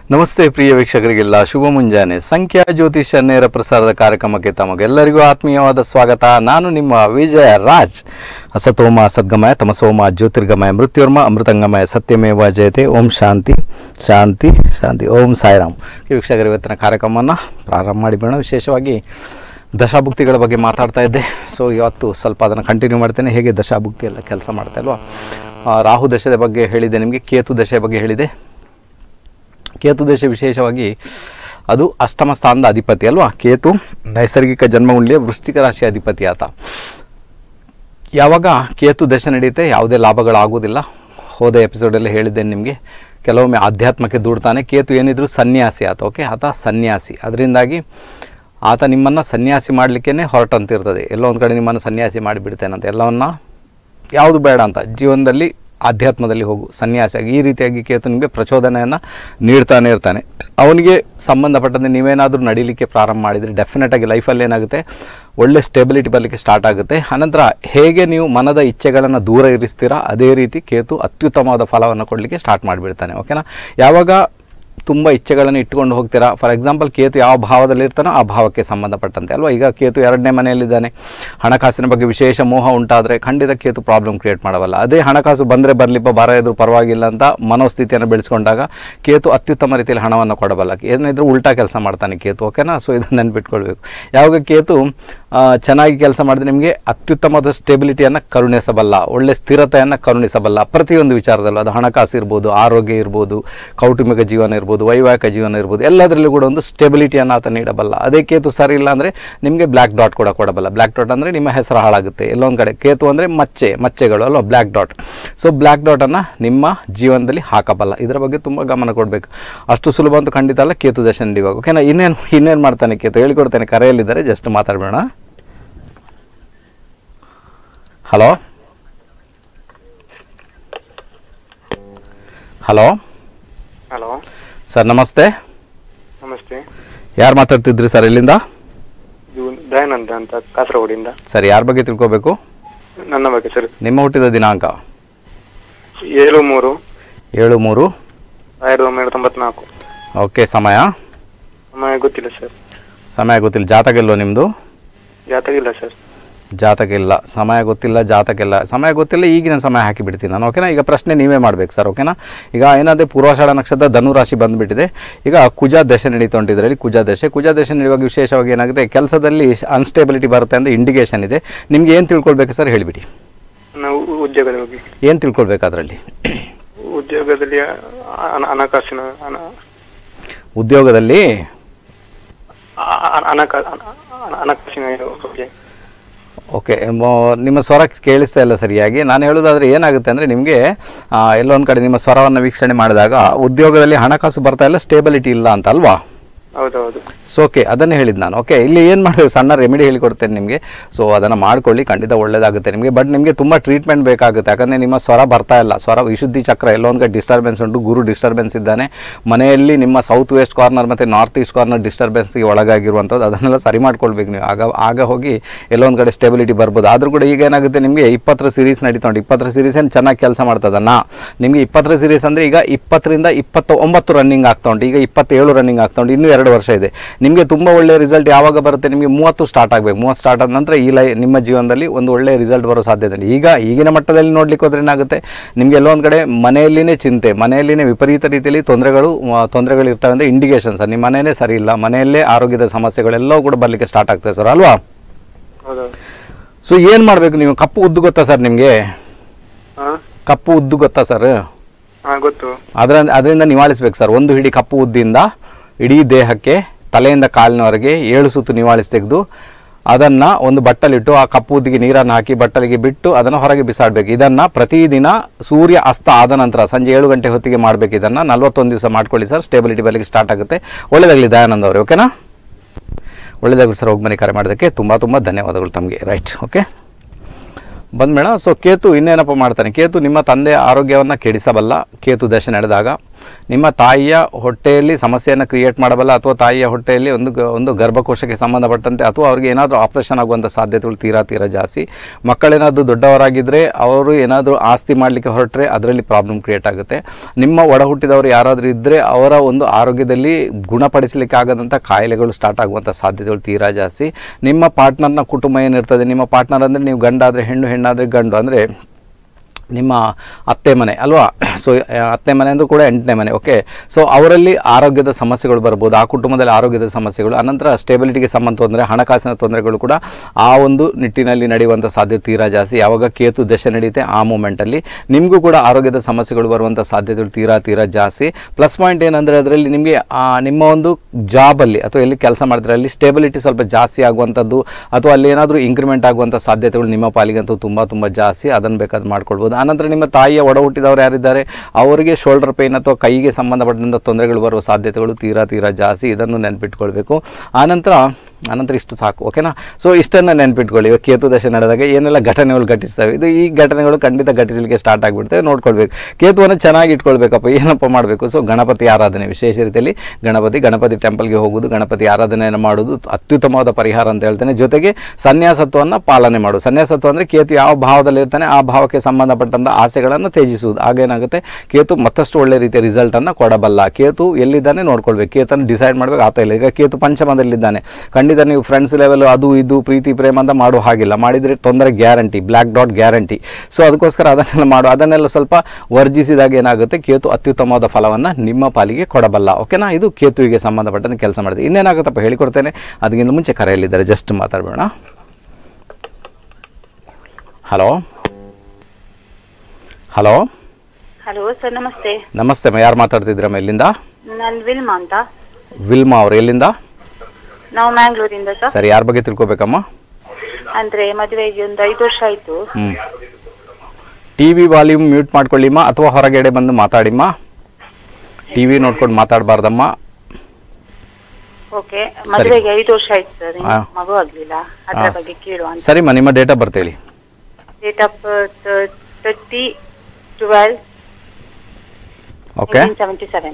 ನಮಸ್ತೆ ಪ್ರಿಯ ವೀಕ್ಷಕರಿಗೆಲ್ಲ ಶುಭ ಮುಂಜಾನೆ ಸಂಖ್ಯಾ ಜ್ಯೋತಿಷ ನೇರ ಪ್ರಸಾರದ ಕಾರ್ಯಕ್ರಮಕ್ಕೆ ತಮಗೆಲ್ಲರಿಗೂ ಆತ್ಮೀಯವಾದ ಸ್ವಾಗತ ನಾನು ನಿಮ್ಮ ವಿಜಯ ರಾಜ್ ಅಸತೋಮ ಸದ್ಗಮಯ ತಮಸೋಮ ಜ್ಯೋತಿರ್ಗಮಯ ಮೃತ್ಯುರ್ಮ ಅಮೃತಂಗಮಯ ಸತ್ಯಮೇವ ಜಯತೆ ಓಂ ಶಾಂತಿ ಶಾಂತಿ ಶಾಂತಿ ಓಂ ಸಾಯಿರಾಮ್ ಈ ವೀಕ್ಷಕರ ಇವತ್ತಿನ ಕಾರ್ಯಕ್ರಮವನ್ನು ಪ್ರಾರಂಭ ಮಾಡಿಬಿಡೋಣ ವಿಶೇಷವಾಗಿ ದಶಾಭುಕ್ತಿಗಳ ಬಗ್ಗೆ ಮಾತಾಡ್ತಾ ಇದ್ದೆ ಸೊ ಇವತ್ತು ಸ್ವಲ್ಪ ಅದನ್ನು ಕಂಟಿನ್ಯೂ ಮಾಡ್ತೇನೆ ಹೇಗೆ ದಶಾಭುಕ್ತಿ ಎಲ್ಲ ಕೆಲಸ ಮಾಡ್ತಾ ಇಲ್ವಾ ಆ, ರಾಹು ದಶದ ಬಗ್ಗೆ ಹೇಳಿದೆ ನಿಮಗೆ ಕೇತು ದಶೆಯ ಬಗ್ಗೆ ಹೇಳಿದೆ ಕೇತು ದೇಶ ವಿಶೇಷವಾಗಿ ಅದು ಅಷ್ಟಮ ಸ್ಥಾನದ ಅಧಿಪತಿ ಅಲ್ವಾ ಕೇತು ನೈಸರ್ಗಿಕ ಜನ್ಮಗುಂಡಿಯ ವೃಶ್ಚಿಕ ರಾಶಿ ಅಧಿಪತಿ ಆತ ಯಾವಾಗ ಕೇತು ದಶ ನಡೆಯುತ್ತೆ ಯಾವುದೇ ಲಾಭಗಳಾಗೋದಿಲ್ಲ ಹೋದ ಎಪಿಸೋಡಲ್ಲಿ ಹೇಳಿದ್ದೇನೆ ನಿಮಗೆ ಕೆಲವೊಮ್ಮೆ ಆಧ್ಯಾತ್ಮಕ್ಕೆ ದೂಡ್ತಾನೆ ಕೇತು ಏನಿದ್ರು ಸನ್ಯಾಸಿ ಆತ ಓಕೆ ಆತ ಸನ್ಯಾಸಿ ಅದರಿಂದಾಗಿ ಆತ ನಿಮ್ಮನ್ನು ಸನ್ಯಾಸಿ ಮಾಡಲಿಕ್ಕೇ ಹೊರಟಂತಿರ್ತದೆ ಎಲ್ಲೋ ಒಂದು ಕಡೆ ನಿಮ್ಮನ್ನು ಸನ್ಯಾಸಿ ಮಾಡಿಬಿಡ್ತೇನಂತ ಎಲ್ಲವನ್ನ ಯಾವುದು ಬೇಡ ಅಂತ ಜೀವನದಲ್ಲಿ ಆಧ್ಯಾತ್ಮದಲ್ಲಿ ಹೋಗು ಸನ್ಯಾಸಿಯಾಗಿ ಈ ರೀತಿಯಾಗಿ ಕೇತು ನಿಮಗೆ ಪ್ರಚೋದನೆಯನ್ನು ನೀಡ್ತಾನೆ ಇರ್ತಾನೆ ಅವನಿಗೆ ಸಂಬಂಧಪಟ್ಟಂತೆ ನೀವೇನಾದರೂ ನಡೀಲಿಕ್ಕೆ ಪ್ರಾರಂಭ ಮಾಡಿದರೆ ಡೆಫಿನೆಟಾಗಿ ಲೈಫಲ್ಲಿ ಏನಾಗುತ್ತೆ ಒಳ್ಳೆ ಸ್ಟೆಬಿಲಿಟಿ ಬರಲಿಕ್ಕೆ ಸ್ಟಾರ್ಟ್ ಆಗುತ್ತೆ ಅನಂತರ ಹೇಗೆ ನೀವು ಮನದ ಇಚ್ಛೆಗಳನ್ನು ದೂರ ಇರಿಸ್ತೀರಾ ಅದೇ ರೀತಿ ಕೇತು ಅತ್ಯುತ್ತಮವಾದ ಫಲವನ್ನು ಕೊಡಲಿಕ್ಕೆ ಸ್ಟಾರ್ಟ್ ಮಾಡಿಬಿಡ್ತಾನೆ ಓಕೆನಾ ಯಾವಾಗ ತುಂಬ ಇಚ್ಛೆಗಳನ್ನು ಇಟ್ಕೊಂಡು ಹೋಗ್ತೀರಾ ಫಾರ್ ಎಕ್ಸಾಂಪಲ್ ಕೇತು ಯಾವ ಭಾವದಲ್ಲಿ ಇರ್ತಾನೋ ಆ ಭಾವಕ್ಕೆ ಸಂಬಂಧಪಟ್ಟಂತೆ ಅಲ್ವಾ ಈಗ ಕೇತು ಎರಡನೇ ಮನೆಯಲ್ಲಿದ್ದಾನೆ ಹಣಕಾಸಿನ ಬಗ್ಗೆ ವಿಶೇಷ ಮೋಹ ಉಂಟಾದರೆ ಖಂಡಿತ ಕೇತು ಪ್ರಾಬ್ಲಮ್ ಕ್ರಿಯೇಟ್ ಮಾಡಬಲ್ಲ ಅದೇ ಹಣಕಾಸು ಬಂದರೆ ಬರಲಿಪ್ಪ ಬರ ಇದ್ರೂ ಪರವಾಗಿಲ್ಲ ಅಂತ ಮನೋಸ್ಥಿತಿಯನ್ನು ಬೆಳೆಸ್ಕೊಂಡಾಗ ಕೇತು ಅತ್ಯುತ್ತಮ ರೀತಿಯಲ್ಲಿ ಹಣವನ್ನು ಕೊಡಬಲ್ಲ ಏನಿದ್ರು ಉಲ್ಟಾ ಕೆಲಸ ಮಾಡ್ತಾನೆ ಕೇತು ಓಕೆನಾ ಸೊ ಇದನ್ನು ನೆನ್ಪಿಟ್ಕೊಳ್ಬೇಕು ಯಾವಾಗ ಕೇತು ಆ, ಚೆನ್ನಾಗಿ ಕೆಲಸ ಮಾಡಿದ್ರೆ ನಿಮಗೆ ಅತ್ಯುತ್ತಮವಾದ ಸ್ಟೆಬಿಲಿಟಿಯನ್ನು ಕರುಣಿಸಬಲ್ಲ ಒಳ್ಳೆ ಸ್ಥಿರತೆಯನ್ನು ಕರುಣಿಸಬಲ್ಲ ಪ್ರತಿಯೊಂದು ವಿಚಾರದಲ್ಲೂ ಅದು ಹಣಕಾಸು ಇರ್ಬೋದು ಆರೋಗ್ಯ ಇರ್ಬೋದು ಕೌಟುಂಬಿಕ ಜೀವನ ಇರ್ಬೋದು ವೈವಾಹಿಕ ಜೀವನ ಇರ್ಬೋದು ಎಲ್ಲದರಲ್ಲೂ ಕೂಡ ಒಂದು ಸ್ಟೆಬಿಲಿಟಿಯನ್ನು ಆತ ನೀಡಬಲ್ಲ ಅದೇ ಕೇತು ಸರಿ ಇಲ್ಲ ಅಂದರೆ ನಿಮಗೆ ಬ್ಲ್ಯಾಕ್ ಡಾಟ್ ಕೂಡ ಕೊಡಬಲ್ಲ ಬ್ಲ್ಯಾಕ್ ಡಾಟ್ ಅಂದರೆ ನಿಮ್ಮ ಹೆಸರು ಹಾಳಾಗುತ್ತೆ ಎಲ್ಲೊಂದು ಕಡೆ ಕೇತು ಅಂದರೆ ಮಚ್ಚೆ ಮಚ್ಚೆಗಳು ಅಲ್ವಾ ಬ್ಲ್ಯಾಕ್ ಡಾಟ್ ಸೊ ಬ್ಲ್ಯಾಕ್ ಡಾಟನ್ನು ನಿಮ್ಮ ಜೀವನದಲ್ಲಿ ಹಾಕಬಲ್ಲ ಇದರ ಬಗ್ಗೆ ತುಂಬ ಗಮನ ಕೊಡಬೇಕು ಅಷ್ಟು ಸುಲಭ ಅಂತೂ ಖಂಡಿತ ಅಲ್ಲ ಕೇತು ದಶ ನಡೆಯುವಾಗ ಓಕೆನಾ ಇನ್ನೇನು ಇನ್ನೇನು ಮಾಡ್ತಾನೆ ಕೇತು ಹೇಳಿಕೊಡ್ತೇನೆ ಕರೆಯಲ್ಲಿದ್ದಾರೆ ಜಸ್ಟ್ ಮಾತಾಡಬೇಡ ಹಲೋ ಹಲೋ ಹಲೋ ಸರ್ ನಮಸ್ತೆ ನಮಸ್ತೆ ಯಾರು ಮಾತಾಡ್ತಿದ್ರಿ ಸರ್ ಇಲ್ಲಿಂದ ಇದು ದಯಾನಂದ ಅಂತ ಕಾಸರಗೋಡಿಂದ ಸರ್ ಯಾರ ಬಗ್ಗೆ ತಿಳ್ಕೊಬೇಕು ನನ್ನ ಬಗ್ಗೆ ಸರ್ ನಿಮ್ಮ ಹುಟ್ಟಿದ ದಿನಾಂಕ ಏಳು ಮೂರು ಏಳು ಮೂರು ಸಾವಿರದ ಒಂಬೈನೂರ ತೊಂಬತ್ನಾಲ್ಕು ಓಕೆ ಸಮಯ ಸಮಯ ಗೊತ್ತಿಲ್ಲ ಸರ್ ಸಮಯ ಗೊತ್ತಿಲ್ಲ ಜಾತಕ ಇಲ್ವೋ ನಿಮ್ಮದು ಜಾತಕ ಇಲ್ಲ ಸರ್ ಜಾತಕ ಇಲ್ಲ ಸಮಯ ಗೊತ್ತಿಲ್ಲ ಜಾತಕ ಇಲ್ಲ ಸಮಯ ಗೊತ್ತಿಲ್ಲ ಈಗಿನ ಸಮಯ ಹಾಕಿ ಬಿಡ್ತೀನಿ ನಾನು ಓಕೆನಾ ಈಗ ಪ್ರಶ್ನೆ ನೀವೇ ಮಾಡ್ಬೇಕು ಸರ್ ಓಕೆನಾ ಈಗ ಏನಾದರೆ ಪೂರ್ವಾಷಾಢ ನಕ್ಷತ್ರ ಧನುರಾಶಿ ಬಂದುಬಿಟ್ಟಿದೆ ಈಗ ಕುಜ ದಶೆ ನಡೀತಾ ಇದರಲ್ಲಿ ಕುಜ ದಶೆ ಕುಜ ದಶೆ ನಡೆಯುವಾಗ ವಿಶೇಷವಾಗಿ ಏನಾಗುತ್ತೆ ಕೆಲಸದಲ್ಲಿ ಅನ್ಸ್ಟೇಬಿಲಿಟಿ ಬರುತ್ತೆ ಅಂತ ಇಂಡಿಕೇಶನ್ ಇದೆ ನಿಮ್ಗೆ ಏನು ತಿಳ್ಕೊಳ್ಬೇಕು ಸರ್ ಹೇಳಿಬಿಡಿ ನಾವು ಉದ್ಯೋಗದ ಬಗ್ಗೆ ಏನು ತಿಳ್ಕೊಳ್ಬೇಕು ಅದರಲ್ಲಿ ಉದ್ಯೋಗದಲ್ಲಿ ಹಣ- ಹಣಕಾಸಿನ ಹಣ- ಉದ್ಯೋಗದಲ್ಲಿ ಆ- ಆ- ಹಣಕಾ- ಹಣ- ಹಣಕಾಸಿನ ಬಗ್ಗೆ ಓಕೆ ಮೊ- ನಿಮ್ಮ ಸ್ವರ ಕೇಳಿಸ್ತಾ ಇಲ್ಲ ಸರಿಯಾಗಿ ನಾನು ಹೇಳೋದಾದ್ರೆ ಏನಾಗುತ್ತೆ ಅಂದರೆ ನಿಮಗೆ ಎಲ್ಲೋ ಒಂದು ಕಡೆ ನಿಮ್ಮ ಸ್ವರವನ್ನು ವೀಕ್ಷಣೆ ಮಾಡಿದಾಗ ಉದ್ಯೋಗದಲ್ಲಿ ಹಣಕಾಸು ಬರ್ತಾ ಇಲ್ಲ ಸ್ಟೇಬಿಲಿಟಿ ಇಲ್ಲ ಅಂತ ಅಲ್ವಾ ಹೌದೌದು ಸೊ ಓಕೆ ಅದನ್ನೇ ಹೇಳಿದ್ದು ನಾನು ಓಕೆ ಇಲ್ಲಿ ಏನು ಮಾಡಬೇಕು ಸಣ್ಣ ರೆಮಿಡಿ ಹೇಳಿಕೊಡ್ತೇನೆ ನಿಮಗೆ ಸೊ ಅದನ್ನು ಮಾಡ್ಕೊಳ್ಳಿ ಖಂಡಿತ ಒಳ್ಳೇದಾಗುತ್ತೆ ನಿಮಗೆ ಬಟ್ ನಿಮಗೆ ತುಂಬ ಟ್ರೀಟ್ಮೆಂಟ್ ಬೇಕಾಗುತ್ತೆ ಯಾಕಂದರೆ ನಿಮ್ಮ ಸ್ವರ ಬರ್ತಾ ಇಲ್ಲ ಸ್ವರ ವಿಶುದ್ಧಿ ಚಕ್ರ ಎಲ್ಲೋ ಒಂದು ಕಡೆ ಡಿಸ್ಟರ್ಬೆನ್ಸ್ ಉಂಟು ಗುರು ಡಿಸ್ಟರ್ಬೆನ್ಸ್ ಇದ್ದಾನೆ ಮನೆಯಲ್ಲಿ ನಿಮ್ಮ ಸೌತ್ ವೆಸ್ಟ್ ಕಾರ್ನರ್ ಮತ್ತು ನಾರ್ತ್ ಈಸ್ಟ್ ಕಾರ್ನರ್ ಡಿಸ್ಟರ್ಬೆನ್ಸ್ಗೆ ಒಳಗಾಗಿರುವಂಥದ್ದು ಅದನ್ನೆಲ್ಲ ಸರಿ ಮಾಡ್ಕೊಳ್ಬೇಕು ನೀವು ಆಗ ಆಗ ಹೋಗಿ ಎಲ್ಲೋ ಒಂದು ಕಡೆ ಸ್ಟೆಬಿಲಿಟಿ ಬರ್ಬೋದು ಆದರೂ ಕೂಡ ಈಗ ಏನಾಗುತ್ತೆ ನಿಮಗೆ ಇಪ್ಪತ್ತರ ಸೀರೀಸ್ ನಡೀತಾ ಉಂಟು ಇಪ್ಪತ್ತರ ಸೀರೀಸ್ ಏನು ಚೆನ್ನಾಗಿ ಕೆಲಸ ಮಾಡ್ತದನ್ನ ನಿಮಗೆ ಇಪ್ಪತ್ತರ ಸೀರೀಸ್ ಅಂದರೆ ಈಗ ಇಪ್ಪತ್ತರಿಂದ ಇಪ್ಪತ್ತ ಒಂಬತ್ತು ರನ್ನಿಂಗ್ ಆಗ್ತಾ ಉಂಟು ಈಗ ಇಪ್ಪತ್ತೇಳು ರನ್ನಿಂಗ್ ಆಗ್ತಾ ಉಂಟು ಇನ್ನೂ ಎರಡು ವರ್ಷ ಇದೆ ನಿಮಗೆ ತುಂಬ ಒಳ್ಳೆಯ ರಿಸಲ್ಟ್ ಯಾವಾಗ ಬರುತ್ತೆ ನಿಮಗೆ ಮೂವತ್ತು ಸ್ಟಾರ್ಟ್ ಆಗಬೇಕು ಮೂವತ್ತು ಸ್ಟಾರ್ಟ್ ಆದ ನಂತರ ಈ ಲೈ ನಿಮ್ಮ ಜೀವನದಲ್ಲಿ ಒಂದು ಒಳ್ಳೆಯ ರಿಸಲ್ಟ್ ಬರೋ ಸಾಧ್ಯತೆ ಇದೆ ಈಗ ಈಗಿನ ಮಟ್ಟದಲ್ಲಿ ನೋಡ್ಲಿಕ್ಕೆ ಹೋದ್ರೆ ಏನಾಗುತ್ತೆ ನಿಮಗೆ ಎಲ್ಲೋ ಒಂದು ಕಡೆ ಮನೆಯಲ್ಲಿನೇ ಚಿಂತೆ ಮನೆಯಲ್ಲಿನೇ ವಿಪರೀತ ರೀತಿಯಲ್ಲಿ ತೊಂದರೆಗಳು ಆ, ತೊಂದರೆಗಳು ಇರ್ತವೆ ಅಂದರೆ ಇಂಡಿಕೇಶನ್ ಸರ್ ನಿಮ್ಮ ಮನೆಯೇ ಸರಿ ಇಲ್ಲ ಮನೆಯಲ್ಲೇ ಆರೋಗ್ಯದ ಸಮಸ್ಯೆಗಳೆಲ್ಲವೂ ಕೂಡ ಬರಲಿಕ್ಕೆ ಸ್ಟಾರ್ಟ್ ಆಗ್ತದೆ ಸರ್ ಅಲ್ವಾ ಹೌದೌದು ಸೊ ಏನು ಮಾಡಬೇಕು ನೀವು ಕಪ್ಪು ಉದ್ದು ಗೊತ್ತಾ ಸರ್ ನಿಮಗೆ ಹಾಂ ಕಪ್ಪು ಉದ್ದು ಗೊತ್ತಾ ಸರ್ ಹಾಂ ಗೊತ್ತು ಅದರ ಅದರಿಂದ ನಿವಾಳಿಸ್ಬೇಕು ಸರ್ ಒಂದು ಹಿಡಿ ಕಪ್ಪು ಉದ್ದಿಂದ ಇಡೀ ದೇಹಕ್ಕೆ ತಲೆಯಿಂದ ಕಾಲಿನವರೆಗೆ ಏಳು ಸುತ್ತು ನಿವಾಳಿಸಿ ತೆಗೆದು ಅದನ್ನು ಒಂದು ಬಟ್ಟಲಿಟ್ಟು ಆ ಕಪ್ಪು ಉದ್ದಿಗೆ ನೀರನ್ನು ಹಾಕಿ ಬಟ್ಟಲಿಗೆ ಬಿಟ್ಟು ಅದನ್ನು ಹೊರಗೆ ಬಿಸಾಡಬೇಕು ಇದನ್ನು ಪ್ರತಿದಿನ ಸೂರ್ಯ ಅಸ್ತ ಆದ ನಂತರ ಸಂಜೆ ಏಳು ಗಂಟೆ ಹೊತ್ತಿಗೆ ಮಾಡಬೇಕು ಇದನ್ನು ನಲ್ವತ್ತೊಂದು ದಿವಸ ಮಾಡ್ಕೊಳ್ಳಿ ಸರ್ ಸ್ಟೇಬಿಲಿಟಿ ಬರಲಿಕ್ಕೆ ಸ್ಟಾರ್ಟ್ ಆಗುತ್ತೆ ಒಳ್ಳೆಯದಾಗಲಿ ದಯಾನಂದ್ ಅವರೇ ಓಕೆನಾ ಒಳ್ಳೆಯದಾಗಲಿ ಸರ್ ಹೋಗಿ ಮನೆ ಕರೆ ಮಾಡೋದಕ್ಕೆ ತುಂಬ ತುಂಬ ಧನ್ಯವಾದಗಳು ತಮಗೆ ರೈಟ್ ಓಕೆ ಬಂದ್ಮೇಡ ಸೊ ಕೇತು ಇನ್ನೇನಪ್ಪ ಮಾಡ್ತಾನೆ ಕೇತು ನಿಮ್ಮ ತಂದೆಯ ಆರೋಗ್ಯವನ್ನು ಕೆಡಿಸಬಲ್ಲ ಕೇತು ದಶೆ ನಡೆದಾಗ ನಿಮ್ಮ ತಾಯಿಯ ಹೊಟ್ಟೆಯಲ್ಲಿ ಸಮಸ್ಯೆಯನ್ನು ಕ್ರಿಯೇಟ್ ಮಾಡಬಲ್ಲ ಅಥವಾ ತಾಯಿಯ ಹೊಟ್ಟೆಯಲ್ಲಿ ಒಂದು ಗ- ಒಂದು ಗರ್ಭಕೋಶಕ್ಕೆ ಸಂಬಂಧಪಟ್ಟಂತೆ ಅಥವಾ ಅವ್ರಿಗೆ ಏನಾದರೂ ಆಪ್ರೇಷನ್ ಆಗುವಂಥ ಸಾಧ್ಯತೆಗಳು ತೀರಾ ತೀರಾ ಜಾಸ್ತಿ ಮಕ್ಕಳೇನಾದರೂ ದೊಡ್ಡವರಾಗಿದ್ದರೆ ಅವರು ಏನಾದರೂ ಆಸ್ತಿ ಮಾಡಲಿಕ್ಕೆ ಹೊರಟ್ರೆ ಅದರಲ್ಲಿ ಪ್ರಾಬ್ಲಮ್ ಕ್ರಿಯೇಟ್ ಆಗುತ್ತೆ ನಿಮ್ಮ ಒಡ ಹುಟ್ಟಿದವರು ಯಾರಾದರೂ ಇದ್ದರೆ ಅವರ ಒಂದು ಆರೋಗ್ಯದಲ್ಲಿ ಗುಣಪಡಿಸಲಿಕ್ಕೆ ಆಗದಂಥ ಕಾಯಿಲೆಗಳು ಸ್ಟಾರ್ಟ್ ಆಗುವಂಥ ಸಾಧ್ಯತೆಗಳು ತೀರಾ ಜಾಸ್ತಿ ನಿಮ್ಮ ಪಾರ್ಟ್ನರ್ನ ಕುಟುಂಬ ಏನಿರ್ತದೆ ನಿಮ್ಮ ಪಾರ್ಟ್ನರ್ ಅಂದರೆ ನೀವು ಗಂಡಾದರೆ ಹೆಣ್ಣು ಹೆಣ್ಣಾದರೆ ಗಂಡು ಅಂದರೆ ನಿಮ್ಮ ಅತ್ತೆ ಮನೆ ಅಲ್ವಾ ಸೊ ಅತ್ತೆ ಮನೆ ಅಂದರೂ ಕೂಡ ಎಂಟನೇ ಮನೆ ಓಕೆ ಸೊ ಅವರಲ್ಲಿ ಆರೋಗ್ಯದ ಸಮಸ್ಯೆಗಳು ಬರ್ಬೋದು ಆ ಕುಟುಂಬದಲ್ಲಿ ಆರೋಗ್ಯದ ಸಮಸ್ಯೆಗಳು ಅನಂತರ ಸ್ಟೇಬಿಲಿಟಿಗೆ ಸಂಬಂಧ ತೊಂದರೆ ಹಣಕಾಸಿನ ತೊಂದರೆಗಳು ಕೂಡ ಆ ಒಂದು ನಿಟ್ಟಿನಲ್ಲಿ ನಡೆಯುವಂಥ ಸಾಧ್ಯತೆ ತೀರಾ ಜಾಸ್ತಿ ಯಾವಾಗ ಕೇತು ದಶೆ ನಡೆಯುತ್ತೆ ಆ ಮೂಮೆಂಟಲ್ಲಿ ನಿಮಗೂ ಕೂಡ ಆರೋಗ್ಯದ ಸಮಸ್ಯೆಗಳು ಬರುವಂಥ ಸಾಧ್ಯತೆಗಳು ತೀರಾ ತೀರಾ ಜಾಸ್ತಿ ಪ್ಲಸ್ ಪಾಯಿಂಟ್ ಏನಂದರೆ ಅದರಲ್ಲಿ ನಿಮಗೆ ಆ ನಿಮ್ಮ ಒಂದು ಜಾಬಲ್ಲಿ ಅಥವಾ ಎಲ್ಲಿ ಕೆಲಸ ಮಾಡಿದ್ರೆ ಅಲ್ಲಿ ಸ್ಟೇಬಿಲಿಟಿ ಸ್ವಲ್ಪ ಜಾಸ್ತಿ ಆಗುವಂಥದ್ದು ಅಥವಾ ಅಲ್ಲಿ ಏನಾದರೂ ಇಂಕ್ರಿಮೆಂಟ್ ಆಗುವಂಥ ಸಾಧ್ಯತೆಗಳು ನಿಮ್ಮ ಪಾಲಿಗಂತೂ ತುಂಬ ತುಂಬ ಜಾಸ್ತಿ ಅದನ್ನು ಬೇಕಾದ್ರೆ ಮಾಡ್ಕೊಳ್ಬೋದು ಆನಂತರ ನಿಮ್ಮ ತಾಯಿಯ ಒಡ ಹುಟ್ಟಿದವರು ಯಾರಿದ್ದಾರೆ ಅವರಿಗೆ ಶೋಲ್ಡರ್ ಪೇನ್ ಅಥವಾ ಕೈಗೆ ಸಂಬಂಧಪಟ್ಟಂಥ ತೊಂದರೆಗಳು ಬರುವ ಸಾಧ್ಯತೆಗಳು ತೀರಾ ತೀರಾ ಜಾಸ್ತಿ ಇದನ್ನು ನೆನಪಿಟ್ಕೊಳ್ಬೇಕು ಆನಂತರ ಆನಂತರ ಇಷ್ಟು ಸಾಕು ಓಕೆನಾ ಸೊ ಇಷ್ಟನ್ನು ನೆನಪಿಟ್ಕೊಳ್ಳಿ ಇವಾಗ ಕೇತು ದಶೆ ನಡೆದಾಗ ಏನೆಲ್ಲ ಘಟನೆಗಳು ಘಟಿಸ್ತವೆ ಇದು ಈ ಘಟನೆಗಳು ಖಂಡಿತ ಘಟಿಸಲಿಕ್ಕೆ ಸ್ಟಾರ್ಟ್ ಆಗಿಬಿಡ್ತವೆ ನೋಡ್ಕೊಳ್ಬೇಕು ಕೇತುವನ್ನು ಚೆನ್ನಾಗಿ ಇಟ್ಕೊಳ್ಬೇಕಪ್ಪ ಏನಪ್ಪ ಮಾಡಬೇಕು ಸೊ ಗಣಪತಿ ಆರಾಧನೆ ವಿಶೇಷ ರೀತಿಯಲ್ಲಿ ಗಣಪತಿ ಗಣಪತಿ ಟೆಂಪಲ್ಗೆ ಹೋಗೋದು ಗಣಪತಿ ಆರಾಧನೆಯನ್ನು ಮಾಡೋದು ಅತ್ಯುತ್ತಮವಾದ ಪರಿಹಾರ ಅಂತ ಹೇಳ್ತೇನೆ ಜೊತೆಗೆ ಸನ್ಯಾಸತ್ವವನ್ನು ಪಾಲನೆ ಮಾಡೋದು ಸನ್ಯಾಸತ್ವ ಅಂದರೆ ಕೇತು ಯಾವ ಭಾವದಲ್ಲಿ ಇರ್ತಾನೆ ಆ ಭಾವಕ್ಕೆ ಸಂಬಂಧಪಟ್ಟಂಥ ಆಸೆಗಳನ್ನು ತ್ಯಜಿಸುವುದು ಆಗೇನಾಗುತ್ತೆ ಕೇತು ಮತ್ತಷ್ಟು ಒಳ್ಳೆ ರೀತಿಯ ರಿಸಲ್ಟನ್ನು ಕೊಡಬಲ್ಲ ಕೇತು ಎಲ್ಲಿದ್ದಾನೆ ನೋಡ್ಕೊಳ್ಬೇಕು ಕೇತನ್ನು ಡಿಸೈಡ್ ಮಾಡಬೇಕು ಆತ ಇಲ್ಲ ಈಗ ಕೇತು ಪಂಚಮದಲ್ಲಿದ್ದಾನೆ ಖಂಡಿತ ನೀವು ಫ್ರೆಂಡ್ಸ್ ಲೆವೆಲ್ ಅದು ಇದು ಪ್ರೀತಿ ಪ್ರೇಮ ಅಂತ ಮಾಡೋ ಹಾಗಿಲ್ಲ ಮಾಡಿದರೆ ತೊಂದರೆ guarantee black dot guarantee so ಅದಕ್ಕೋಸ್ಕರ ಅದನ್ನೆಲ್ಲ ಮಾಡು ಅದನ್ನೆಲ್ಲ ಸ್ವಲ್ಪ ವರ್ಜಿಸಿದಾಗ ಏನಾಗುತ್ತೆ ಕೇತು ಅತ್ಯುತ್ತಮವಾದ ಫಲವನ್ನು ನಿಮ್ಮ ಪಾಲಿಗೆ ಕೊಡಬಲ್ಲ ಓಕೆನಾ ಇದು ಕೇತುವಿಗೆ ಸಂಬಂಧಪಟ್ಟಂತೆ ಕೆಲಸ ಮಾಡಿದೆ ಇನ್ನೇನಾಗುತ್ತಪ್ಪ ಹೇಳಿಕೊಡ್ತೇನೆ ಅದಕ್ಕಿಂತ ಮುಂಚೆ ಕರೆಯಲ್ಲಿದ್ದಾರೆ ಜಸ್ಟ್ ಮಾತಾಡಬೇಡ ಹಲೋ ಹಲೋ ಹಲೋ ಸರ್ ನಮಸ್ತೆ ನಮಸ್ತೆ ಅಮ್ಮ ಯಾರು ಮಾತಾಡ್ತಿದ್ದೀರಮ್ಮ ಎಲ್ಲಿಂದ ನಾನು ವಿಲ್ಮಾ ಅಂತ ವಿಲ್ಮಾ ಅವರು ಎಲ್ಲಿಂದ ನಾವು ಮ್ಯಾಂಗ್ಳೂರಿಂದ ಸರ್ ಸರಿ ಯಾರ ಬಗ್ಗೆ ತಿಳ್ಕೊಬೇಕಮ್ಮ ಅಂದ್ರೆ ಮದುವೆಗೆ ಒಂದು ಐದು ವರ್ಷ ಆಯ್ತು ಹ್ಞೂ ಟಿ ವಿ ವಾಲ್ಯೂಮ್ ಮ್ಯೂಟ್ ಮಾಡ್ಕೊಳ್ಳಿಮ್ಮ ಅಥವಾ ಹೊರಗಡೆ ಬಂದು ಮಾತಾಡಿಮ್ಮ ಟಿ ವಿ ನೋಡ್ಕೊಂಡು ಮಾತಾಡಬಾರ್ದಮ್ಮ ಓಕೆ ಮದುವೆಗೆ ಐದು ವರ್ಷ ಆಯ್ತು ಸರ್ ಇನ್ನು ಹಾ. ಮಗು ಆಗ್ಲಿಲ್ಲ ಅದ್ರ ಹಾ. ಬಗ್ಗೆ ಕೇಳುವ ಅಂತ ಸರಿಮ್ಮ ನಿಮ್ಮ ಡೇಟ್ ಆಫ್ ಬರ್ತ್ ಹೇಳಿ date of thirty twelve okay seventy seven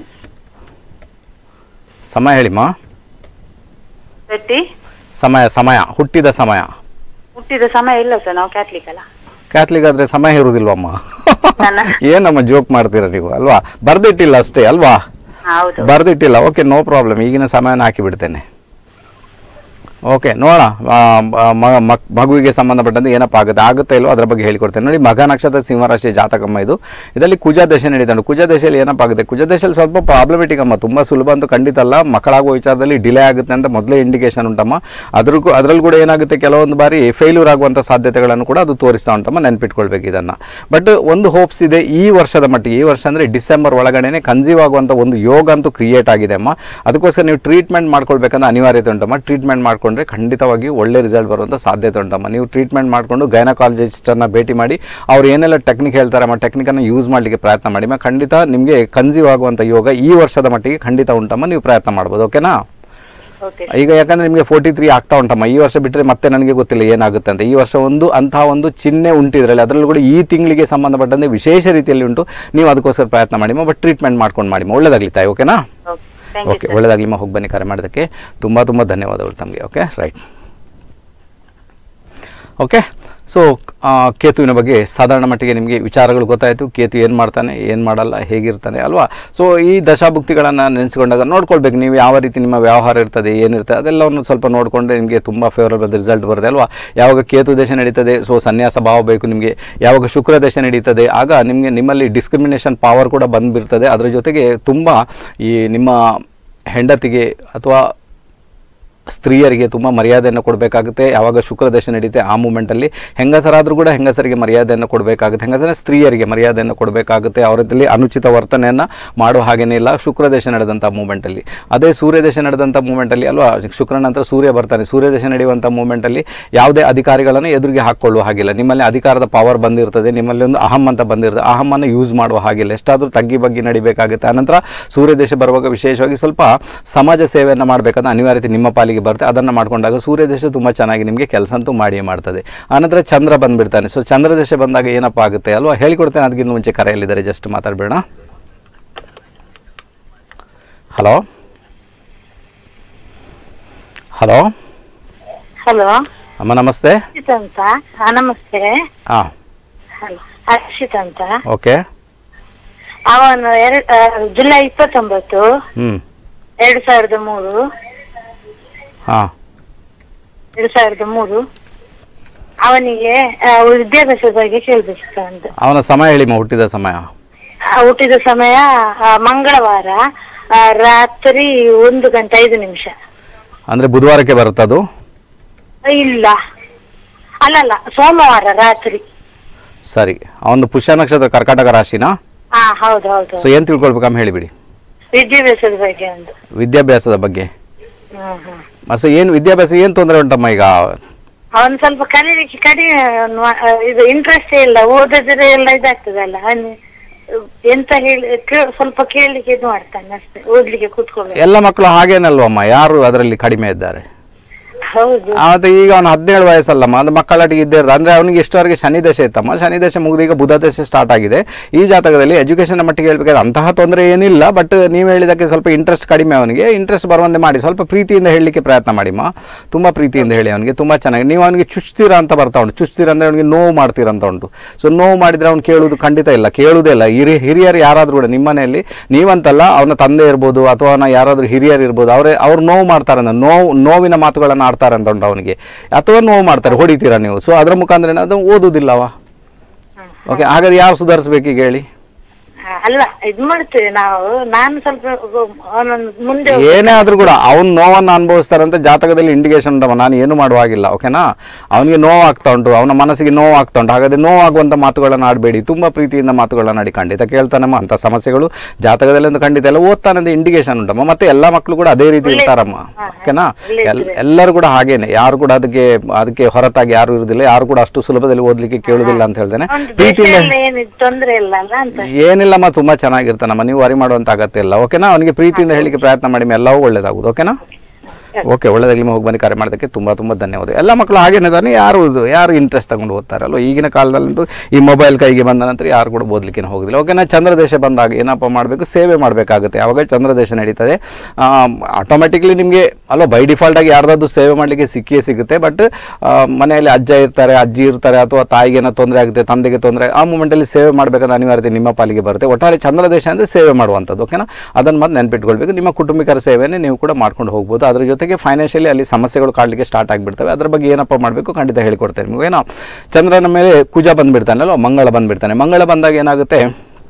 ಸಮಯ ಹೇಳಿಮ್ಮ ತರ್ಟಿ ಸಮಯ ಸಮಯ ಹುಟ್ಟಿದ ಸಮಯ ಹುಟ್ಟಿದ ಸಮಯ ಇಲ್ಲ ಸರ್ ನಾವು ಕ್ಯಾಥಲಿಕ್ ಅಲ್ಲ ಕ್ಯಾಥಲಿಕ್ ಆದರೆ ಸಮಯ ಇರುವುದಿಲ್ವಮ್ಮ ನನ್ನ ಏನಮ್ಮ ಜೋಕ್ ಮಾಡ್ತೀರಾ ನೀವು ಅಲ್ವಾ ಬರ್ದಿಟ್ಟಿಲ್ಲ ಅಷ್ಟೇ ಅಲ್ವಾ ಹೌದು ಬರ್ದಿಟ್ಟಿಲ್ಲ ಓಕೆ ನೋ ಪ್ರಾಬ್ಲಮ್ ಈಗಿನ ಸಮಯನ ಹಾಕಿ ಬಿಡ್ತೇನೆ ಓಕೆ ನೋಡೋಣ ಆ, ಮ- ಮಕ್- ಮಗುವಿಗೆ ಸಂಬಂಧಪಟ್ಟಂತೆ ಏನಪ್ಪ ಆಗುತ್ತೆ ಆಗುತ್ತೆ ಇಲ್ಲೋ ಅದರ ಬಗ್ಗೆ ಹೇಳಿಕೊಡ್ತೇನೆ ನೋಡಿ ಮಗ ನಕ್ಷತ್ರ ಸಿಂಹರಾಶಿ ಜಾತಕಮ್ಮ ಇದು ಇದರಲ್ಲಿ ಕುಜ ದಶೆ ನಡೀತಾನೆ ಕುಜ ದಶೆಯಲ್ಲಿ ಏನಪ್ಪ ಆಗುತ್ತೆ ಕುಜ ದಶೆಯಲ್ಲಿ ಸ್ವಲ್ಪ ಪ್ರಾಬ್ಲಮೆಟಿಕ್ ಅಮ್ಮ ತುಂಬ ಸುಲಭ ಅಂತೂ ಖಂಡಿತ ಅಲ್ಲ ಮಕ್ಕಳಾಗುವ ವಿಚಾರದಲ್ಲಿ ಡಿಲೇ ಆಗುತ್ತೆ ಅಂತ ಮೊದಲೇ ಇಂಡಿಕೇಶನ್ ಉಂಟಮ್ಮ ಅದ್ರ ಅದರಲ್ಲಿ ಕೂಡ ಏನಾಗುತ್ತೆ ಕೆಲವೊಂದು ಬಾರಿ ಫೇಲ್ಯೂರ್ ಆಗುವಂಥ ಸಾಧ್ಯತೆಗಳನ್ನು ಕೂಡ ಅದು ತೋರಿಸ್ತಾ ಉಂಟಮ್ಮ ನೆನ್ಪಿಟ್ಕೊಳ್ಬೇಕು ಇದನ್ನು ಬಟ್ ಒಂದು ಹೋಪ್ಸ್ ಇದೆ ಈ ವರ್ಷದ ಮಟ್ಟಿಗೆ ಈ ವರ್ಷ ಅಂದರೆ ಡಿಸೆಂಬರ್ ಒಳಗಡೆನೆ ಕನ್ಸೀವ್ ಆಗುವಂಥ ಒಂದು ಯೋಗ ಅಂತೂ ಕ್ರಿಯೇಟ್ ಆಗಿದೆ ಅಮ್ಮ ಅದಕ್ಕೋಸ್ಕರ ನೀವು ಟ್ರೀಟ್ಮೆಂಟ್ ಮಾಡ್ಕೊಳ್ಬೇಕಂತ ಅನಿವಾರ್ಯತೆ ಉಂಟಮ್ಮ ಟ್ರೀಟ್ಮೆಂಟ್ ಮಾಡ್ಕೊಂಡ್ರೆ ಖಂಡಿತವಾಗಿ ಒಳ್ಳೆ ರಿಸಲ್ಟ್ ಬರುವಂಥ ಸಾಧ್ಯತೆ ಉಂಟಮ್ಮ ನೀವು ಟ್ರೀಟ್ಮೆಂಟ್ ಮಾಡಿಕೊಂಡು ಗೈನಕಾಲಜಿಸ್ಟನ್ನು ಭೇಟಿ ಮಾಡಿ ಅವ್ರು ಏನೆಲ್ಲ ಟೆಕ್ನಿಕ್ ಹೇಳ್ತಾರೆ ಅಮ್ಮ ಟೆಕ್ನಿಕನ್ನು ಯೂಸ್ ಮಾಡಲಿಕ್ಕೆ ಪ್ರಯತ್ನ ಮಾಡಿ ಅಮ್ಮ ಖಂಡಿತ ನಿಮಗೆ ಕನ್ಸೀವ್ ಆಗುವಂಥ ಯೋಗ ಈ ವರ್ಷದ ಮಟ್ಟಿಗೆ ಖಂಡಿತ ಉಂಟಮ್ಮ ನೀವು ಪ್ರಯತ್ನ ಮಾಡ್ಬೋದು ಓಕೆನಾ ಓಕೆ ಈಗ ಯಾಕಂದ್ರೆ ನಿಮಗೆ ಫೋರ್ಟಿ ತ್ರೀ ಆಗ್ತಾ ಉಂಟಮ್ಮ ಈ ವರ್ಷ ಬಿಟ್ಟರೆ ಮತ್ತೆ ನನಗೆ ಗೊತ್ತಿಲ್ಲ ಏನಾಗುತ್ತೆ ಅಂತ ಈ ವರ್ಷ ಒಂದು ಅಂತಹ ಒಂದು ಚಿಹ್ನೆ ಉಂಟಿದ್ರಲ್ಲಿ ಅದರಲ್ಲೂ ಕೂಡ ಈ ತಿಂಗಳಿಗೆ ಸಂಬಂಧಪಟ್ಟಂತೆ ವಿಶೇಷ ರೀತಿಯಲ್ಲಿ ಉಂಟು ನೀವು ಅದಕ್ಕೋಸ್ಕರ ಪ್ರಯತ್ನ ಮಾಡಿಮ್ಮ ಬಟ್ ಟ್ರೀಟ್ಮೆಂಟ್ ಮಾಡ್ಕೊಂಡು ಮಾಡಿಮ್ಮ ಒಳ್ಳೇದಾಗ್ಲಿ ತಾಯಿ ಓಕೆನಾ okay thank you okay sir ಒಳ್ಳೇದಾಗ್ಲಿಮ್ಮ ಹೋಗಿ ಬನ್ನಿ ಕರೆ ಮಾಡೋದಕ್ಕೆ ತುಂಬ ತುಂಬ ಧನ್ಯವಾದಗಳು ತಮಗೆ ಓಕೆ ರೈಟ್ ಓಕೆ ಸೊ ಕೇತುವಿನ ಬಗ್ಗೆ ಸಾಧಾರಣ ಮಟ್ಟಿಗೆ ನಿಮಗೆ ವಿಚಾರಗಳು ಗೊತ್ತಾಯಿತು ಕೇತು ಏನು ಮಾಡ್ತಾನೆ ಏನು ಮಾಡಲ್ಲ ಹೇಗಿರ್ತಾನೆ ಅಲ್ವಾ ಸೊ ಈ ದಶಾಭುಕ್ತಿಗಳನ್ನು ನೆನೆಸ್ಕೊಂಡಾಗ ನೋಡ್ಕೊಳ್ಬೇಕು ನೀವು ಯಾವ ರೀತಿ ನಿಮ್ಮ ವ್ಯವಹಾರ ಇರ್ತದೆ ಏನಿರ್ತದೆ ಅದೆಲ್ಲವನ್ನು ಸ್ವಲ್ಪ ನೋಡಿಕೊಂಡ್ರೆ ನಿಮಗೆ ತುಂಬ ಫೇವರಬಲ್ ರಿಸಲ್ಟ್ ಬರುತ್ತೆ ಅಲ್ವಾ ಯಾವಾಗ ಕೇತು ದೇಶ ನಡೀತದೆ ಸೊ ಸನ್ಯಾಸ ಭಾವ ಬೇಕು ನಿಮಗೆ ಯಾವಾಗ ಶುಕ್ರ ದೇಶ ನಡೀತದೆ ಆಗ ನಿಮಗೆ ನಿಮ್ಮಲ್ಲಿ ಡಿಸ್ಕ್ರಿಮಿನೇಷನ್ ಪವರ್ ಕೂಡ ಬಂದುಬಿಡ್ತದೆ ಅದರ ಜೊತೆಗೆ ತುಂಬ ಈ ನಿಮ್ಮ ಹೆಂಡತಿಗೆ ಅಥವಾ ಸ್ತ್ರೀಯರಿಗೆ ತುಂಬ ಮರ್ಯಾದೆಯನ್ನು ಕೊಡಬೇಕಾಗುತ್ತೆ ಯಾವಾಗ ಶುಕ್ರ ದಶೆ ನಡೀತೆ ಆ ಮೂಮೆಂಟಲ್ಲಿ ಹೆಂಗಸರಾದರೂ ಕೂಡ ಹೆಂಗಸರಿಗೆ ಮರ್ಯಾದೆಯನ್ನು ಕೊಡಬೇಕಾಗುತ್ತೆ ಹೆಂಗಸರ ಸ್ತ್ರೀಯರಿಗೆ ಮರ್ಯಾದೆಯನ್ನು ಕೊಡಬೇಕಾಗುತ್ತೆ ಅವರಲ್ಲಿ ಅನುಚಿತ ವರ್ತನೆಯನ್ನು ಮಾಡೋ ಹಾಗೇನೇ ಇಲ್ಲ ಶುಕ್ರ ದೇಶ ನಡೆದಂಥ ಮೂಮೆಂಟಲ್ಲಿ ಅದೇ ಸೂರ್ಯ ದೇಶ ನಡೆದಂಥ ಮೂಮೆಂಟಲ್ಲಿ ಅಲ್ವಾ ಶುಕ್ರ ನಂತರ ಸೂರ್ಯ ಬರ್ತಾನೆ ಸೂರ್ಯ ದೇಶ ನಡೆಯುವಂಥ ಮೂಮೆಂಟಲ್ಲಿ ಯಾವುದೇ ಅಧಿಕಾರಿಗಳನ್ನು ಎದುರಿಗೆ ಹಾಕ್ಕೊಳ್ಳುವ ಹಾಗಿಲ್ಲ ನಿಮ್ಮಲ್ಲಿ ಅಧಿಕಾರದ ಪವರ್ ಬಂದಿರ್ತದೆ ನಿಮ್ಮಲ್ಲಿ ಒಂದು ಅಹಂ ಅಂತ ಬಂದಿರ್ತದೆ ಅಹಮ್ಮನ್ನು ಯೂಸ್ ಮಾಡುವ ಹಾಗಿಲ್ಲ ಎಷ್ಟಾದರೂ ತಗ್ಗಿ ಬಗ್ಗಿ ನಡಿಬೇಕಾಗುತ್ತೆ ಆನಂತರ ಸೂರ್ಯ ದೇಶ ಬರುವಾಗ ವಿಶೇಷವಾಗಿ ಸ್ವಲ್ಪ ಸಮಾಜ ಸೇವೆಯನ್ನು ಮಾಡಬೇಕಂತ ಅನಿವಾರ್ಯತೆ ನಿಮ್ಮ ಪಾಲಿಗೆ ಬರುತ್ತೆ ಅದನ್ನು ಮಾಡ್ಕೊಂಡಾಗ ಸೂರ್ಯ ದೇಶ ತುಂಬ ಚೆನ್ನಾಗಿ ನಿಮಗೆ ಕೆಲಸ ಅಂತೂ ಮಾಡಿಯೇ ಮಾಡ್ತದೆ ಆನಂತರ ಚಂದ್ರ ಬಂದುಬಿಡ್ತಾನೆ ಸೊ ಚಂದ್ರ ದೇಶ ಬಂದಾಗ ಏನಪ್ಪ ಆಗುತ್ತೆ ಅಲ್ವಾ ಹೇಳಿಕೊಡ್ತೇನೆ ಅದಕ್ಕಿಂತ ಮುಂಚೆ ಕರೆಯಲ್ಲಿದ್ದಾರೆ ಜಸ್ಟ್ ಮಾತಾಡಬೇಡ ಹಲೋ ಹಲೋ ಹಲೋ ಅಮ್ಮ ನಮಸ್ತೆ ಹರ್ಷಿತ್ ಅಂತ ಹಾ ನಮಸ್ತೆ ಹಾಂ ಹಲೋ ಹರ್ಷಿತ್ ಅಂತ ಓಕೆ ಅವನು ಎರಡ್ ಆ, ಜುಲೈ ಇಪ್ಪತ್ತೊಂಬತ್ತು ಹ್ಞೂ ಎರಡು ಸಾವಿರದ ಮೂರು ಹಾಂ ಎರಡು ಸಾವಿರದ ಮೂರು ಅವನಿಗೆ ಆ, ವಿದ್ಯಾಭ್ಯಾಸದ ಬಗ್ಗೆ ಕೇಳ್ಬೇಕಿತ್ತು ಅಂತ ಅವನ ಸಮಯ ಹೇಳಿಮ್ಮ ಹುಟ್ಟಿದ ಸಮಯ ಆ, ಹುಟ್ಟಿದ ಸಮಯ ಆ, ಮಂಗಳವಾರ ಆ, ರಾತ್ರಿ ಒಂದು ಗಂಟೆ ಐದು ನಿಮಿಷ ಅಂದರೆ ಬುಧವಾರಕ್ಕೆ ಬರುತ್ತದು ಇಲ್ಲ ಅಲ್ಲಲ್ಲ ಸೋಮವಾರ ರಾತ್ರಿ ಸರಿ ಅವನು ಪುಷ್ಯ ನಕ್ಷತ್ರ ಕರ್ಕಾಟಕ ರಾಶಿನಾ ಹಾ ಹೌದು ಹೌದು ಸೊ ಏನು ತಿಳ್ಕೊಳ್ಬೇಕಮ್ಮ ಹೇಳಿಬಿಡಿ ವಿದ್ಯಾಭ್ಯಾಸದ ಬಗ್ಗೆ ಒಂದು ವಿದ್ಯಾಭ್ಯಾಸದ ಬಗ್ಗೆ ಹ್ಮ್ ಹ್ಮ್ ಮತ್ತು ಏನು ವಿದ್ಯಾಭ್ಯಾಸ ಏನು ತೊಂದರೆ ಉಂಟಮ್ಮ ಈಗ ಅವನು ಸ್ವಲ್ಪ ಕಲೀಲಿಕ್ಕೆ ಕಡಿಮೆ ಅವ್ನು ಮಾ- ಆ, ಇದು ಇಂಟ್ರೆಸ್ಟ್ ಇಲ್ಲ ಓದಿದ್ರೆ ಎಲ್ಲ ಇದಾಗ್ತದಲ್ಲ ಅವ್ನು ಎಂತ ಹೇಳಿ ಕೇ- ಸ್ವಲ್ಪ ಕೇಳಲಿಕ್ಕೆ ಇದು ಮಾಡ್ತಾನೆ ಅಷ್ಟೇ ಓದ್ಲಿಕ್ಕೆ ಕೂತ್ಕೊಳ್ಳಿ ಎಲ್ಲ ಮಕ್ಕಳು ಹಾಗೇನಲ್ವಮ್ಮ ಯಾರು ಅದರಲ್ಲಿ ಕಡಿಮೆ ಇದ್ದಾರೆ ಹೌದು ಮತ್ತೆ ಈಗ ಅವನು ಹದಿನೇಳು ವಯಸ್ಸಲ್ಲಮ್ಮ ಅದು ಮಕ್ಕಳೊಟ್ಟಿಗೆ ಇದ್ದೇ ಇರೋದು ಅಂದರೆ ಅವನಿಗೆ ಇಷ್ಟವರೆಗೆ ಶನಿ ದಶೆ ಇತ್ತಮ್ಮ ಶನಿ ದಶೆ ಮುಗಿದು ಈಗ ಬುಧ ದಶೆ ಸ್ಟಾರ್ಟ್ ಆಗಿದೆ ಈ ಜಾತಕದಲ್ಲಿ ಎಜುಕೇಷನ್ ಮಟ್ಟಿಗೆ ಹೇಳ್ಬೇಕಾದ್ರೆ ಅಂತಹ ತೊಂದರೆ ಏನಿಲ್ಲ ಬಟ್ ನೀವು ಹೇಳಿದಕ್ಕೆ ಸ್ವಲ್ಪ ಇಂಟ್ರೆಸ್ಟ್ ಕಡಿಮೆ ಅವನಿಗೆ ಇಂಟ್ರೆಸ್ಟ್ ಬರುವಂತೆ ಮಾಡಿ ಸ್ವಲ್ಪ ಪ್ರೀತಿಯಿಂದ ಹೇಳಲಿಕ್ಕೆ ಪ್ರಯತ್ನ ಮಾಡಿಮ್ಮ ತುಂಬ ಪ್ರೀತಿಯಿಂದ ಹೇಳಿ ಅವನಿಗೆ ತುಂಬ ಚೆನ್ನಾಗಿ ನೀವು ಅವನಿಗೆ ಚುಚ್ತೀರಾ ಅಂತ ಬರ್ತಾ ಉಂಟು ಚುಚ್ತೀರಾ ಅಂದರೆ ಅವನಿಗೆ ನೋವು ಮಾಡ್ತೀರಾ ಅಂತ ಉಂಟು ಸೊ ನೋವು ಮಾಡಿದರೆ ಅವ್ನು ಕೇಳುವುದು ಖಂಡಿತ ಇಲ್ಲ ಕೇಳುವುದೇ ಇಲ್ಲ ಹಿರಿ ಹಿರಿಯರು ಯಾರಾದರೂ ಕೂಡ ನಿಮ್ಮ ಮನೆಯಲ್ಲಿ ನೀವಂತಲ್ಲ ಅವನ ತಂದೆ ಇರ್ಬೋದು ಅಥವಾ ಅವನ ಯಾರಾದರೂ ಹಿರಿಯರು ಇರ್ಬೋದು ಅವರೇ ಅವ್ರು ನೋವು ಮಾಡ್ತಾರೆ ಅಂತ ನೋವು ನೋವಿನ ಮಾತುಗಳನ್ನು ಆಡ್ತಾರೆ ಅಂತ ಉಂಟು ಅವನಿಗೆ ಅಥವಾ ನೋವು ಮಾಡ್ತಾರೆ ಹೊಡಿತೀರಾ ನೀವು ಸೊ ಅದರ ಮುಖಾಂತರ ಏನಾದ್ರು ಓದುವುದಿಲ್ಲವ ಓಕೆ ಹಾಗಾದ್ರೆ ಯಾರು ಸುಧಾರಿಸ್ಬೇಕು ಈಗ ಹೇಳಿ ಆ, ಅಲ್ಲ ಇದ್ ಮಾಡ್ತೇವೆ ನಾವು ನಾನು ಸ್ವಲ್ಪ ಅವನನ್ನು ಮುಂದೆ ಏನೇ ಆದ್ರೂ ಕೂಡ ಅವ್ನು ನೋವನ್ನು ಅನುಭವಿಸ್ತಾರಂತ ಜಾತಕದಲ್ಲಿ ಇಂಡಿಕೇಶನ್ ಉಂಟಮ್ಮ ನಾನು ಏನು ಮಾಡುವಾಗಿಲ್ಲ ಓಕೆನಾ ಅವನಿಗೆ ನೋವು ಆಗ್ತಾ ಉಂಟು ಅವನ ಮನಸ್ಸಿಗೆ ನೋವು ಆಗ್ತಾ ಉಂಟು ಹಾಗಾದ್ರೆ ನೋವು ಆಗುವಂಥ ಮಾತುಗಳನ್ನು ಆಡಬೇಡಿ ತುಂಬ ಪ್ರೀತಿಯಿಂದ ಮಾತುಗಳನ್ನು ಆಡಿ ಖಂಡಿತ ಕೇಳ್ತಾನಮ್ಮ ಅಂಥ ಸಮಸ್ಯೆಗಳು ಜಾತಕದಲ್ಲಿ ಒಂದು ಖಂಡಿತ ಎಲ್ಲ ಓದ್ತಾನಂತ ಇಂಡಿಕೇಶನ್ ಉಂಟಮ್ಮ ಮತ್ತೆ ಎಲ್ಲ ಮಕ್ಕಳು ಕೂಡ ಅದೇ ರೀತಿ ಇರ್ತಾರಮ್ಮ ಓಕೆನಾ ಎಲ್ ಎಲ್ಲರೂ ಕೂಡ ಹಾಗೇನೆ ಯಾರು ಕೂಡ ಅದಕ್ಕೆ ಅದಕ್ಕೆ ಹೊರತಾಗಿ ಯಾರು ಇರುವುದಿಲ್ಲ ಯಾರು ಕೂಡ ಅಷ್ಟು ಸುಲಭದಲ್ಲಿ ಓದಲಿಕ್ಕೆ ಕೇಳುವುದಿಲ್ಲ ಅಂತ ಹೇಳ್ತೇನೆ ಒಂದು ದೇಶ ಪ್ರೀತಿಯಿಂದ ಎಲ್ಲ ಏನು ತೊಂದ್ರೆ ಇಲ್ಲ ಅಲ್ಲ ಅಂತ ಏನಿಲ್ಲಮ್ಮ ತುಂಬಾ ಚೆನ್ನಾಗಿರ್ತಾನಮ್ಮ ನೀವು ವರಿ ಮಾಡುವಂತ ಅಗತ್ಯ ಇಲ್ಲ ಓಕೆನಾ ಅವನಿಗೆ ಪ್ರೀತಿಯಿಂದ ಹೇಳಿಕ್ಕೆ ಪ್ರಯತ್ನ ಮಾಡಿ ಎಲ್ಲವೂ ಒಳ್ಳೇದಾಗುದು ಓಕೆನಾ ಓಕೆ ಒಳ್ಳೆದಾಗಲಿ ಹೋಗಿ ಬನ್ನಿ ಕಾರ್ಯ ಮಾಡೋದಕ್ಕೆ ತುಂಬ ತುಂಬ ಧನ್ಯವಾದ ಎಲ್ಲ ಮಕ್ಕಳು ಹಾಗೇನೆ ತಾನೆ ಯಾರು ಇದು- ಯಾರು ಇಂಟ್ರೆಸ್ಟ್ ತಗೊಂಡು ಓದ್ತಾರಲ್ವ ಈಗಿನ ಕಾಲದಲ್ಲಂತೂ ಈ ಮೊಬೈಲ್ ಕೈಗೆ ಬಂದ ನಂತರ ಯಾರು ಕೂಡ ಓದಲಿಕ್ಕೆ ಹೋಗೋದಿಲ್ಲ ಓಕೆನಾ ಚಂದ್ರದೇಶ ಬಂದಾಗ ಏನಪ್ಪ ಮಾಡಬೇಕು ಸೇವೆ ಮಾಡಬೇಕಾಗುತ್ತೆ ಯಾವಾಗ ಚಂದ್ರದೇಶ ನಡೀತದೆ ಆಟೋಮೆಟಿಕ್ಲಿ ನಿಮಗೆ ಅಲ್ವಾ ಬೈ ಡಿಫಾಲ್ಟ್ ಆಗಿ ಯಾರ್ದಾದ್ರು ಸೇವೆ ಮಾಡಲಿಕ್ಕೆ ಸಿಕ್ಕಿಯೇ ಸಿಗುತ್ತೆ ಬಟ್ ಮನೆಯಲ್ಲಿ ಅಜ್ಜ ಇರ್ತಾರೆ ಅಜ್ಜಿ ಇರ್ತಾರೆ ಅಥವಾ ತಾಯಿಗೆ ಏನೋ ತೊಂದರೆ ಆಗುತ್ತೆ ತಂದೆಗೆ ತೊಂದರೆ ಆ ಮೂಮೆಂಟಲ್ಲಿ ಸೇವೆ ಮಾಡಬೇಕಂತ ಅನಿವಾರ್ಯತೆ ನಿಮ್ಮ ಪಾಲಿಗೆ ಬರುತ್ತೆ ಒಟ್ಟಾರೆ ಚಂದ್ರದೇಶ ಅಂದರೆ ಸೇವೆ ಮಾಡುವಂಥದ್ದು ಓಕೆನಾ ಅದನ್ನು ಮತ್ತೆ ನೆನ್ಪಿಟ್ಕೊಳ್ಬೇಕು ನಿಮ್ಮ ಕುಟುಂಬಿಕರ ಸೇವೆನೇ ನೀವು ಕೂಡ ಮಾಡ್ಕೊಂಡು ಹೋಗ್ಬೋದು ಅದ್ರ ಜೊತೆಗೆ ಫೈನಾನ್ಷಿಯಲಿ ಅಲ್ಲಿ ಸಮಸ್ಯೆಗಳು ಕಾಡಲಿಕ್ಕೆ ಸ್ಟಾರ್ಟ್ ಆಗಿಬಿಡ್ತವೆ ಅದ್ರ ಬಗ್ಗೆ ಏನಪ್ಪ ಮಾಡಬೇಕು ಖಂಡಿತ ಹೇಳಿಕೊಡ್ತೇನೆ ನಿಮಗೆ ಏನೋ ಚಂದ್ರನ ಮೇಲೆ ಕುಜ ಬಂದುಬಿಡ್ತಾನಲ್ಲ ಮಂಗಳ ಬಂದುಬಿಡ್ತಾನೆ ಮಂಗಳ ಬಂದಾಗ ಏನಾಗುತ್ತೆ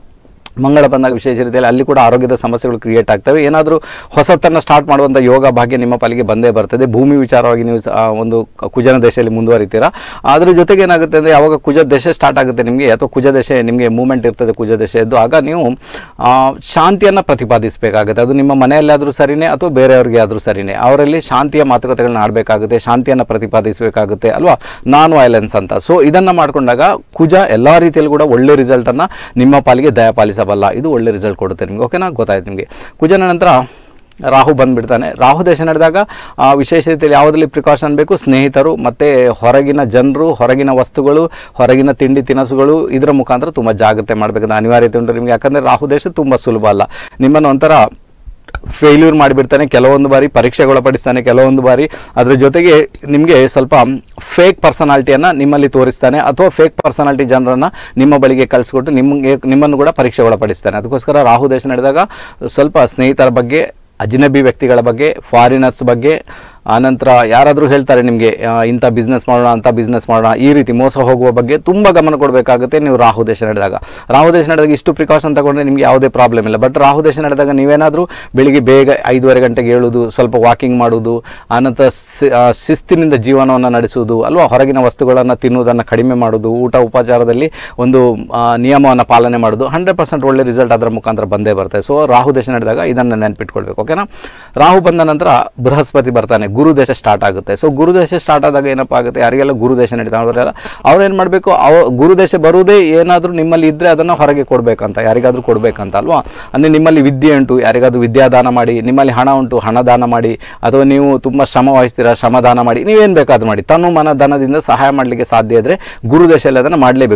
ಮಂಗಳ ಬಂದಾಗ ವಿಶೇಷ ರೀತಿಯಲ್ಲಿ ಅಲ್ಲಿ ಕೂಡ ಆರೋಗ್ಯದ ಸಮಸ್ಯೆಗಳು ಕ್ರಿಯೇಟ್ ಆಗ್ತವೆ ಏನಾದರೂ ಹೊಸತನ್ನು ಸ್ಟಾರ್ಟ್ ಮಾಡುವಂಥ ಯೋಗ ಭಾಗ್ಯ ನಿಮ್ಮ ಪಾಲಿಗೆ ಬಂದೇ ಬರ್ತದೆ ಭೂಮಿ ವಿಚಾರವಾಗಿ ನೀವು ಸ- ಆ, ಒಂದು ಕ- ಕುಜನ ದೇಶದಲ್ಲಿ ಮುಂದುವರಿತೀರಾ ಅದ್ರ ಜೊತೆಗೆ ಏನಾಗುತ್ತೆ ಅಂದರೆ ಯಾವಾಗ ಕುಜ ದೇಶ ಸ್ಟಾರ್ಟ್ ಆಗುತ್ತೆ ನಿಮಗೆ ಅಥವಾ ಕುಜ ದೇಶ ನಿಮಗೆ ಮೂಮೆಂಟ್ ಇರ್ತದೆ ಕುಜ ದೇಶ ಎದ್ದು ಆಗ ನೀವು ಆ, ಶಾಂತಿಯನ್ನು ಪ್ರತಿಪಾದಿಸಬೇಕಾಗುತ್ತೆ ಅದು ನಿಮ್ಮ ಮನೆಯಲ್ಲಾದರೂ ಸರಿನೇ ಅಥವಾ ಬೇರೆಯವ್ರಿಗೆ ಆದರೂ ಸರಿನೇ ಅವರಲ್ಲಿ ಶಾಂತಿಯ ಮಾತುಕತೆಗಳನ್ನ ಆಡಬೇಕಾಗುತ್ತೆ ಶಾಂತಿಯನ್ನು ಪ್ರತಿಪಾದಿಸಬೇಕಾಗುತ್ತೆ ಅಲ್ವಾ ನಾನ್ ವೈಲೆನ್ಸ್ ಅಂತ ಸೊ ಇದನ್ನು ಮಾಡ್ಕೊಂಡಾಗ ಕುಜ ಎಲ್ಲ ರೀತಿಯಲ್ಲೂ ಕೂಡ ಒಳ್ಳೆ ರಿಸಲ್ಟನ್ನು ನಿಮ್ಮ ಪಾಲಿಗೆ ದಯಪಾಲಿಸಬಲ್ಲ ಇದು ಒಳ್ಳೆ ರಿಸಲ್ಟ್ ಕೊಡುತ್ತೆ ನಿಮಗೆ ಓಕೆನಾ ಗೊತ್ತಾಯ್ತು ನಿಮಗೆ ಕುಜನ ನಂತರ ರಾಹು ಬಂದ್ಬಿಡ್ತಾನೆ ರಾಹು ದೇಶ ನಡೆದಾಗ ಆ, ವಿಶೇಷ ರೀತಿಯಲ್ಲಿ ಯಾವುದರಲ್ಲಿ ಪ್ರಿಕಾಷನ್ ಬೇಕು ಸ್ನೇಹಿತರು ಮತ್ತು ಹೊರಗಿನ ಜನರು ಹೊರಗಿನ ವಸ್ತುಗಳು ಹೊರಗಿನ ತಿಂಡಿ ತಿನಸುಗಳು ಇದರ ಮುಖಾಂತರ ತುಂಬ ಜಾಗ್ರತೆ ಮಾಡಬೇಕಂತ ಅನಿವಾರ್ಯತೆ ಉಂಟು ನಿಮಗೆ ಯಾಕಂದರೆ ರಾಹು ದೇಶ ತುಂಬ ಸುಲಭ ಅಲ್ಲ ನಿಮ್ಮನ್ನು ಒಂಥರ ಫೇಲ್ಯೂರ್ ಮಾಡಿಬಿಡ್ತಾನೆ ಕೆಲವೊಂದು ಬಾರಿ ಪರೀಕ್ಷೆಗೊಳಪಡಿಸ್ತಾನೆ ಕೆಲವೊಂದು ಬಾರಿ ಅದರ ಜೊತೆಗೆ ನಿಮಗೆ ಸ್ವಲ್ಪ ಫೇಕ್ ಪರ್ಸನಾಲಿಟಿಯನ್ನು ನಿಮ್ಮಲ್ಲಿ ತೋರಿಸ್ತಾನೆ ಅಥವಾ ಫೇಕ್ ಪರ್ಸನಾಲಿಟಿ ಜನರನ್ನು ನಿಮ್ಮ ಬಳಿಗೆ ಕಳಿಸ್ಕೊಟ್ಟು ನಿಮಗೆ ನಿಮ್ಮನ್ನು ಕೂಡ ಪರೀಕ್ಷೆ ಒಳಪಡಿಸ್ತಾನೆ ಅದಕ್ಕೋಸ್ಕರ ರಾಹು ದೇಶ ನಡೆದಾಗ ಸ್ವಲ್ಪ ಸ್ನೇಹಿತರ ಬಗ್ಗೆ ಅಜಿನಬಿ ವ್ಯಕ್ತಿಗಳ ಬಗ್ಗೆ ಫಾರಿನರ್ಸ್ ಬಗ್ಗೆ ಆನಂತರ ಯಾರಾದರೂ ಹೇಳ್ತಾರೆ ನಿಮಗೆ ಇಂಥ ಬಿಸ್ನೆಸ್ ಮಾಡೋಣ ಅಂಥ ಬಿಸ್ನೆಸ್ ಮಾಡೋಣ ಈ ರೀತಿ ಮೋಸ ಹೋಗುವ ಬಗ್ಗೆ ತುಂಬ ಗಮನ ಕೊಡಬೇಕಾಗುತ್ತೆ ನೀವು ರಾಹು ದೇಶ ನಡೆದಾಗ ರಾಹು ದೇಶ ನಡೆದಾಗ ಇಷ್ಟು ಪ್ರಿಕಾಷನ್ ತಗೊಂಡ್ರೆ ನಿಮಗೆ ಯಾವುದೇ ಪ್ರಾಬ್ಲಮ್ ಇಲ್ಲ ಬಟ್ ರಾಹು ದೇಶ ನಡೆದಾಗ ನೀವೇನಾದರೂ ಬೆಳಿಗ್ಗೆ ಬೇಗ ಐದೂವರೆ ಗಂಟೆಗೆ ಏಳುವುದು ಸ್ವಲ್ಪ ವಾಕಿಂಗ್ ಮಾಡುವುದು ಆನಂತರ ಸಿ- ಆ, ಶಿಸ್ತಿನಿಂದ ಜೀವನವನ್ನು ನಡೆಸುವುದು ಅಲ್ವಾ ಹೊರಗಿನ ವಸ್ತುಗಳನ್ನು ತಿನ್ನುವುದನ್ನು ಕಡಿಮೆ ಮಾಡುವುದು ಊಟ ಉಪಚಾರದಲ್ಲಿ ಒಂದು ನಿಯಮವನ್ನು ಪಾಲನೆ ಮಾಡೋದು ಹಂಡ್ರೆಡ್ ಪರ್ಸೆಂಟ್ ಒಳ್ಳೆ ರಿಸಲ್ಟ್ ಅದರ ಮುಖಾಂತರ ಬಂದೇ ಬರ್ತದೆ ಸೊ ರಾಹು ದೇಶ ನಡೆದಾಗ ಇದನ್ನು ನೆನ್ಪಿಟ್ಕೊಳ್ಬೇಕು ಓಕೆನಾ ರಾಹು ಬಂದ ನಂತರ ಬೃಹಸ್ಪತಿ ಬರ್ತಾನೆ ಗುರು ದೇಶ ಸ್ಟಾರ್ಟ್ ಆಗುತ್ತೆ ಸೊ ಗುರು ದೇಶ ಸ್ಟಾರ್ಟ್ ಆದಾಗ ಏನಪ್ಪ ಆಗುತ್ತೆ ಯಾರಿಗೆಲ್ಲ ಗುರು ದೇಶ ನಡೀತಾ ಅವರೆಲ್ಲ ಅವ್ರು ಏನು ಮಾಡಬೇಕು ಅವ ಗುರು ದೇಶ ಬರುವುದೇ ಏನಾದರೂ ನಿಮ್ಮಲ್ಲಿ ಇದ್ದರೆ ಅದನ್ನು ಹೊರಗೆ ಕೊಡಬೇಕಂತ ಯಾರಿಗಾದರೂ ಕೊಡಬೇಕಂತ ಅಲ್ವಾ ಅಂದರೆ ನಿಮ್ಮಲ್ಲಿ ವಿದ್ಯೆ ಉಂಟು ಯಾರಿಗಾದ್ರೂ ವಿದ್ಯಾದಾನ ಮಾಡಿ ನಿಮ್ಮಲ್ಲಿ ಹಣ ಉಂಟು ಹಣ ದಾನ ಮಾಡಿ ಅಥವಾ ನೀವು ತುಂಬ ಶ್ರಮ ವಹಿಸ್ತೀರಾ ಶ್ರಮ ದಾನ ಮಾಡಿ ನೀವೇನು ಬೇಕಾದ್ರೂ ಮಾಡಿ ತನು ಮನ ಧನದಿಂದ ಸಹಾಯ ಮಾಡಲಿಕ್ಕೆ ಸಾಧ್ಯ ಇದ್ದರೆ ಗುರು ದೇಶದಲ್ಲಿ ಅದನ್ನು ಮಾಡಲೇಬೇಕು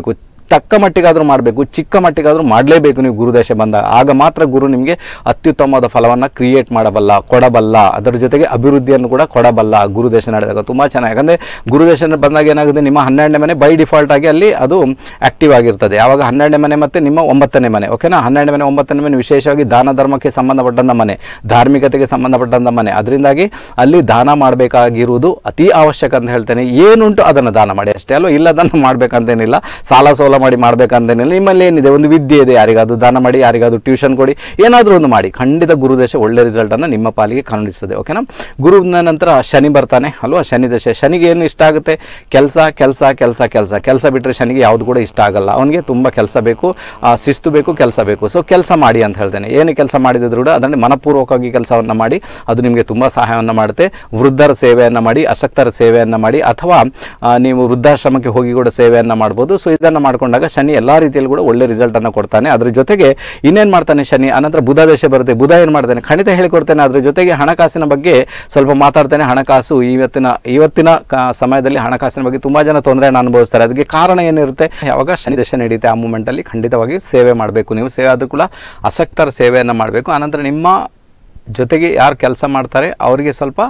ತಕ್ಕ ಮಟ್ಟಿಗಾದರೂ ಮಾಡಬೇಕು ಚಿಕ್ಕ ಮಟ್ಟಿಗಾದರೂ ಮಾಡಲೇಬೇಕು ನೀವು ಗುರುದಶೆ ಬಂದಾಗ ಆಗ ಮಾತ್ರ ಗುರು ನಿಮಗೆ ಅತ್ಯುತ್ತಮವಾದ ಫಲವನ್ನು ಕ್ರಿಯೇಟ್ ಮಾಡಬಲ್ಲ ಕೊಡಬಲ್ಲ ಅದರ ಜೊತೆಗೆ ಅಭಿವೃದ್ಧಿಯನ್ನು ಕೂಡ ಕೊಡಬಲ್ಲ ಗುರುದಶ ನಡೆದಾಗ ತುಂಬ ಚೆನ್ನಾಗಿ ಯಾಕಂದರೆ ಗುರುದಶ ಬಂದಾಗ ಏನಾಗುತ್ತೆ ನಿಮ್ಮ ಹನ್ನೆರಡನೇ ಮನೆ ಬೈ ಡಿಫಾಲ್ಟ್ ಆಗಿ ಅಲ್ಲಿ ಅದು ಆಕ್ಟಿವ್ ಆಗಿರ್ತದೆ ಯಾವಾಗ ಹನ್ನೆರಡನೇ ಮನೆ ಮತ್ತು ನಿಮ್ಮ ಒಂಬತ್ತನೇ ಮನೆ ಓಕೆನಾ ಹನ್ನೆರಡನೇ ಮನೆ ಒಂಬತ್ತನೇ ಮನೆ ವಿಶೇಷವಾಗಿ ದಾನ ಧರ್ಮಕ್ಕೆ ಸಂಬಂಧಪಟ್ಟಂಥ ಮನೆ ಧಾರ್ಮಿಕತೆಗೆ ಸಂಬಂಧಪಟ್ಟಂಥ ಮನೆ ಅದರಿಂದಾಗಿ ಅಲ್ಲಿ ದಾನ ಮಾಡಬೇಕಾಗಿರುವುದು ಅತಿ ಅವಶ್ಯಕ ಅಂತ ಹೇಳ್ತೇನೆ ಏನುಂಟು ಅದನ್ನು ದಾನ ಮಾಡಿ ಅಷ್ಟೇ ಅಲ್ವಾ ಇಲ್ಲದನ್ನು ಮಾಡಬೇಕಂತೇನಿಲ್ಲ ಸಾಲ ಸೋಲ ಮಾಡಿ ಮಾಡಬೇಕಂತೇನಿಲ್ಲ ನಿಮ್ಮಲ್ಲಿ ಏನಿದೆ ಒಂದು ವಿದ್ಯೆ ಇದೆ ಯಾರಿಗಾದ್ರು ದಾನ ಮಾಡಿ ಯಾರಿಗಾದ್ರು ಟ್ಯೂಷನ್ ಕೊಡಿ ಏನಾದರೂ ಒಂದು ಮಾಡಿ ಖಂಡಿತ ಗುರುದಶೆ ಒಳ್ಳೆ ರಿಸಲ್ಟನ್ನು ನಿಮ್ಮ ಪಾಲಿಗೆ ಖಂಡಿಸ್ತದೆ ಓಕೆನಾ ಗುರುವಿನ ನಂತರ ಶನಿ ಬರ್ತಾನೆ ಅಲ್ವಾ ಶನಿ ದಶೆ ಶನಿಗೆ ಏನು ಇಷ್ಟ ಆಗುತ್ತೆ ಕೆಲಸ ಕೆಲಸ ಕೆಲಸ ಕೆಲಸ ಕೆಲಸ ಬಿಟ್ಟರೆ ಶನಿಗೆ ಯಾವುದು ಕೂಡ ಇಷ್ಟ ಆಗಲ್ಲ ಅವನಿಗೆ ತುಂಬ ಕೆಲಸ ಬೇಕು ಆ, ಶಿಸ್ತು ಬೇಕು ಕೆಲಸ ಬೇಕು ಸೊ ಕೆಲಸ ಮಾಡಿ ಅಂತ ಹೇಳ್ತೇನೆ ಏನು ಕೆಲಸ ಮಾಡಿದ್ರು ಕೂಡ ಅದನ್ನು ಮನಪೂರ್ವಕವಾಗಿ ಕೆಲಸವನ್ನು ಮಾಡಿ ಅದು ನಿಮಗೆ ತುಂಬ ಸಹಾಯವನ್ನು ಮಾಡುತ್ತೆ ವೃದ್ಧರ ಸೇವೆಯನ್ನು ಮಾಡಿ ಅಶಕ್ತರ ಸೇವೆಯನ್ನು ಮಾಡಿ ಅಥವಾ ಆ, ನೀವು ವೃದ್ಧಾಶ್ರಮಕ್ಕೆ ಹೋಗಿ ಕೂಡ ಸೇವೆಯನ್ನು ಮಾಡ್ಬೋದು ಸೊ ಇದನ್ನು ಮಾಡಿಕೊಂಡಾಗ ಶನಿ ಎಲ್ಲ ರೀತಿಯಲ್ಲಿ ಕೂಡ ಒಳ್ಳೆ ರಿಸಲ್ಟನ್ನು ಕೊಡ್ತಾನೆ ಅದ್ರ ಜೊತೆಗೆ ಇನ್ನೇನು ಮಾಡ್ತಾನೆ ಶನಿ ಅನಂತರ ಬುಧ ದಶೆ ಬರುತ್ತೆ ಬುಧ ಏನು ಮಾಡ್ತಾನೆ ಖಂಡಿತ ಹೇಳಿಕೊಡ್ತಾನೆ ಅದ್ರ ಜೊತೆಗೆ ಹಣಕಾಸಿನ ಬಗ್ಗೆ ಸ್ವಲ್ಪ ಮಾತಾಡ್ತಾನೆ ಹಣಕಾಸು ಇವತ್ತಿನ ಇವತ್ತಿನ ಕ- ಸಮಯದಲ್ಲಿ ಹಣಕಾಸಿನ ಬಗ್ಗೆ ತುಂಬ ಜನ ತೊಂದರೆಯನ್ನು ಅನುಭವಿಸ್ತಾರೆ ಅದಕ್ಕೆ ಕಾರಣ ಏನಿರುತ್ತೆ ಯಾವಾಗ ಶನಿ ದಶೆ ನಡೀತೆ ಆ ಮೂಮೆಂಟಲ್ಲಿ ಖಂಡಿತವಾಗಿ ಸೇವೆ ಮಾಡಬೇಕು ನೀವು ಸೇವೆ ಆದರೂ ಕೂಡ ಅಶಕ್ತರ ಸೇವೆಯನ್ನು ಮಾಡಬೇಕು ಆನಂತರ ನಿಮ್ಮ ಜೊತೆಗೆ ಯಾರು ಕೆಲಸ ಮಾಡ್ತಾರೆ ಅವರಿಗೆ ಸ್ವಲ್ಪ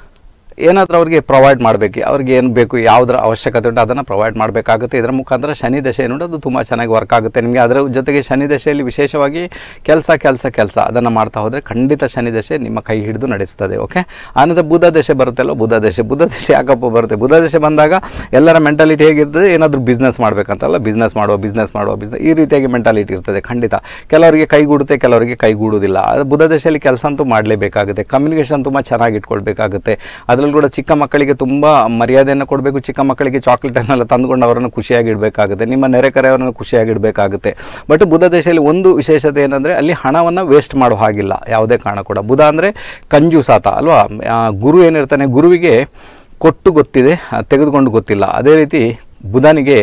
ಏನಾದರೂ ಅವ್ರಿಗೆ ಪ್ರೊವೈಡ್ ಮಾಡಬೇಕು ಅವ್ರಿಗೆ ಏನು ಬೇಕು ಯಾವುದರ ಅವಶ್ಯಕತೆ ಉಂಟು ಅದನ್ನು ಪ್ರೊವೈಡ್ ಮಾಡಬೇಕಾಗುತ್ತೆ ಇದರ ಮುಖಾಂತರ ಶನಿ ದಶೆ ಏನುಂಟು ಅದು ತುಂಬ ಚೆನ್ನಾಗಿ ವರ್ಕ್ ಆಗುತ್ತೆ ನಿಮಗೆ ಅದರ ಜೊತೆಗೆ ಶನಿ ದಶೆಯಲ್ಲಿ ವಿಶೇಷವಾಗಿ ಕೆಲಸ ಕೆಲಸ ಕೆಲಸ ಅದನ್ನು ಮಾಡ್ತಾ ಹೋದರೆ ಖಂಡಿತ ಶನಿ ದಶೆ ನಿಮ್ಮ ಕೈ ಹಿಡಿದು ನಡೆಸ್ತದೆ ಓಕೆ ಆನಂತರ ಬುಧ ದಶೆ ಬರುತ್ತಲ್ಲ ಬುಧ ದಶೆ ಬುಧ ದಶೆ ಯಾಕಪ್ಪ ಬರುತ್ತೆ ಬುಧ ದಶೆ ಬಂದಾಗ ಎಲ್ಲರ ಮೆಂಟಾಲಿಟಿ ಹೇಗಿರ್ತದೆ ಏನಾದರೂ ಬಿಸ್ನೆಸ್ ಮಾಡಬೇಕಂತಲ್ಲ ಬಿಸ್ನೆಸ್ ಮಾಡುವ ಬಿಸ್ನೆಸ್ ಮಾಡುವ ಬಿಸ್ನೆಸ್ ಈ ರೀತಿಯಾಗಿ ಮೆಂಟಾಲಿಟಿ ಇರ್ತದೆ ಖಂಡಿತ ಕೆಲವರಿಗೆ ಕೈಗೂಡುತ್ತೆ ಕೆಲವರಿಗೆ ಕೈಗೂಡುವುದಿಲ್ಲ ಅದು ಬುಧ ದಶೆಯಲ್ಲಿ ಕೆಲಸ ಅಂತೂ ಮಾಡಲೇಬೇಕಾಗುತ್ತೆ ಕಮ್ಯುನಿಕೇಷನ್ ತುಂಬ ಚೆನ್ನಾಗಿ ಇಟ್ಕೊಳ್ಬೇಕಾಗುತ್ತೆ ಅದರಲ್ಲಿ ಕೂಡ ಚಿಕ್ಕ ಮಕ್ಕಳಿಗೆ ತುಂಬ ಮರ್ಯಾದೆಯನ್ನು ಕೊಡಬೇಕು ಚಿಕ್ಕ ಮಕ್ಕಳಿಗೆ ಚಾಕ್ಲೇಟನ್ನೆಲ್ಲ ತಂದುಕೊಂಡು ಅವರನ್ನು ಖುಷಿಯಾಗಿ ಇಡಬೇಕಾಗುತ್ತೆ ನಿಮ್ಮ ನೆರೆಕರೆಯವರನ್ನು ಖುಷಿಯಾಗಿ ಇಡಬೇಕಾಗುತ್ತೆ ಬಟ್ ಬುಧ ದೇಶದಲ್ಲಿ ಒಂದು ವಿಶೇಷತೆ ಏನಂದರೆ ಅಲ್ಲಿ ಹಣವನ್ನು ವೇಸ್ಟ್ ಮಾಡೋ ಹಾಗಿಲ್ಲ ಯಾವುದೇ ಕಾರಣ ಕೂಡ ಬುಧ ಅಂದರೆ ಕಂಜೂಸಾತ ಅಲ್ವಾ ಆ, ಗುರು ಏನಿರ್ತಾನೆ ಗುರುವಿಗೆ ಕೊಟ್ಟು ಗೊತ್ತಿದೆ ಆ, ತೆಗೆದುಕೊಂಡು ಗೊತ್ತಿಲ್ಲ ಅದೇ ರೀತಿ ಬುಧನಿಗೆ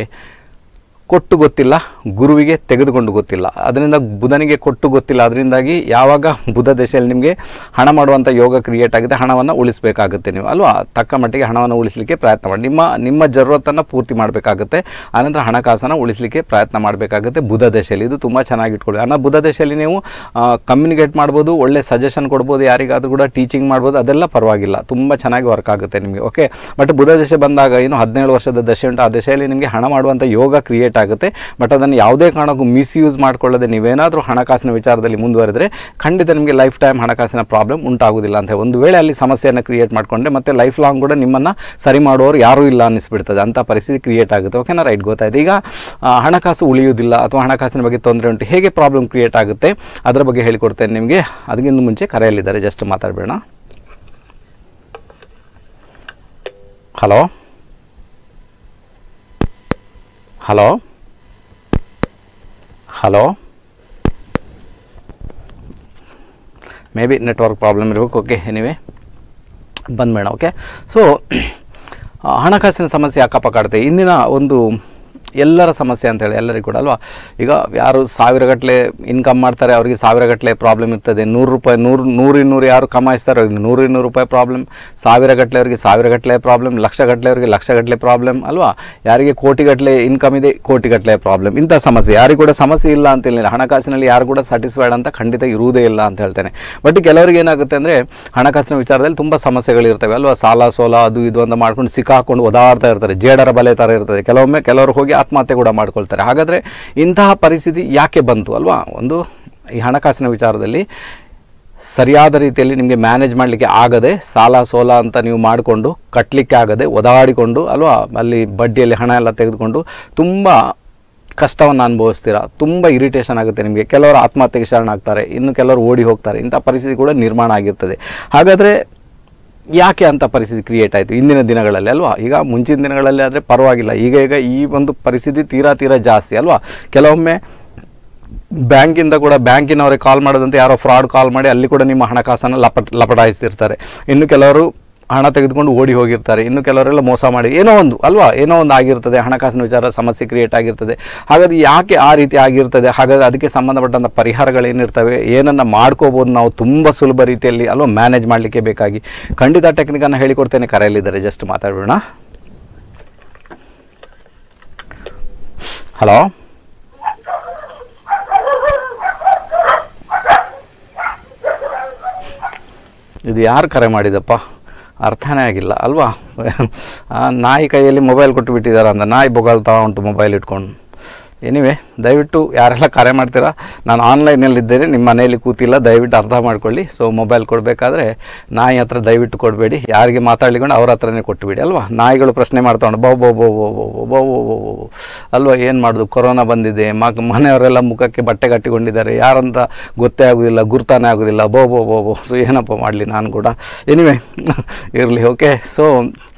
ಕೊಟ್ಟು ಗೊತ್ತಿಲ್ಲ ಗುರುವಿಗೆ ತೆಗೆದುಕೊಂಡು ಗೊತ್ತಿಲ್ಲ ಅದರಿಂದ ಬುಧನಿಗೆ ಕೊಟ್ಟು ಗೊತ್ತಿಲ್ಲ ಅದರಿಂದಾಗಿ ಯಾವಾಗ ಬುಧ ದಶೆಯಲ್ಲಿ ನಿಮಗೆ ಹಣ ಮಾಡುವಂಥ ಯೋಗ ಕ್ರಿಯೇಟ್ ಆಗಿದೆ ಹಣವನ್ನು ಉಳಿಸಬೇಕಾಗುತ್ತೆ ನೀವು ಅಲ್ವಾ ತಕ್ಕ ಮಟ್ಟಿಗೆ ಹಣವನ್ನು ಉಳಿಸಲಿಕ್ಕೆ ಪ್ರಯತ್ನ ಮಾಡಿ ನಿಮ್ಮ ನಿಮ್ಮ ಜरूरतನ್ನು ಪೂರ್ತಿ ಮಾಡಬೇಕಾಗುತ್ತೆ ಆನಂತರ ಹಣಕಾಸನ್ನು ಉಳಿಸಲಿಕ್ಕೆ ಪ್ರಯತ್ನ ಮಾಡಬೇಕಾಗುತ್ತೆ ಬುಧ ದಶೆಯಲ್ಲಿ ಇದು ತುಂಬ ಚೆನ್ನಾಗಿ ಇಟ್ಕೊಳ್ಳಿ ಅನ್ನೋ ಬುಧ ದಶೆಯಲ್ಲಿ ನೀವು ಕಮ್ಯುನಿಕೇಟ್ ಮಾಡ್ಬೋದು ಒಳ್ಳೆ ಸಜೆಷನ್ ಕೊಡ್ಬೋದು ಯಾರಿಗಾದ್ರೂ ಕೂಡ ಟೀಚಿಂಗ್ ಮಾಡ್ಬೋದು ಅದೆಲ್ಲ ಪರವಾಗಿಲ್ಲ ತುಂಬ ಚೆನ್ನಾಗಿ ವರ್ಕ್ ಆಗುತ್ತೆ ನಿಮಗೆ ಓಕೆ ಬಟ್ ಬುಧ ದಶೆ ಬಂದಾಗ ಏನು ಹದಿನೇಳು ವರ್ಷದ ದಶೆ ಉಂಟು ಆ ದಶೆಯಲ್ಲಿ ನಿಮಗೆ ಹಣ ಮಾಡುವಂಥ ಯೋಗ ಕ್ರಿಯೇಟ್ ಆಗುತ್ತೆ ಬಟ್ ಅದನ್ನು ಯಾವುದೇ ಕಾರಣಕ್ಕೂ ಮಿಸ್ಯೂಸ್ ಮಾಡ್ಕೊಳ್ಳದೆ ನೀವೇನಾದರೂ ಹಣಕಾಸಿನ ವಿಚಾರದಲ್ಲಿ ಮುಂದುವರೆದರೆ ಖಂಡಿತ ನಿಮಗೆ ಲೈಫ್ ಟೈಮ್ ಹಣಕಾಸಿನ ಪ್ರಾಬ್ಲಮ್ ಉಂಟಾಗೋದಿಲ್ಲ ಅಂತ ಒಂದು ವೇಳೆ ಅಲ್ಲಿ ಸಮಸ್ಯೆಯನ್ನು ಕ್ರಿಯೇಟ್ ಮಾಡಿಕೊಂಡ್ರೆ ಮತ್ತೆ ಲೈಫ್ ಲಾಂಗ್ ಕೂಡ ನಿಮ್ಮನ್ನು ಸರಿ ಮಾಡೋರು ಯಾರೂ ಇಲ್ಲ ಅನ್ನಿಸ್ಬಿಡ್ತದೆ ಅಂಥ ಪರಿಸ್ಥಿತಿ ಕ್ರಿಯೇಟ್ ಆಗುತ್ತೆ ಓಕೆನಾ ರೈಟ್ ಗೊತ್ತಾಯ್ತು ಈಗ ಆ, ಹಣಕಾಸು ಉಳಿಯುವುದಿಲ್ಲ ಅಥವಾ ಹಣಕಾಸಿನ ಬಗ್ಗೆ ತೊಂದರೆ ಉಂಟು ಹೇಗೆ ಪ್ರಾಬ್ಲಮ್ ಕ್ರಿಯೇಟ್ ಆಗುತ್ತೆ ಅದರ ಬಗ್ಗೆ ಹೇಳಿಕೊಡ್ತೇನೆ ನಿಮಗೆ ಅದಕ್ಕಿಂತ ಮುಂಚೆ ಕರೆಯಲ್ಲಿದ್ದಾರೆ ಜಸ್ಟ್ ಮಾತಾಡಬೇಡ hello hello hello maybe network problem ಇರಬೇಕು ಓಕೆ ಎನಿವೆ ಬಂದ್ಬೇಡ ಓಕೆ ಸೊ ಹಣಕಾಸಿನ ಸಮಸ್ಯೆ ಯಾಕಪ್ಪ ಕಾಡುತ್ತೆ ಇಂದಿನ ಒಂದು ಎಲ್ಲರ ಸಮಸ್ಯೆ ಅಂತೇಳಿ ಎಲ್ಲರಿಗೂ ಕೂಡ ಅಲ್ವಾ ಈಗ ಯಾರು ಸಾವಿರಗಟ್ಟಲೆ ಇನ್ಕಮ್ ಮಾಡ್ತಾರೆ ಅವರಿಗೆ ಸಾವಿರಗಟ್ಟಲೆ ಪ್ರಾಬ್ಲಮ್ ಇರ್ತದೆ ನೂರು ರೂಪಾಯಿ ನೂರು ನೂರು ಇನ್ನೂರು ಯಾರು ಕಮಾಯಿಸ್ತಾರೆ ಅವ್ರಿಗೆ ನೂರು ಇನ್ನೂರು ರೂಪಾಯಿ ಪ್ರಾಬ್ಲಮ್ ಸಾವಿರಗಟ್ಟಲೆ ಅವರಿಗೆ ಸಾವಿರಗಟ್ಟಲೆ ಪ್ರಾಬ್ಲಮ್ ಲಕ್ಷಗಟ್ಟಲೆ ಅವರಿಗೆ ಲಕ್ಷಗಟ್ಟಲೆ ಪ್ರಾಬ್ಲಮ್ ಅಲ್ವಾ ಯಾರಿಗೆ ಕೋಟಿಗಟ್ಟಲೆ ಇನ್ಕಮ್ ಇದೆ ಕೋಟಿಗಟ್ಟಲೆ ಪ್ರಾಬ್ಲಮ್ ಇಂಥ ಸಮಸ್ಯೆ ಯಾರಿಗೂ ಕೂಡ ಸಮಸ್ಯೆ ಇಲ್ಲ ಅಂತ ಇಲ್ಲ ಹಣಕಾಸಿನಲ್ಲಿ ಯಾರು ಕೂಡ ಸ್ಯಾಟಿಸ್ಫೈಡ್ ಅಂತ ಖಂಡಿತ ಇರುವುದೇ ಇಲ್ಲ ಅಂತ ಹೇಳ್ತೇನೆ ಬಟ್ ಕೆಲವರಿಗೆ ಏನಾಗುತ್ತೆ ಅಂದರೆ ಹಣಕಾಸಿನ ವಿಚಾರದಲ್ಲಿ ತುಂಬ ಸಮಸ್ಯೆಗಳಿರ್ತವೆ ಅಲ್ವಾ ಸಾಲ ಸೋಲ ಅದು ಇದು ಅಂತ ಮಾಡ್ಕೊಂಡು ಸಿಕ್ಕಾಕೊಂಡು ಓದಾಡ್ತಾ ಇರ್ತಾರೆ ಜೇಡರ ಬಲೆ ಥರ ಇರ್ತದೆ ಕೆಲವೊಮ್ಮೆ ಕೆಲವರು ಹೋಗಿ ಆತ್ಮಹತ್ಯೆ ಕೂಡ ಮಾಡ್ಕೊಳ್ತಾರೆ ಹಾಗಾದರೆ ಇಂತಹ ಪರಿಸ್ಥಿತಿ ಯಾಕೆ ಬಂತು ಅಲ್ವಾ ಒಂದು ಈ ಹಣಕಾಸಿನ ವಿಚಾರದಲ್ಲಿ ಸರಿಯಾದ ರೀತಿಯಲ್ಲಿ ನಿಮಗೆ ಮ್ಯಾನೇಜ್ ಮಾಡಲಿಕ್ಕೆ ಆಗದೆ ಸಾಲ ಸೋಲ ಅಂತ ನೀವು ಮಾಡಿಕೊಂಡು ಕಟ್ಟಲಿಕ್ಕೆ ಆಗದೆ ಒದಾಡಿಕೊಂಡು ಅಲ್ವಾ ಅಲ್ಲಿ ಬಡ್ಡಿಯಲ್ಲಿ ಹಣ ಎಲ್ಲ ತೆಗೆದುಕೊಂಡು ತುಂಬ ಕಷ್ಟವನ್ನು ಅನುಭವಿಸ್ತೀರಾ ತುಂಬ ಇರಿಟೇಷನ್ ಆಗುತ್ತೆ ನಿಮಗೆ ಕೆಲವರು ಆತ್ಮಹತ್ಯೆಗೆ ಶರಣಾಗ್ತಾರೆ ಇನ್ನು ಕೆಲವರು ಓಡಿ ಹೋಗ್ತಾರೆ ಇಂಥ ಪರಿಸ್ಥಿತಿ ಕೂಡ ನಿರ್ಮಾಣ ಆಗಿರ್ತದೆ ಹಾಗಾದರೆ ಯಾಕೆ ಅಂತ ಪರಿಸ್ಥಿತಿ ಕ್ರಿಯೇಟ್ ಆಯಿತು ಇಂದಿನ ದಿನಗಳಲ್ಲಿ ಅಲ್ವಾ ಈಗ ಮುಂಚಿನ ದಿನಗಳಲ್ಲಿ ಆದರೆ ಪರವಾಗಿಲ್ಲ ಈಗ ಈಗ ಈ ಒಂದು ಪರಿಸ್ಥಿತಿ ತೀರಾ ತೀರಾ ಜಾಸ್ತಿ ಅಲ್ವಾ ಕೆಲವೊಮ್ಮೆ ಬ್ಯಾಂಕಿಂದ ಕೂಡ ಬ್ಯಾಂಕಿನವರಿಗೆ ಕಾಲ್ ಮಾಡೋದಂತೆ ಯಾರೋ ಫ್ರಾಡ್ ಕಾಲ್ ಮಾಡಿ ಅಲ್ಲಿ ಕೂಡ ನಿಮ್ಮ ಹಣಕಾಸನ್ನು ಲಪಟ್ ಲಪಟಾಯಿಸ್ತಿರ್ತಾರೆ ಇನ್ನು ಕೆಲವರು ಹಣ ತೆಗೆದುಕೊಂಡು ಓಡಿ ಹೋಗಿರ್ತಾರೆ ಇನ್ನು ಕೆಲವರೆಲ್ಲ ಮೋಸ ಮಾಡಿ ಏನೋ ಒಂದು ಅಲ್ವಾ ಏನೋ ಒಂದು ಆಗಿರ್ತದೆ ಹಣಕಾಸಿನ ವಿಚಾರ ಸಮಸ್ಯೆ ಕ್ರಿಯೇಟ್ ಆಗಿರ್ತದೆ ಹಾಗಾದ್ರೆ ಯಾಕೆ ಆ ರೀತಿ ಆಗಿರ್ತದೆ ಹಾಗಾದ್ರೆ ಅದಕ್ಕೆ ಸಂಬಂಧಪಟ್ಟಂಥ ಪರಿಹಾರಗಳೇನಿರ್ತವೆ ಏನನ್ನು ಮಾಡ್ಕೋಬೋದು ನಾವು ತುಂಬ ಸುಲಭ ರೀತಿಯಲ್ಲಿ ಅಲ್ವಾ ಮ್ಯಾನೇಜ್ ಮಾಡಲಿಕ್ಕೆ ಬೇಕಾಗಿ ಖಂಡಿತ ಟೆಕ್ನಿಕನ್ನು ಹೇಳಿಕೊಡ್ತೇನೆ ಕರೆಯಲ್ಲಿದ್ದಾರೆ ಜಸ್ಟ್ ಮಾತಾಡೋಣ ಹಲೋ ಇದು ಯಾರು ಕರೆ ಮಾಡಿದಪ್ಪ ಅರ್ಥನೇ ಆಗಿಲ್ಲ ಅಲ್ವಾ ಆ ನಾಯಿ ಕೈಯಲ್ಲಿ ಮೊಬೈಲ್ ಕೊಟ್ಟು ಬಿಟ್ಟಿದ್ದಾರೆ ಅಂತ ನಾಯಿ ಬೊಗಳ್ತಾ ಉಂಟು ಮೊಬೈಲ್ ಇಟ್ಕೊಂಡು ಎನಿವೆ ದಯವಿಟ್ಟು ಯಾರೆಲ್ಲ ಕರೆ ಮಾಡ್ತೀರಾ ನಾನು ಆನ್ಲೈನಲ್ಲಿದ್ದೇನೆ ನಿಮ್ಮ ಮನೆಯಲ್ಲಿ ಕೂತಿಲ್ಲ ದಯವಿಟ್ಟು ಅರ್ಥ ಮಾಡ್ಕೊಳ್ಳಿ ಸೊ ಮೊಬೈಲ್ ಕೊಡಬೇಕಾದ್ರೆ ನಾಯಿ ಹತ್ರ ದಯವಿಟ್ಟು ಕೊಡಬೇಡಿ ಯಾರಿಗೆ ಮಾತಾಡ್ಲಿಕೊಂಡು ಅವ್ರ ಹತ್ರನೇ ಕೊಟ್ಟುಬಿಡಿ ಅಲ್ವಾ ನಾಯಿಗಳು ಪ್ರಶ್ನೆ ಮಾಡ್ತಾವೆ ಬೋ ಬೋ ಬೋ ಬೋ ಬೋ ಬೋ ಬೋ ಬೋ ಬೋ ಬೋ ಅಲ್ವಾ ಏನು ಮಾಡೋದು ಕೊರೋನಾ ಬಂದಿದೆ ಮಗ ಮನೆಯವರೆಲ್ಲ ಮುಖಕ್ಕೆ ಬಟ್ಟೆ ಕಟ್ಟಿಕೊಂಡಿದ್ದಾರೆ ಯಾರಂತ ಗೊತ್ತೇ ಆಗೋದಿಲ್ಲ ಗುರ್ತಾನೆ ಆಗೋದಿಲ್ಲ ಬೋ ಬೋ ಬೋ ಬೋ ಸೊ ಏನಪ್ಪ ಮಾಡಲಿ ನಾನು ಕೂಡ ಎನಿವೆ ಇರಲಿ ಓಕೆ ಸೊ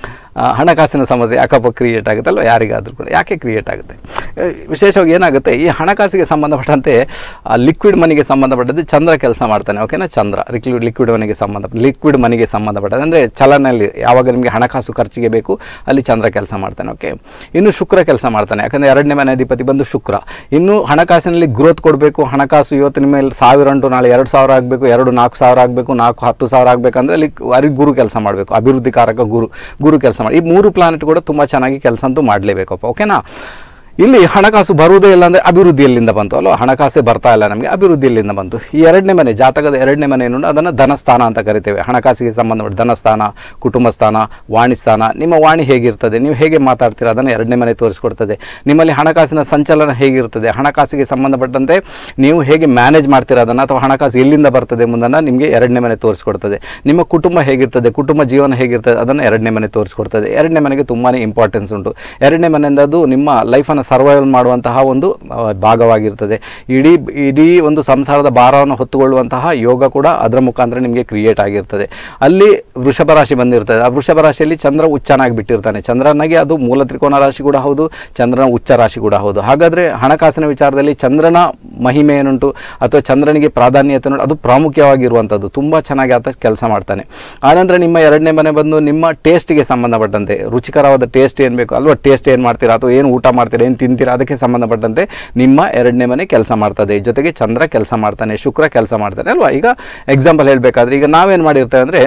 ಆ, ಹಣಕಾಸಿನ ಸಮಸ್ಯೆ ಯಾಕಪ್ಪ ಕ್ರಿಯೇಟ್ ಆಗುತ್ತೆ ಅಲ್ವ ಯಾರಿಗಾದರೂ ಕೂಡ ಯಾಕೆ ಕ್ರಿಯೇಟ್ ಆಗುತ್ತೆ ಆ, ವಿಶೇಷವಾಗಿ ಏನಾಗುತ್ತೆ ಈ ಹಣಕಾಸಿಗೆ ಸಂಬಂಧಪಟ್ಟಂತೆ ಲಿಕ್ವಿಡ್ ಮನಿಗೆ ಸಂಬಂಧಪಟ್ಟಂತೆ ಚಂದ್ರ ಕೆಲಸ ಮಾಡ್ತಾನೆ ಓಕೆನಾ ಚಂದ್ರ ಲಿಕ್ವಿಡ್ ಲಿಕ್ವಿಡ್ ಮನಿಗೆ ಸಂಬಂಧ ಲಿಕ್ವಿಡ್ ಮನಿಗೆ ಸಂಬಂಧಪಟ್ಟಂತೆ ಅಂದರೆ ಚಲನೆಯಲ್ಲಿ ಯಾವಾಗ ನಿಮಗೆ ಹಣಕಾಸು ಖರ್ಚಿಗೆ ಬೇಕು ಅಲ್ಲಿ ಚಂದ್ರ ಕೆಲಸ ಮಾಡ್ತಾನೆ ಓಕೆ ಇನ್ನು ಶುಕ್ರ ಕೆಲಸ ಮಾಡ್ತಾನೆ ಯಾಕಂದರೆ ಎರಡನೇ ಮನೆ ಅಧಿಪತಿ ಬಂದು ಶುಕ್ರ ಇನ್ನು ಹಣಕಾಸಿನಲ್ಲಿ ಗ್ರೋತ್ ಕೊಡಬೇಕು ಹಣಕಾಸು ಇವತ್ತು ನಿಮ್ಮ ಮೇಲೆ ಸಾವಿರ ಉಂಟು ನಾಳೆ ಎರಡು ಸಾವಿರ ಆಗಬೇಕು ಎರಡು ನಾಲ್ಕು ಸಾವಿರ ಆಗಬೇಕು ನಾಲ್ಕು ಹತ್ತು ಸಾವಿರ ಆಗಬೇಕಂದ್ರೆ ಅಲ್ಲಿ ಅಲ್ಲಿ ಗುರು ಕೆಲಸ ಮಾಡಬೇಕು ಅಭಿವೃದ್ಧಿಕಾರಕ ಗುರು ಗುರು ಕೆಲಸ ಮಾಡಿ ಈ ಮೂರು ಪ್ಲಾನೆಟ್ ಕೂಡ ತುಂಬ ಚೆನ್ನಾಗಿ ಕೆಲಸ ಅಂತೂ ಮಾಡಲೇಬೇಕಪ್ಪ ಓಕೆನಾ ಇಲ್ಲಿ ಹಣಕಾಸು ಬರುವುದೇ ಇಲ್ಲ ಅಂದರೆ ಅಭಿವೃದ್ಧಿ ಎಲ್ಲಿಂದ ಬಂತು ಅಲ್ವಾ ಹಣಕಾಸೇ ಬರ್ತಾ ಇಲ್ಲ ನಮಗೆ ಅಭಿವೃದ್ಧಿ ಎಲ್ಲಿಂದ ಬಂತು ಈ ಎರಡನೇ ಮನೆ ಜಾತಕದ ಎರಡನೇ ಮನೆ ಏನು ಅದನ್ನು ಧನಸ್ಥಾನ ಅಂತ ಕರಿತೇವೆ ಹಣಕಾಸಿಗೆ ಸಂಬಂಧಪಟ್ಟ ಧನಸ್ಥಾನ ಕುಟುಂಬ ಸ್ಥಾನ ವಾಣಿ ಸ್ಥಾನ ನಿಮ್ಮ ವಾಣಿ ಹೇಗಿರ್ತದೆ ನೀವು ಹೇಗೆ ಮಾತಾಡ್ತೀರಾ ಅದನ್ನು ಎರಡನೇ ಮನೆ ತೋರಿಸ್ಕೊಡ್ತದೆ ನಿಮ್ಮಲ್ಲಿ ಹಣಕಾಸಿನ ಸಂಚಲನ ಹೇಗಿರ್ತದೆ ಹಣಕಾಸಿಗೆ ಸಂಬಂಧಪಟ್ಟಂತೆ ನೀವು ಹೇಗೆ ಮ್ಯಾನೇಜ್ ಮಾಡ್ತೀರಾ ಅದನ್ನು ಅಥವಾ ಹಣಕಾಸು ಎಲ್ಲಿಂದ ಬರ್ತದೆ ಮುಂದನ್ನು ನಿಮಗೆ ಎರಡನೇ ಮನೆ ತೋರಿಸ್ಕೊಡ್ತದೆ ನಿಮ್ಮ ಕುಟುಂಬ ಹೇಗಿರ್ತದೆ ಕುಟುಂಬ ಜೀವನ ಹೇಗಿರ್ತದೆ ಅದನ್ನು ಎರಡನೇ ಮನೆ ತೋರಿಸ್ಕೊಡ್ತದೆ ಎರಡನೇ ಮನೆಗೆ ತುಂಬಾ ಇಂಪಾರ್ಟೆನ್ಸ್ ಉಂಟು ಎರಡನೇ ಮನೆಯಿಂದ ಅದು ನಿಮ್ಮ ಲೈಫನ್ನು ಸರ್ವೈವಲ್ ಮಾಡುವಂತಹ ಒಂದು ಆ, ಭಾಗವಾಗಿರ್ತದೆ ಇಡೀ ಇಡೀ ಒಂದು ಸಂಸಾರದ ಭಾರವನ್ನು ಹೊತ್ತುಕೊಳ್ಳುವಂತಹ ಯೋಗ ಕೂಡ ಅದರ ಮುಖಾಂತರ ನಿಮಗೆ ಕ್ರಿಯೇಟ್ ಆಗಿರ್ತದೆ ಅಲ್ಲಿ ವೃಷಭ ರಾಶಿ ಬಂದಿರ್ತದೆ ಆ ವೃಷಭ ರಾಶಿಯಲ್ಲಿ ಚಂದ್ರ ಉಚ್ಚನಾಗಿ ಬಿಟ್ಟಿರ್ತಾನೆ ಚಂದ್ರನಿಗೆ ಅದು ಮೂಲ ತ್ರಿಕೋನ ರಾಶಿ ಕೂಡ ಹೌದು ಚಂದ್ರನ ಉಚ್ಚ ರಾಶಿ ಕೂಡ ಹೌದು ಹಾಗಾದರೆ ಹಣಕಾಸಿನ ವಿಚಾರದಲ್ಲಿ ಚಂದ್ರನ ಮಹಿಮೆ ಏನುಂಟು ಅಥವಾ ಚಂದ್ರನಿಗೆ ಪ್ರಾಧಾನ್ಯತೆ ಉಂಟು ಅದು ಪ್ರಾಮುಖ್ಯವಾಗಿರುವಂಥದ್ದು ತುಂಬ ಚೆನ್ನಾಗಿ ಆತ ಕೆಲಸ ಮಾಡ್ತಾನೆ ಆನಂತರ ನಿಮ್ಮ ಎರಡನೇ ಮನೆ ಬಂದು ನಿಮ್ಮ ಟೇಸ್ಟಿಗೆ ಸಂಬಂಧಪಟ್ಟಂತೆ ರುಚಿಕರವಾದ ಟೇಸ್ಟ್ ಏನು ಬೇಕು ಅಲ್ವಾ ಟೇಸ್ಟ್ ಏನು ಮಾಡ್ತೀರಾ ಅಥವಾ ಏನು ಊಟ ಮಾಡ್ತೀರಾ ಏನು ತಿಂತೀರಾ ಅದಕ್ಕೆ ಸಂಬಂಧಪಟ್ಟಂತೆ ನಿಮ್ಮ ಎರಡನೇ ಮನೆ ಕೆಲಸ ಮಾಡ್ತದೆ ಜೊತೆಗೆ ಚಂದ್ರ ಕೆಲಸ ಮಾಡ್ತಾನೆ ಶುಕ್ರ ಕೆಲಸ ಮಾಡ್ತಾನೆ ಅಲ್ವಾ ಈಗ ಎಕ್ಸಾಂಪಲ್ ಹೇಳಬೇಕಾದ್ರೆ ಈಗ ನಾವೇನು ಮಾಡಿರ್ತೇವೆ ಅಂದರೆ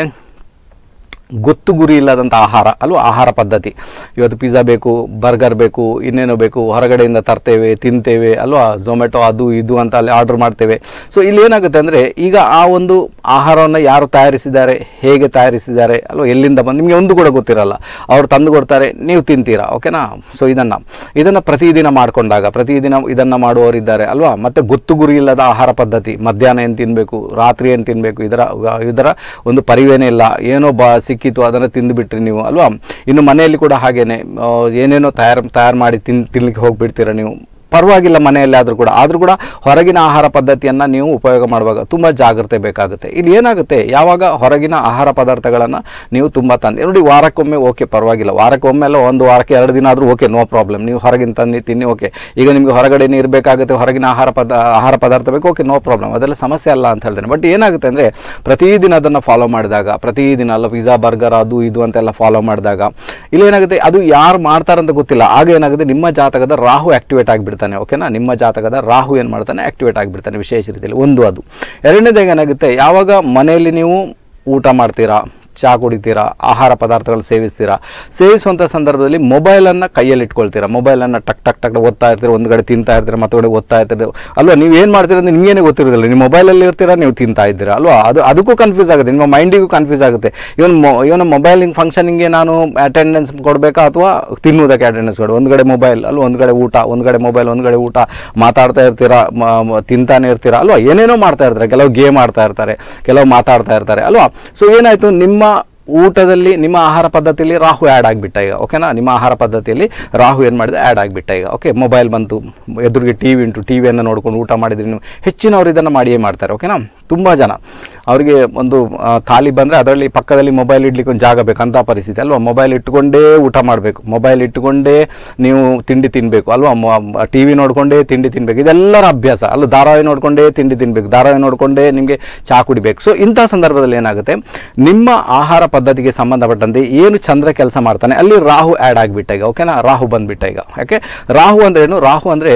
ಗೊತ್ತು ಗುರಿ ಇಲ್ಲದಂಥ ಆಹಾರ ಅಲ್ವಾ ಆಹಾರ ಪದ್ಧತಿ ಇವತ್ತು ಪಿಜ್ಜಾ ಬೇಕು ಬರ್ಗರ್ ಬೇಕು ಇನ್ನೇನೋ ಬೇಕು ಹೊರಗಡೆಯಿಂದ ತರ್ತೇವೆ ತಿಂತೇವೆ ಅಲ್ವಾ ಝೊಮ್ಯಾಟೊ ಅದು ಇದು ಅಂತ ಅಲ್ಲಿ ಆರ್ಡರ್ ಮಾಡ್ತೇವೆ ಸೊ ಇಲ್ಲಿ ಏನಾಗುತ್ತೆ ಅಂದರೆ ಈಗ ಆ ಒಂದು ಆಹಾರವನ್ನು ಯಾರು ತಯಾರಿಸಿದ್ದಾರೆ ಹೇಗೆ ತಯಾರಿಸಿದ್ದಾರೆ ಅಲ್ವಾ ಎಲ್ಲಿಂದ ಬಂದು ನಿಮಗೆ ಒಂದು ಕೂಡ ಗೊತ್ತಿರಲ್ಲ ಅವ್ರು ತಂದು ಕೊಡ್ತಾರೆ ನೀವು ತಿಂತೀರಾ ಓಕೆನಾ ಸೊ ಇದನ್ನು ಇದನ್ನು ಪ್ರತಿದಿನ ಮಾಡಿಕೊಂಡಾಗ ಪ್ರತಿದಿನ ಇದನ್ನು ಮಾಡುವವರಿದ್ದಾರೆ ಅಲ್ವಾ ಮತ್ತು ಗೊತ್ತು ಗುರಿ ಇಲ್ಲದ ಆಹಾರ ಪದ್ಧತಿ ಮಧ್ಯಾಹ್ನ ಏನು ತಿನ್ನಬೇಕು ರಾತ್ರಿ ಏನು ತಿನ್ನಬೇಕು ಇದರ ಇದರ ಒಂದು ಪರಿವೇನೇ ಇಲ್ಲ ಏನೋ ಬಾ ಸಿಕ್ಕಿತು ಅದನ್ನು ತಿಂದುಬಿಟ್ರಿ ನೀವು ಅಲ್ವಾ ಇನ್ನು ಮನೆಯಲ್ಲಿ ಕೂಡ ಹಾಗೇನೆ ಆ, ಏನೇನೋ ತಯಾರು ತಯಾರು ಮಾಡಿ ತಿನ್ ತಿನ್ಲಿಕ್ಕೆ ಹೋಗಿಬಿಡ್ತೀರ ನೀವು ಪರವಾಗಿಲ್ಲ ಮನೆಯಲ್ಲಿ ಆದರೂ ಕೂಡ ಆದರೂ ಕೂಡ ಹೊರಗಿನ ಆಹಾರ ಪದ್ಧತಿಯನ್ನು ನೀವು ಉಪಯೋಗ ಮಾಡುವಾಗ ತುಂಬ ಜಾಗ್ರತೆ ಬೇಕಾಗುತ್ತೆ ಇಲ್ಲಿ ಏನಾಗುತ್ತೆ ಯಾವಾಗ ಹೊರಗಿನ ಆಹಾರ ಪದಾರ್ಥಗಳನ್ನು ನೀವು ತುಂಬ ತಂದು ನೋಡಿ ವಾರಕ್ಕೊಮ್ಮೆ ಓಕೆ ಪರವಾಗಿಲ್ಲ ವಾರಕ್ಕೊಮ್ಮೆ ಅಲ್ಲ ಒಂದು ವಾರಕ್ಕೆ ಎರಡು ದಿನ ಆದರೂ ಓಕೆ ನೋ ಪ್ರಾಬ್ಲಮ್ ನೀವು ಹೊರಗಿನ ತಂದು ತಿನ್ನಿ ಓಕೆ ಈಗ ನಿಮಗೆ ಹೊರಗಡೆನೇ ಇರಬೇಕಾಗುತ್ತೆ ಹೊರಗಿನ ಆಹಾರ ಪದ ಆಹಾರ ಪದಾರ್ಥ ಬೇಕು ಓಕೆ ನೋ ಪ್ರಾಬ್ಲಮ್ ಅದೆಲ್ಲ ಸಮಸ್ಯೆ ಅಲ್ಲ ಅಂತ ಹೇಳ್ತೇನೆ ಬಟ್ ಏನಾಗುತ್ತೆ ಅಂದರೆ ಪ್ರತಿದಿನ ಅದನ್ನು ಫಾಲೋ ಮಾಡಿದಾಗ ಪ್ರತಿದಿನ ಅಲ್ಲ ಪಿಜ್ಜಾ ಬರ್ಗರ್ ಅದು ಇದು ಅಂತೆಲ್ಲ ಫಾಲೋ ಮಾಡಿದಾಗ ಇಲ್ಲಿ ಏನಾಗುತ್ತೆ ಅದು ಯಾರು ಮಾಡ್ತಾರಂತ ಗೊತ್ತಿಲ್ಲ ಆಗ ಏನಾಗುತ್ತೆ ನಿಮ್ಮ ಜಾತಕದ ರಾಹು ಆಕ್ಟಿವೇಟ್ ಆಗಿಬಿಡ್ತಾನೆ ಓಕೆನಾ ನಿಮ್ಮ ಜಾತಕದ ರಾಹು ಏನು ಮಾಡ್ತಾನೆ ಆಕ್ಟಿವೇಟ್ ಆಗಿಬಿಡ್ತಾನೆ ವಿಶೇಷ ರೀತಿಯಲ್ಲಿ ಒಂದು ಅದು ಎರಡನೇದಾಗಿ ಏನಾಗುತ್ತೆ ಯಾವಾಗ ಮನೆಯಲ್ಲಿ ನೀವು ಊಟ ಮಾಡ್ತೀರಾ ಚಹಾ ಕುಡಿತೀರಾ ಆಹಾರ ಪದಾರ್ಥಗಳು ಸೇವಿಸ್ತೀರಾ ಸೇವಿಸುವಂಥ ಸಂದರ್ಭದಲ್ಲಿ ಮೊಬೈಲನ್ನು ಕೈಯಲ್ಲಿ ಇಟ್ಕೊಳ್ತೀರಾ ಮೊಬೈಲನ್ನು ಟಕ್ ಟಕ್ ಟಕ್ ಓದ್ತಾ ಇರ್ತೀರಾ ಒಂದು ಕಡೆ ತಿಂತಾ ಇರ್ತೀರಾ ಮತ್ತೊಂದು ಕಡೆ ಓದ್ತಾ ಇರ್ತೀರ ಅಲ್ವಾ ನೀವು ಏನು ಮಾಡ್ತೀರಾ ಅಂದರೆ ನಿಮಗೇನೆ ಗೊತ್ತಿರೋದಿಲ್ಲ ನೀವು ಮೊಬೈಲಲ್ಲಿ ಇರ್ತೀರಾ ನೀವು ತಿಂತಾ ಇದ್ದೀರಾ ಅಲ್ವಾ ಅದು ಅದಕ್ಕೂ ಕನ್ಫ್ಯೂಸ್ ಆಗುತ್ತೆ ನಿಮ್ಮ ಮೈಂಡಿಗೂ ಕನ್ಫ್ಯೂಸ್ ಆಗುತ್ತೆ ಇವನ್ ಮೊ ಇವನು ಮೊಬೈಲಿಂಗ್ ಫಂಕ್ಷನಿಂಗೆ ನಾನು ಅಟೆಂಡೆನ್ಸ್ ಕೊಡಬೇಕಾ ಅಥವಾ ತಿನ್ನುವುದಕ್ಕೆ ಅಟೆಂಡೆನ್ಸ್ ಕೊಡು ಒಂದು ಕಡೆ ಮೊಬೈಲ್ ಅಲ್ವಾ ಒಂದು ಕಡೆ ಊಟ ಒಂದು ಕಡೆ ಮೊಬೈಲ್ ಒಂದು ಕಡೆ ಊಟ ಮಾತಾಡ್ತಾ ಇರ್ತೀರಾ ಮ- ಮ- ತಿಂತಾನೆ ಇರ್ತೀರಾ ಅಲ್ವಾ ಏನೇನೋ ಮಾಡ್ತಾ ಇರ್ತಾರೆ ಕೆಲವು ಗೇಮ್ ಆಡ್ತಾ ಇರ್ತಾರೆ ಕೆಲವು ಮಾತಾಡ್ತಾ ಇರ್ತಾರೆ ಅಲ್ವಾ ಸೊ ಏನಾಯಿತು ನಿಮ್ಮ ಊಟದಲ್ಲಿ ನಿಮ್ಮ ಆಹಾರ ಪದ್ಧತಿಯಲ್ಲಿ ರಾಹು ಆ್ಯಡ್ ಆಗಿಬಿಟ್ಟ ಈಗ ಓಕೆನಾ ನಿಮ್ಮ ಆಹಾರ ಪದ್ಧತಿಯಲ್ಲಿ ರಾಹು ಏನು ಮಾಡಿದೆ ಆ್ಯಡ್ ಆಗಿಬಿಟ್ಟ ಈಗ ಓಕೆ ಮೊಬೈಲ್ ಬಂತು ಎದುರಿಗೆ ಟಿ ವಿ ಉಂಟು ಟಿ ವಿಯನ್ನು ನೋಡ್ಕೊಂಡು ಊಟ ಮಾಡಿದ್ರಿ ನೀವು ಹೆಚ್ಚಿನವರು ಇದನ್ನು ಮಾಡಿಯೇ ಮಾಡ್ತಾರೆ ಓಕೆನಾ ತುಂಬ ಜನ ಅವರಿಗೆ ಒಂದು ಆ, ಥಾಲಿ ಬಂದರೆ ಅದರಲ್ಲಿ ಪಕ್ಕದಲ್ಲಿ ಮೊಬೈಲ್ ಇಡ್ಲಿಕ್ಕೆ ಒಂದು ಜಾಗ ಬೇಕು ಅಂತ ಪರಿಸ್ಥಿತಿ ಅಲ್ವಾ ಮೊಬೈಲ್ ಇಟ್ಟುಕೊಂಡೇ ಊಟ ಮಾಡಬೇಕು ಮೊಬೈಲ್ ಇಟ್ಟುಕೊಂಡೇ ನೀವು ತಿಂಡಿ ತಿನ್ನಬೇಕು ಅಲ್ವಾ ಟಿ ವಿ ನೋಡಿಕೊಂಡೇ ತಿಂಡಿ ತಿನ್ನಬೇಕು ಇದೆಲ್ಲರ ಅಭ್ಯಾಸ ಅಲ್ಲ ಧಾರಾವಾಹಿ ನೋಡಿಕೊಂಡೇ ತಿಂಡಿ ತಿನ್ನಬೇಕು ಧಾರಾವಾಹಿ ನೋಡಿಕೊಂಡೇ ನಿಮಗೆ ಚಹಾ ಕುಡಿಬೇಕು ಸೊ ಇಂಥ ಸಂದರ್ಭದಲ್ಲಿ ಏನಾಗುತ್ತೆ ನಿಮ್ಮ ಆಹಾರ ಪದ್ಧತಿಗೆ ಸಂಬಂಧಪಟ್ಟಂತೆ ಏನು ಚಂದ್ರ ಕೆಲಸ ಮಾಡ್ತಾನೆ ಅಲ್ಲಿ ರಾಹು ಆ್ಯಡ್ ಆಗಿಬಿಟ್ಟ ಈಗ ಓಕೆನಾ ರಾಹು ಬಂದ್ಬಿಟ್ಟ ಈಗ ಯಾಕೆ ರಾಹು ಅಂದ್ರೆ ಏನು ರಾಹು ಅಂದರೆ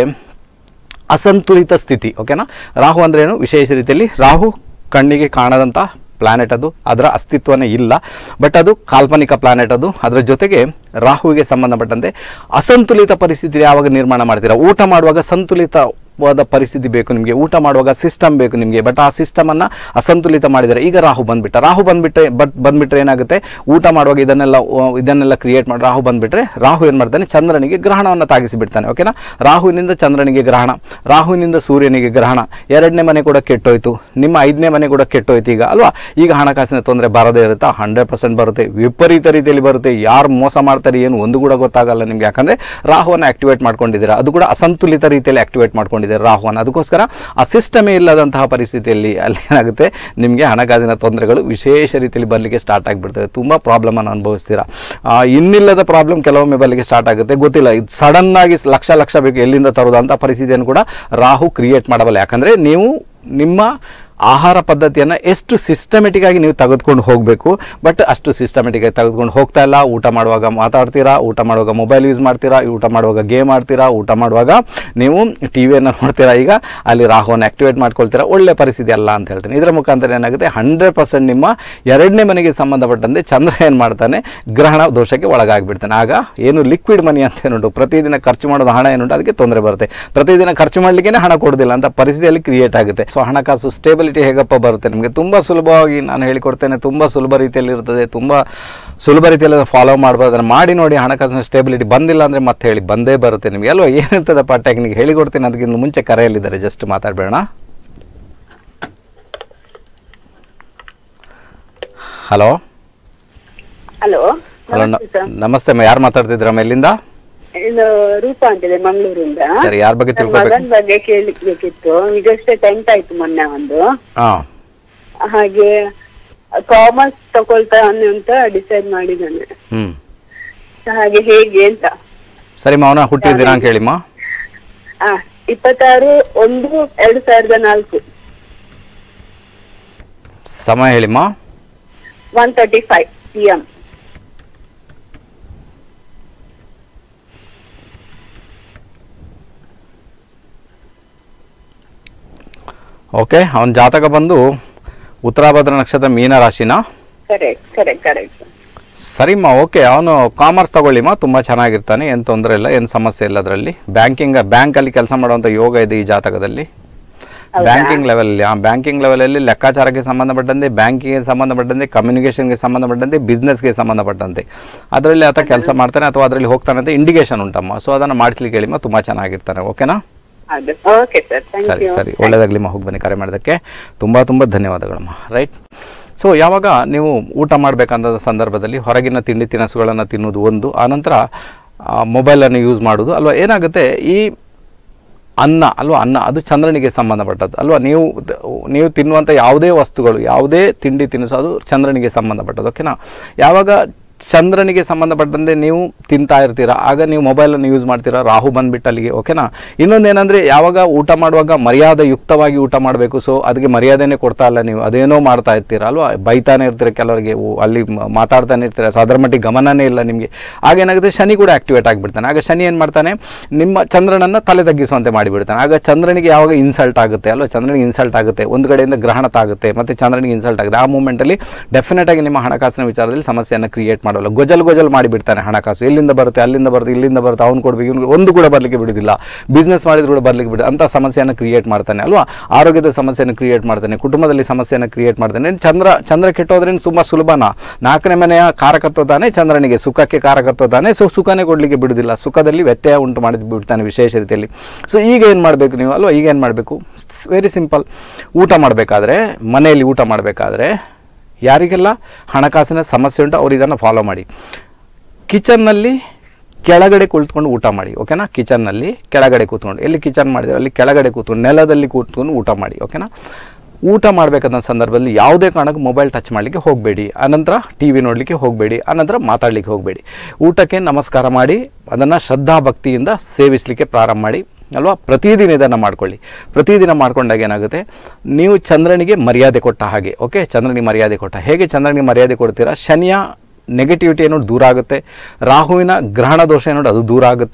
ಅಸಂತುಲಿತ ಸ್ಥಿತಿ ಓಕೆನಾ ರಾಹು ಅಂದ್ರೆ ಏನು ವಿಶೇಷ ರೀತಿಯಲ್ಲಿ ರಾಹು ಕಣ್ಣಿಗೆ ಕಾಣದಂಥ ಪ್ಲಾನೆಟ್ ಅದು ಅದರ ಅಸ್ತಿತ್ವನೇ ಇಲ್ಲ ಬಟ್ ಅದು ಕಾಲ್ಪನಿಕ ಪ್ಲಾನೆಟ್ ಅದು ಅದರ ಜೊತೆಗೆ ರಾಹುವಿಗೆ ಸಂಬಂಧಪಟ್ಟಂತೆ ಅಸಂತುಲಿತ ಪರಿಸ್ಥಿತಿ ಯಾವಾಗ ನಿರ್ಮಾಣ ಮಾಡ್ತೀರಾ ಊಟ ಮಾಡುವಾಗ ಸಂತುಲಿತ ವಾದ ಪರಿಸ್ಥಿತಿ ಬೇಕು ನಿಮಗೆ ಊಟ ಮಾಡುವಾಗ ಸಿಸ್ಟಮ್ ಬೇಕು ನಿಮಗೆ ಬಟ್ ಆ ಸಿಸ್ಟಮನ್ನು ಅಸಂತುಲಿತ ಮಾಡಿದರೆ ಈಗ ರಾಹು ಬಂದ್ಬಿಟ್ಟ ರಾಹು ಬಂದ್ಬಿಟ್ರೆ ಬಟ್ ಬಂದ್ಬಿಟ್ರೆ ಏನಾಗುತ್ತೆ ಊಟ ಮಾಡುವಾಗ ಇದನ್ನೆಲ್ಲ ಆ, ಇದನ್ನೆಲ್ಲ ಕ್ರಿಯೇಟ್ ಮಾಡಿ ರಾಹು ಬಂದ್ಬಿಟ್ರೆ ರಾಹು ಏನು ಮಾಡ್ತಾನೆ ಚಂದ್ರನಿಗೆ ಗ್ರಹಣವನ್ನು ತಾಗಿಸಿ ಬಿಡ್ತಾನೆ ಓಕೆನಾ ರಾಹುವಿನಿಂದ ಚಂದ್ರನಿಗೆ ಗ್ರಹಣ ರಾಹುವಿನಿಂದ ಸೂರ್ಯನಿಗೆ ಗ್ರಹಣ ಎರಡನೇ ಮನೆ ಕೂಡ ಕೆಟ್ಟೋಯ್ತು ನಿಮ್ಮ ಐದನೇ ಮನೆ ಕೂಡ ಕೆಟ್ಟೋಯ್ತು ಈಗ ಅಲ್ವಾ ಈಗ ಹಣಕಾಸಿನ ತೊಂದರೆ ಬರದೇ ಇರುತ್ತಾ ಹಂಡ್ರೆಡ್ ಪರ್ಸೆಂಟ್ ಬರುತ್ತೆ ವಿಪರೀತ ರೀತಿಯಲ್ಲಿ ಬರುತ್ತೆ ಯಾರು ಮೋಸ ಮಾಡ್ತಾರೆ ಏನು ಒಂದು ಕೂಡ ಗೊತ್ತಾಗಲ್ಲ ನಿಮಗೆ ಯಾಕಂದರೆ ರಾಹುವನ್ನು ಆಕ್ಟಿವೇಟ್ ಮಾಡ್ಕೊಂಡಿದ್ದೀರಾ ಅದು ಕೂಡ ಅಸಂತುಲಿತ ರೀತಿಯಲ್ಲಿ ಆಕ್ಟಿವೇಟ್ ಮಾಡ್ಕೊಂಡಿದ್ದೀರಾ ರಾಹುವನ್ನು ಅದಕ್ಕೋಸ್ಕರ ಆ ಸಿಸ್ಟಮೇ ಇಲ್ಲದಂತಹ ಪರಿಸ್ಥಿತಿಯಲ್ಲಿ ಅಲ್ಲಿ ಏನಾಗುತ್ತೆ ನಿಮಗೆ ಹಣಕಾಸಿನ ತೊಂದರೆಗಳು ವಿಶೇಷ ರೀತಿಯಲ್ಲಿ ಬರಲಿಕ್ಕೆ ಸ್ಟಾರ್ಟ್ ಆಗಿಬಿಡ್ತವೆ ತುಂಬ ಪ್ರಾಬ್ಲಮನ್ನು ಅನುಭವಿಸ್ತೀರಾ ಆ, ಇನ್ನಿಲ್ಲದ ಪ್ರಾಬ್ಲಮ್ ಕೆಲವೊಮ್ಮೆ ಬರಲಿಕ್ಕೆ ಸ್ಟಾರ್ಟ್ ಆಗುತ್ತೆ ಗೊತ್ತಿಲ್ಲ ಇದು ಸಡನ್ನಾಗಿ ಲಕ್ಷ ಲಕ್ಷ ಬೇಕು ಎಲ್ಲಿಂದ ತರೋದು ಅಂತ ಪರಿಸ್ಥಿತಿಯನ್ನು ಕೂಡ ರಾಹು ಕ್ರಿಯೇಟ್ ಮಾಡಬಲ್ಲ ಯಾಕಂದರೆ ನೀವು ನಿಮ್ಮ ಆಹಾರ ಪದ್ಧತಿಯನ್ನು ಎಷ್ಟು ಸಿಸ್ಟಮೆಟಿಕ್ ಆಗಿ ನೀವು ತೆಗೆದುಕೊಂಡು ಹೋಗಬೇಕು ಬಟ್ ಅಷ್ಟು ಸಿಸ್ಟಮೆಟಿಕ್ ಆಗಿ ತೆಗೆದುಕೊಂಡು ಹೋಗ್ತಾ ಇಲ್ಲ ಊಟ ಮಾಡುವಾಗ ಮಾತಾಡ್ತೀರಾ ಊಟ ಮಾಡುವಾಗ ಮೊಬೈಲ್ ಯೂಸ್ ಮಾಡ್ತೀರಾ ಊಟ ಮಾಡುವಾಗ ಗೇಮ್ ಆಡ್ತೀರಾ ಊಟ ಮಾಡುವಾಗ ನೀವು ಟಿ ವಿಯನ್ನು ನೋಡ್ತೀರಾ ಈಗ ಅಲ್ಲಿ ರಾಹುವನ್ನು ಆಕ್ಟಿವೇಟ್ ಮಾಡ್ಕೊಳ್ತೀರಾ ಒಳ್ಳೆ ಪರಿಸ್ಥಿತಿ ಅಲ್ಲ ಅಂತ ಹೇಳ್ತೀನಿ ಇದರ ಮುಖಾಂತರ ಏನಾಗುತ್ತೆ ಹಂಡ್ರೆಡ್ ಪರ್ಸೆಂಟ್ ನಿಮ್ಮ ಎರಡನೇ ಮನೆಗೆ ಸಂಬಂಧಪಟ್ಟಂತೆ ಚಂದ್ರ ಏನು ಮಾಡ್ತಾನೆ ಗ್ರಹಣ ದೋಷಕ್ಕೆ ಒಳಗಾಗಿಬಿಡ್ತಾನೆ ಆಗ ಏನು ಲಿಕ್ವಿಡ್ ಮನಿ ಅಂತ ಏನುಂಟು ಪ್ರತಿದಿನ ಖರ್ಚು ಮಾಡೋದು ಹಣ ಏನುಂಟು ಅದಕ್ಕೆ ತೊಂದರೆ ಬರುತ್ತೆ ಪ್ರತಿದಿನ ಖರ್ಚು ಮಾಡಲಿಕ್ಕೆ ಹಣ ಕೊಡೋದಿಲ್ಲ ಅಂತ ಪರಿಸ್ಥಿತಿಯಲ್ಲಿ ಕ್ರಿಯೇಟ್ ಆಗುತ್ತೆ ಸೊ ಹಣಕಾಸು ಸ್ಟೇಬಿಲಿಟಿ ಹೇಗಪ್ಪ ಬರುತ್ತೆ ನಿಮಗೆ ತುಂಬ ಸುಲಭವಾಗಿ ನಾನು ಹೇಳಿಕೊಡ್ತೇನೆ ತುಂಬ ಸುಲಭ ರೀತಿಯಲ್ಲಿ ಇರ್ತದೆ ತುಂಬ ಸುಲಭ ರೀತಿಯಲ್ಲಿ ಫಾಲೋ ಮಾಡ್ಬೋದು ಅದನ್ನು ಮಾಡಿ ನೋಡಿ ಹಣಕಾಸಿನ ಸ್ಟೇಬಿಲಿಟಿ ಬಂದಿಲ್ಲ ಅಂದರೆ ಮತ್ತೆ ಹೇಳಿ ಬಂದೇ ಬರುತ್ತೆ ನಿಮಗೆ ಅಲ್ವಾ ಏನಿರ್ತದಪ್ಪ ಟೆಕ್ನಿಕ್ ಹೇಳಿಕೊಡ್ತೀನಿ ಅದಕ್ಕಿಂತ ಮುಂಚೆ ಕರೆಯಲ್ಲಿದ್ದಾರೆ ಜಸ್ಟ್ ಮಾತಾಡಬೇಡ ಹಲೋ ಹಲೋ ಹಲೋ ನಮಸ್ತೆ ಅಮ್ಮ ಯಾರು ಮಾತಾಡ್ತಿದ್ದೀರಮ್ಮ ಎಲ್ಲಿಂದ ಇದು ರೂಪಾ ಅಂತಿದೆ ಮಂಗಳೂರಿಂದ ಸರಿ ಯಾರ ಬಗ್ಗೆ ನನ್ನ ತಿಳ್ಕೊಬೇಕು ಮಗನ್ ಬಗ್ಗೆ ಕೇಳಲಿಕ್ಬೇಕಿತ್ತು ಈಗಷ್ಟೇ ಟೆಂತ್ ಆಯ್ತು ಮೊನ್ನೆ ಒಂದು ಹಾಂ ಹಾಗೆ ಕಾಮರ್ಸ್ ತಗೊಳ್ತಾ ಅಂತ ಡಿಸೈಡ್ ಮಾಡಿದ್ದಾನೆ ಹ್ಞೂ ಹಾಗೆ ಹೇಗೆ ಅಂತ ಸರಿ ಅವನ ಹುಟ್ಟಿದ ದಿನಾಂಕ ಹೇಳಿಮ್ಮ ಆ ಇಪ್ಪತ್ತಾರು ಒಂದು ಎರಡು ಸಾವಿರದ ನಾಲ್ಕು ಸಮಯ ಹೇಳಿಮ್ಮ one thirty five P M okay ಅವನ ಜಾತಕ ಬಂದು ಉತ್ತರಾಭದ್ರ ನಕ್ಷತ್ರ ಮೀನ ರಾಶಿನ ಕರೆಕ್ಟ್ ಕರೆಕ್ಟ್ ಕರೆಕ್ಟ್ ಸರಿಮ್ಮ ಓಕೆ ಅವನು ಕಾಮರ್ಸ್ ತಗೊಳ್ಳಿಮ್ಮ ತುಂಬ ಚೆನ್ನಾಗಿರ್ತಾನೆ ಏನು ತೊಂದರೆ ಇಲ್ಲ ಏನು ಸಮಸ್ಯೆ ಇಲ್ಲ ಅದರಲ್ಲಿ ಬ್ಯಾಂಕಿಂಗ್ ಬ್ಯಾಂಕಲ್ಲಿ ಕೆಲಸ ಮಾಡುವಂಥ ಯೋಗ ಇದೆ ಈ ಜಾತಕದಲ್ಲಿ ಬ್ಯಾಂಕಿಂಗ್ ಲೆವೆಲಲ್ಲಿ ಆ ಬ್ಯಾಂಕಿಂಗ್ ಲೆವೆಲಲ್ಲಿ ಲೆಕ್ಕಾಚಾರಕ್ಕೆ ಸಂಬಂಧಪಟ್ಟಂತೆ ಬ್ಯಾಂಕಿಂಗ್ಗೆ ಸಂಬಂಧಪಟ್ಟಂತೆ ಕಮ್ಯುನಿಕೇಷನ್ಗೆ ಸಂಬಂಧಪಟ್ಟಂತೆ ಬಿಸ್ನೆಸ್ಗೆ ಸಂಬಂಧಪಟ್ಟಂತೆ ಅದರಲ್ಲಿ ಆತ ಕೆಲಸ ಮಾಡ್ತಾನೆ ಅಥವಾ ಅದರಲ್ಲಿ ಹೋಗ್ತಾನೆ ಅಂತ ಇಂಡಿಕೇಶನ್ ಉಂಟಮ್ಮ ಸೊ ಅದನ್ನು ಮಾಡಿಸ್ಲಿಕ್ಕೆ ಹೇಳಿಮ್ಮ ತುಂಬ ಚೆನ್ನಾಗಿರ್ತಾನೆ ಓಕೆನಾ ಅದು ಓಕೆ ಸರ್ ಥ್ಯಾಂಕ್ ಸರಿ ಯು ಸರಿ ಒಳ್ಳೆಯದಾಗಲಿಮ್ಮ ಹೋಗಿ ಬನ್ನಿ ಕರೆ ಮಾಡೋದಕ್ಕೆ ತುಂಬ ತುಂಬ ಧನ್ಯವಾದಗಳಮ್ಮ ರೈಟ್ ಸೊ ಯಾವಾಗ ನೀವು ಊಟ ಮಾಡಬೇಕಂತ ಸಂದರ್ಭದಲ್ಲಿ ಹೊರಗಿನ ತಿಂಡಿ ತಿನಿಸುಗಳನ್ನು ತಿನ್ನೋದು ಒಂದು ಆನಂತರ ಮೊಬೈಲನ್ನು ಯೂಸ್ ಮಾಡೋದು ಅಲ್ವಾ ಏನಾಗುತ್ತೆ ಈ ಅನ್ನ ಅಲ್ವಾ ಅನ್ನ ಅದು ಚಂದ್ರನಿಗೆ ಸಂಬಂಧಪಟ್ಟದ್ದು ಅಲ್ವಾ ನೀವು ನೀವು ತಿನ್ನುವಂಥ ಯಾವುದೇ ವಸ್ತುಗಳು ಯಾವುದೇ ತಿಂಡಿ ತಿನಿಸು ಅದು ಚಂದ್ರನಿಗೆ ಸಂಬಂಧಪಟ್ಟದ್ದು ಓಕೆನಾ ಯಾವಾಗ ಚಂದ್ರನಿಗೆ ಸಂಬಂಧಪಟ್ಟಂತೆ ನೀವು ತಿಂತಾ ಇರ್ತೀರಾ ಆಗ ನೀವು ಮೊಬೈಲನ್ನು ಯೂಸ್ ಮಾಡ್ತೀರಾ ರಾಹು ಬಂದ್ಬಿಟ್ಟು ಅಲ್ಲಿಗೆ ಓಕೆನಾ ಇನ್ನೊಂದೇನೆಂದರೆ ಯಾವಾಗ ಊಟ ಮಾಡುವಾಗ ಮರ್ಯಾದೆ ಯುಕ್ತವಾಗಿ ಊಟ ಮಾಡಬೇಕು ಸೊ ಅದಕ್ಕೆ ಮರ್ಯಾದೆನೇ ಕೊಡ್ತಾ ಇಲ್ಲ ನೀವು ಅದೇನೋ ಮಾಡ್ತಾ ಇರ್ತೀರಾ ಅಲ್ವಾ ಬೈತಾನೆ ಇರ್ತೀರ ಕೆಲವರಿಗೆ ಓ, ಅಲ್ಲಿ ಮ- ಮಾತಾಡ್ತಾನೆ ಇರ್ತೀರ ಸೊ ಅದರ ಮಟ್ಟಿಗೆ ಗಮನನೇ ಇಲ್ಲ ನಿಮಗೆ ಆಗೇನಾಗುತ್ತೆ ಶನಿ ಕೂಡ ಆಕ್ಟಿವೇಟ್ ಆಗಿಬಿಡ್ತಾನೆ ಆಗ ಶನಿ ಏನು ಮಾಡ್ತಾನೆ ನಿಮ್ಮ ಚಂದ್ರನನ್ನು ತಲೆ ತಗ್ಗಿಸುವಂತೆ ಮಾಡಿಬಿಡ್ತಾನೆ ಆಗ ಚಂದ್ರನಿಗೆ ಯಾವಾಗ ಇನ್ಸಲ್ಟ್ ಆಗುತ್ತೆ ಅಲ್ವಾ ಚಂದ್ರನಿಗೆ ಇನ್ಸಲ್ಟ್ ಆಗುತ್ತೆ ಒಂದು ಕಡೆಯಿಂದ ಗ್ರಹಣ ತಾಗುತ್ತೆ ಮತ್ತು ಚಂದ್ರನಿಗೆ ಇನ್ಸಲ್ಟ್ ಆಗುತ್ತೆ ಆ ಮೂಮೆಂಟಲ್ಲಿ ಡೆಫಿನೆಟ್ ಆಗಿ ನಿಮ್ಮ ಹಣಕಾಸಿನ ವಿಚಾರದಲ್ಲಿ ಸಮಸ್ಯೆಯನ್ನು ಕ್ರಿಯೇಟ್ ಮಾಡೋಲ್ಲ ಗೊಜಲ್ ಗೊಜಲ್ ಮಾಡಿಬಿಡ್ತಾನೆ ಹಣಕಾಸು ಎಲ್ಲಿಂದ ಬರುತ್ತೆ ಅಲ್ಲಿಂದ ಬರುತ್ತೆ ಇಲ್ಲಿಂದ ಬರುತ್ತೆ ಅವ್ನು ಕೊಡ್ಬೇಕು ಇವ್ನಿಗೆ ಒಂದು ಕೂಡ ಬರಲಿಕ್ಕೆ ಬಿಡೋದಿಲ್ಲ ಬಿಸ್ನೆಸ್ ಮಾಡಿದ್ರು ಕೂಡ ಬರಲಿಕ್ಕೆ ಬಿಡ ಅಂತ ಸಮಸ್ಯೆಯನ್ನು ಕ್ರಿಯೇಟ್ ಮಾಡ್ತಾನೆ ಅಲ್ವಾ ಆರೋಗ್ಯದ ಸಮಸ್ಯೆಯನ್ನು ಕ್ರಿಯೇಟ್ ಮಾಡ್ತಾನೆ ಕುಟುಂಬದಲ್ಲಿ ಸಮಸ್ಯೆಯನ್ನು ಕ್ರಿಯೇಟ್ ಮಾಡ್ತಾನೆ ಚಂದ್ರ ಚಂದ್ರ ಕೆಟ್ಟೋದ್ರಿಂದ ತುಂಬ ಸುಲಭನಾ ನಾಲ್ಕನೇ ಮನೆಯ ಕಾರಕತ್ವ ತಾನೇ ಚಂದ್ರನಿಗೆ ಸುಖಕ್ಕೆ ಕಾರಕತ್ವ ತಾನೇ ಸೊ ಸುಖನೇ ಕೊಡಲಿಕ್ಕೆ ಬಿಡುವುದಿಲ್ಲ ಸುಖದಲ್ಲಿ ವ್ಯತ್ಯಯ ಉಂಟು ಮಾಡಿ ಬಿಡ್ತಾನೆ ವಿಶೇಷ ರೀತಿಯಲ್ಲಿ ಸೊ ಈಗ ಏನು ಮಾಡಬೇಕು ನೀವು ಅಲ್ವಾ ಈಗ ಏನು ಮಾಡಬೇಕು ವೆರಿ ಸಿಂಪಲ್ ಊಟ ಮಾಡಬೇಕಾದ್ರೆ ಮನೆಯಲ್ಲಿ ಊಟ ಮಾಡಬೇಕಾದ್ರೆ ಯಾರಿಗೆಲ್ಲ ಹಣಕಾಸಿನ ಸಮಸ್ಯೆ ಉಂಟು ಅವ್ರು ಇದನ್ನು ಫಾಲೋ ಮಾಡಿ ಕಿಚನ್ನಲ್ಲಿ ಕೆಳಗಡೆ ಕುಳಿತುಕೊಂಡು ಊಟ ಮಾಡಿ ಓಕೆನಾ ಕಿಚನ್ನಲ್ಲಿ ಕೆಳಗಡೆ ಕೂತ್ಕೊಂಡು ಎಲ್ಲಿ ಕಿಚನ್ ಮಾಡಿದ್ರೆ ಅಲ್ಲಿ ಕೆಳಗಡೆ ಕೂತ್ಕೊಂಡು ನೆಲದಲ್ಲಿ ಕೂತ್ಕೊಂಡು ಊಟ ಮಾಡಿ ಓಕೆನಾ ಊಟ ಮಾಡಬೇಕಾದ ಸಂದರ್ಭದಲ್ಲಿ ಯಾವುದೇ ಕಾರಣಕ್ಕೂ ಮೊಬೈಲ್ ಟಚ್ ಮಾಡಲಿಕ್ಕೆ ಹೋಗಬೇಡಿ ಅನಂತರ ಟಿ ವಿ ನೋಡಲಿಕ್ಕೆ ಹೋಗಬೇಡಿ ಅನಂತರ ಮಾತಾಡಲಿಕ್ಕೆ ಹೋಗಬೇಡಿ ಊಟಕ್ಕೆ ನಮಸ್ಕಾರ ಮಾಡಿ ಅದನ್ನು ಶ್ರದ್ಧಾ ಭಕ್ತಿಯಿಂದ ಸೇವಿಸಲಿಕ್ಕೆ ಪ್ರಾರಂಭ ಮಾಡಿ ಅಲ್ವಾ ಪ್ರತಿದಿನ ಇದನ್ನು ಮಾಡ್ಕೊಳ್ಳಿ ಪ್ರತಿದಿನ ಮಾಡ್ಕೊಂಡಾಗ ಏನಾಗುತ್ತೆ ನೀವು ಚಂದ್ರನಿಗೆ ಮರ್ಯಾದೆ ಕೊಟ್ಟ ಹಾಗೆ ಓಕೆ ಚಂದ್ರನಿಗೆ ಮರ್ಯಾದೆ ಕೊಟ್ಟ ಹೇಗೆ ಚಂದ್ರನಿಗೆ ಮರ್ಯಾದೆ ಕೊಡ್ತೀರಾ ಶನಿಯ ನೆಗೆಟಿವಿಟಿ ಅನ್ನೋದು ದೂರ ಆಗುತ್ತೆ ರಾಹುವಿನ ಗ್ರಹಣ ದೋಷ ಅನ್ನೋದು ಅದು ದೂರ ಆಗುತ್ತೆ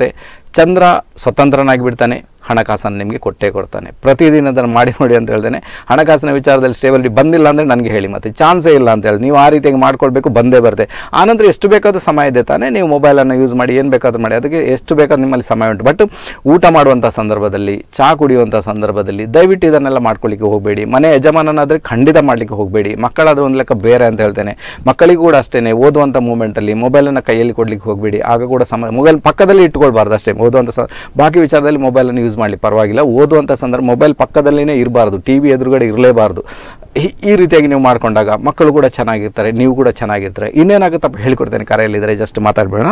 ಚಂದ್ರ ಸ್ವತಂತ್ರನಾಗಿ ಬಿಡ್ತಾನೆ ಹಣಕಾಸನ್ನು ನಿಮಗೆ ಕೊಟ್ಟೇ ಕೊಡ್ತಾನೆ ಪ್ರತಿದಿನ ಅದನ್ನು ಮಾಡಿ ನೋಡಿ ಅಂತ ಹೇಳ್ತೇನೆ ಹಣಕಾಸಿನ ವಿಚಾರದಲ್ಲಿ ಸ್ಟೇಬಲಿಟಿ ಬಂದಿಲ್ಲ ಅಂದರೆ ನನಗೆ ಹೇಳಿ ಮತ್ತೆ ಚಾನ್ಸೇ ಇಲ್ಲ ಅಂತ ಹೇಳಿ ನೀವು ಆ ರೀತಿಯಾಗಿ ಮಾಡ್ಕೊಳ್ಬೇಕು ಬಂದೇ ಬರುತ್ತೆ ಆನಂತರ ಎಷ್ಟು ಬೇಕಾದ್ರೂ ಸಮಯ ಇದೆ ತಾನೇ ನೀವು ಮೊಬೈಲನ್ನು ಯೂಸ್ ಮಾಡಿ ಏನು ಬೇಕಾದ್ರೂ ಮಾಡಿ ಅದಕ್ಕೆ ಎಷ್ಟು ಬೇಕಾದ್ರೂ ನಿಮ್ಮಲ್ಲಿ ಸಮಯ ಉಂಟು ಬಟ್ ಊಟ ಮಾಡುವಂಥ ಸಂದರ್ಭದಲ್ಲಿ ಚಹಾ ಕುಡಿಯುವಂಥ ಸಂದರ್ಭದಲ್ಲಿ ದಯವಿಟ್ಟು ಇದನ್ನೆಲ್ಲ ಮಾಡ್ಕೊಳ್ಳಿಕ್ಕೆ ಹೋಗಬೇಡಿ ಮನೆ ಯಜಮಾನನಾದರೆ ಖಂಡಿತ ಮಾಡಲಿಕ್ಕೆ ಹೋಗಬೇಡಿ ಮಕ್ಕಳಾದ್ರೆ ಒಂದು ಲೆಕ್ಕ ಬೇರೆ ಅಂತ ಹೇಳ್ತೇನೆ ಮಕ್ಕಳಿಗೂ ಕೂಡ ಅಷ್ಟೇ ಓದುವಂಥ ಮೂಮೆಂಟಲ್ಲಿ ಮೊಬೈಲನ್ನು ಕೈಯಲ್ಲಿ ಕೊಡ್ಲಿಕ್ಕೆ ಹೋಗಬೇಡಿ ಆಗ ಕೂಡ ಸಮ ಮೊಬೈಲ್ ಪಕ್ಕದಲ್ಲಿ ಇಟ್ಕೊಳ್ಬಾರ್ದು ಅಷ್ಟೇ ಓದುವಂಥ ಸ ಬಾಕಿ ವಿಚಾರದಲ್ಲಿ ಮೊಬೈಲನ್ನು ಯೂಸ್ ಮಾಡಲಿ ಪರವಾಗಿಲ್ಲ ಓದುವಂಥ ಸಂದರ್ಭ ಮೊಬೈಲ್ ಪಕ್ಕದಲ್ಲಿನೇ ಇರಬಾರ್ದು ಟಿ ವಿ ಎದುರುಗಡೆ ಇರಲೇಬಾರ್ದು ಈ- ಈ ರೀತಿಯಾಗಿ ನೀವು ಮಾಡ್ಕೊಂಡಾಗ ಮಕ್ಕಳು ಕೂಡ ಚೆನ್ನಾಗಿರ್ತಾರೆ ನೀವು ಕೂಡ ಚೆನ್ನಾಗಿರ್ತಾರೆ ಇನ್ನೇನಾಗುತ್ತಪ್ಪ ಹೇಳಿಕೊಡ್ತೇನೆ ಕರೆಯಲ್ಲಿದ್ದರೆ ಜಸ್ಟ್ ಮಾತಾಡ್ಬೇಡ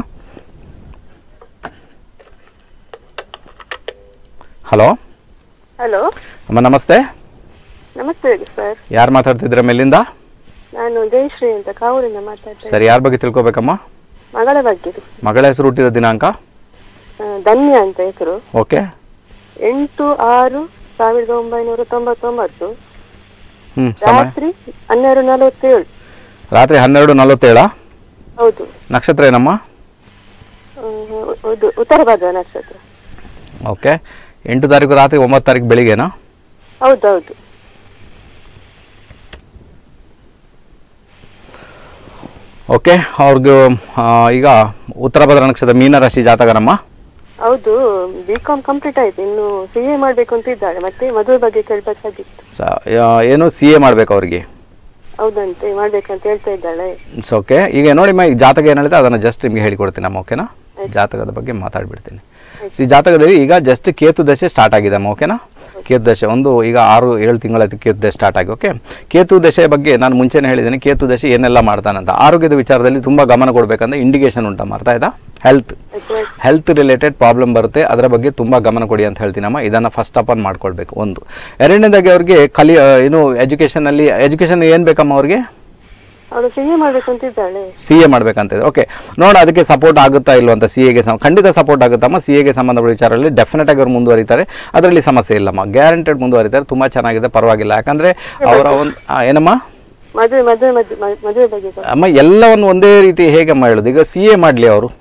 ಹಲೋ ಹಲೋ ಅಮ್ಮ ನಮಸ್ತೆ ನಮಸ್ತೆ ಸರ್ ಯಾರು ಮಾತಾಡ್ತಿದ್ರ ಮೇಲಿಂದ ನಾನು ಜಯಶ್ರೀ ಅಂತ ಕಾವೂರಿಂದ ಮಾತಾಡ್ತೇನೆ ಸರಿ ಯಾರ ಬಗ್ಗೆ ತಿಳ್ಕೊಬೇಕಮ್ಮ ಮಗಳ ಬಗ್ಗೆ ರೀ. ಮಗಳ ಹೆಸರು ಹುಟ್ಟಿದ ದಿನಾಂಕ ಆ, ಧನ್ಯ ಅಂತ ಹೆಸರು ಓಕೆ ಎಂಟು ಆರು ಸಾವಿರದ ಒಂಬೈನೂರ ತೊಂಬತ್ತೊಂಬತ್ತು ಹ್ಞೂ ಸಮಯ ರಾತ್ರಿ ಹನ್ನೆರಡು ನಲವತ್ತೇಳು ರಾತ್ರಿ ಹನ್ನೆರಡು ನಲವತ್ತೇಳ ಹೌದು ನಕ್ಷತ್ರ ಏನಮ್ಮ ಆ, ಹೌದು ಉತ್ತರ ಭದ್ರ ನಕ್ಷತ್ರ ಓಕೆ ಎಂಟು ತಾರೀಕು ರಾತ್ರಿ ಒಂಬತ್ತು ತಾರೀಕು ಬೆಳಿಗ್ಗೆನಾ ಹೌದು ಹೌದು ಓಕೆ ಅವ್ರಿಗೂ ಆ, ಈಗ ಉತ್ತರ ಭದ್ರ ನಕ್ಷತ್ರ ಮೀನ ರಾಶಿ ಜಾತಕನಮ್ಮ ಹೌದು ಬಿ ಕಾಮ್ ಕಂಪ್ಲೀಟ್ ಆಯ್ತು ಇನ್ನು ಸಿ ಎ ಮಾಡ್ಬೇಕು ಅಂತ ಇದ್ದಾಳೆ ಮತ್ತೆ ಮದುವೆ ಬಗ್ಗೆ ಕೇಳ್ಬೇಕಾಗಿತ್ತು ಸ- ಯಾ- ಏನು ಸಿ ಎ ಮಾಡ್ಬೇಕು ಅವ್ರಿಗೆ ಹೌದಂತೆ ಮಾಡ್ಬೇಕಂತ ಹೇಳ್ತಾ ಇದ್ದಾಳೆ ಇಟ್ಸ್ ಓಕೆ ಈಗ ನೋಡಿಮ್ಮ ಈ ಜಾತಕ ಏನು ಹೇಳಿದೆ ಅದನ್ನು ಜಸ್ಟ್ ನಿಮಗೆ ಹೇಳಿಕೊಡ್ತೀನಿ ಅಮ್ಮ ಓಕೆನಾ ಜಾತಕದ ಬಗ್ಗೆ ಮಾತಾಡ್ಬಿಡ್ತೀನಿ ಈ ಜಾತಕದಲ್ಲಿ ಈಗ ಜಸ್ಟ್ ಕೇತು ದಶೆ ಸ್ಟಾರ್ಟ್ ಆಗಿದೆ ಅಮ್ಮ ಓಕೆನಾ ಕೇತು ದಶೆ ಒಂದು ಈಗ ಆರು ಏಳು ತಿಂಗಳಾಯ್ತು ಕೇತು ದಶೆ ಸ್ಟಾರ್ಟ್ ಆಗಿ ಓಕೆ ಕೇತು ದಶೆ ಬಗ್ಗೆ ನಾನು ಮುಂಚೆನೇ ಹೇಳಿದ್ದೀನಿ ಕೇತು ದಶೆ ಏನೆಲ್ಲ ಮಾಡ್ತಾನಂತ ಆರೋಗ್ಯದ ವಿಚಾರದಲ್ಲಿ ತುಂಬ ಗಮನ ಕೊಡಬೇಕಂದ್ರೆ ಇಂಡಿಕೇಶನ್ ಉಂಟಮ್ಮ ಅರ್ಥ ಆಯ್ತಾ ಹೆಲ್ತ್ ಹೆಲ್ತ್ ರಿಲೇಟೆಡ್ ಪ್ರಾಬ್ಲಮ್ ಬರುತ್ತೆ ಅದರ ಬಗ್ಗೆ ತುಂಬ ಗಮನ ಕೊಡಿ ಅಂತ ಹೇಳ್ತೀನಮ್ಮ ಇದನ್ನು ಫಸ್ಟ್ ಆಫ್ ಆಲ್ ಮಾಡ್ಕೊಳ್ಬೇಕು ಒಂದು ಎರಡನೇದಾಗಿ ಅವ್ರಿಗೆ ಕಲಿ ಆ, ಏನು ಎಜುಕೇಷನಲ್ಲಿ ಎಜುಕೇಷನ್ ಏನು ಬೇಕಮ್ಮ ಅವ್ರಿಗೆ ಅವಳು ಸಿ ಎ ಮಾಡ್ಬೇಕು ಅಂತ ಇದ್ದಾಳೆ ಸಿ ಎ ಮಾಡ್ಬೇಕಂತಿದ್ರೆ ಓಕೆ ನೋಡ ಅದಕ್ಕೆ ಸಪೋರ್ಟ್ ಆಗುತ್ತಾ ಇಲ್ವ ಅಂತ ಸಿ ಎಗೆ ಖಂಡಿತ ಸಪೋರ್ಟ್ ಆಗುತ್ತಮ್ಮ ಸಿ ಎಗೆ ಸಂಬಂಧಪಟ್ಟ ವಿಚಾರದಲ್ಲಿ ಡೆಫಿನೆಟ್ ಆಗಿ ಅವ್ರು ಮುಂದುವರಿತಾರೆ ಅದರಲ್ಲಿ ಸಮಸ್ಯೆ ಇಲ್ಲಮ್ಮ ಗ್ಯಾರಂಟೆಡ್ ಮುಂದುವರಿತಾರೆ ತುಂಬ ಚೆನ್ನಾಗಿದೆ ಪರವಾಗಿಲ್ಲ ಯಾಕಂದರೆ ಅವರ ಒಂದು ಏನಮ್ಮ ಮದುವೆ ಮದುವೆ ಮದುವೆ ಮದುವೆ ಬಗ್ಗೆ ಗೊತ್ತು. ಅಮ್ಮ ಎಲ್ಲವನ್ನು ಒಂದೇ ರೀತಿ ಹೇಗಮ್ಮ ಹೇಳೋದು ಈಗ ಸಿ ಎ ಮಾಡಲಿ ಅವರು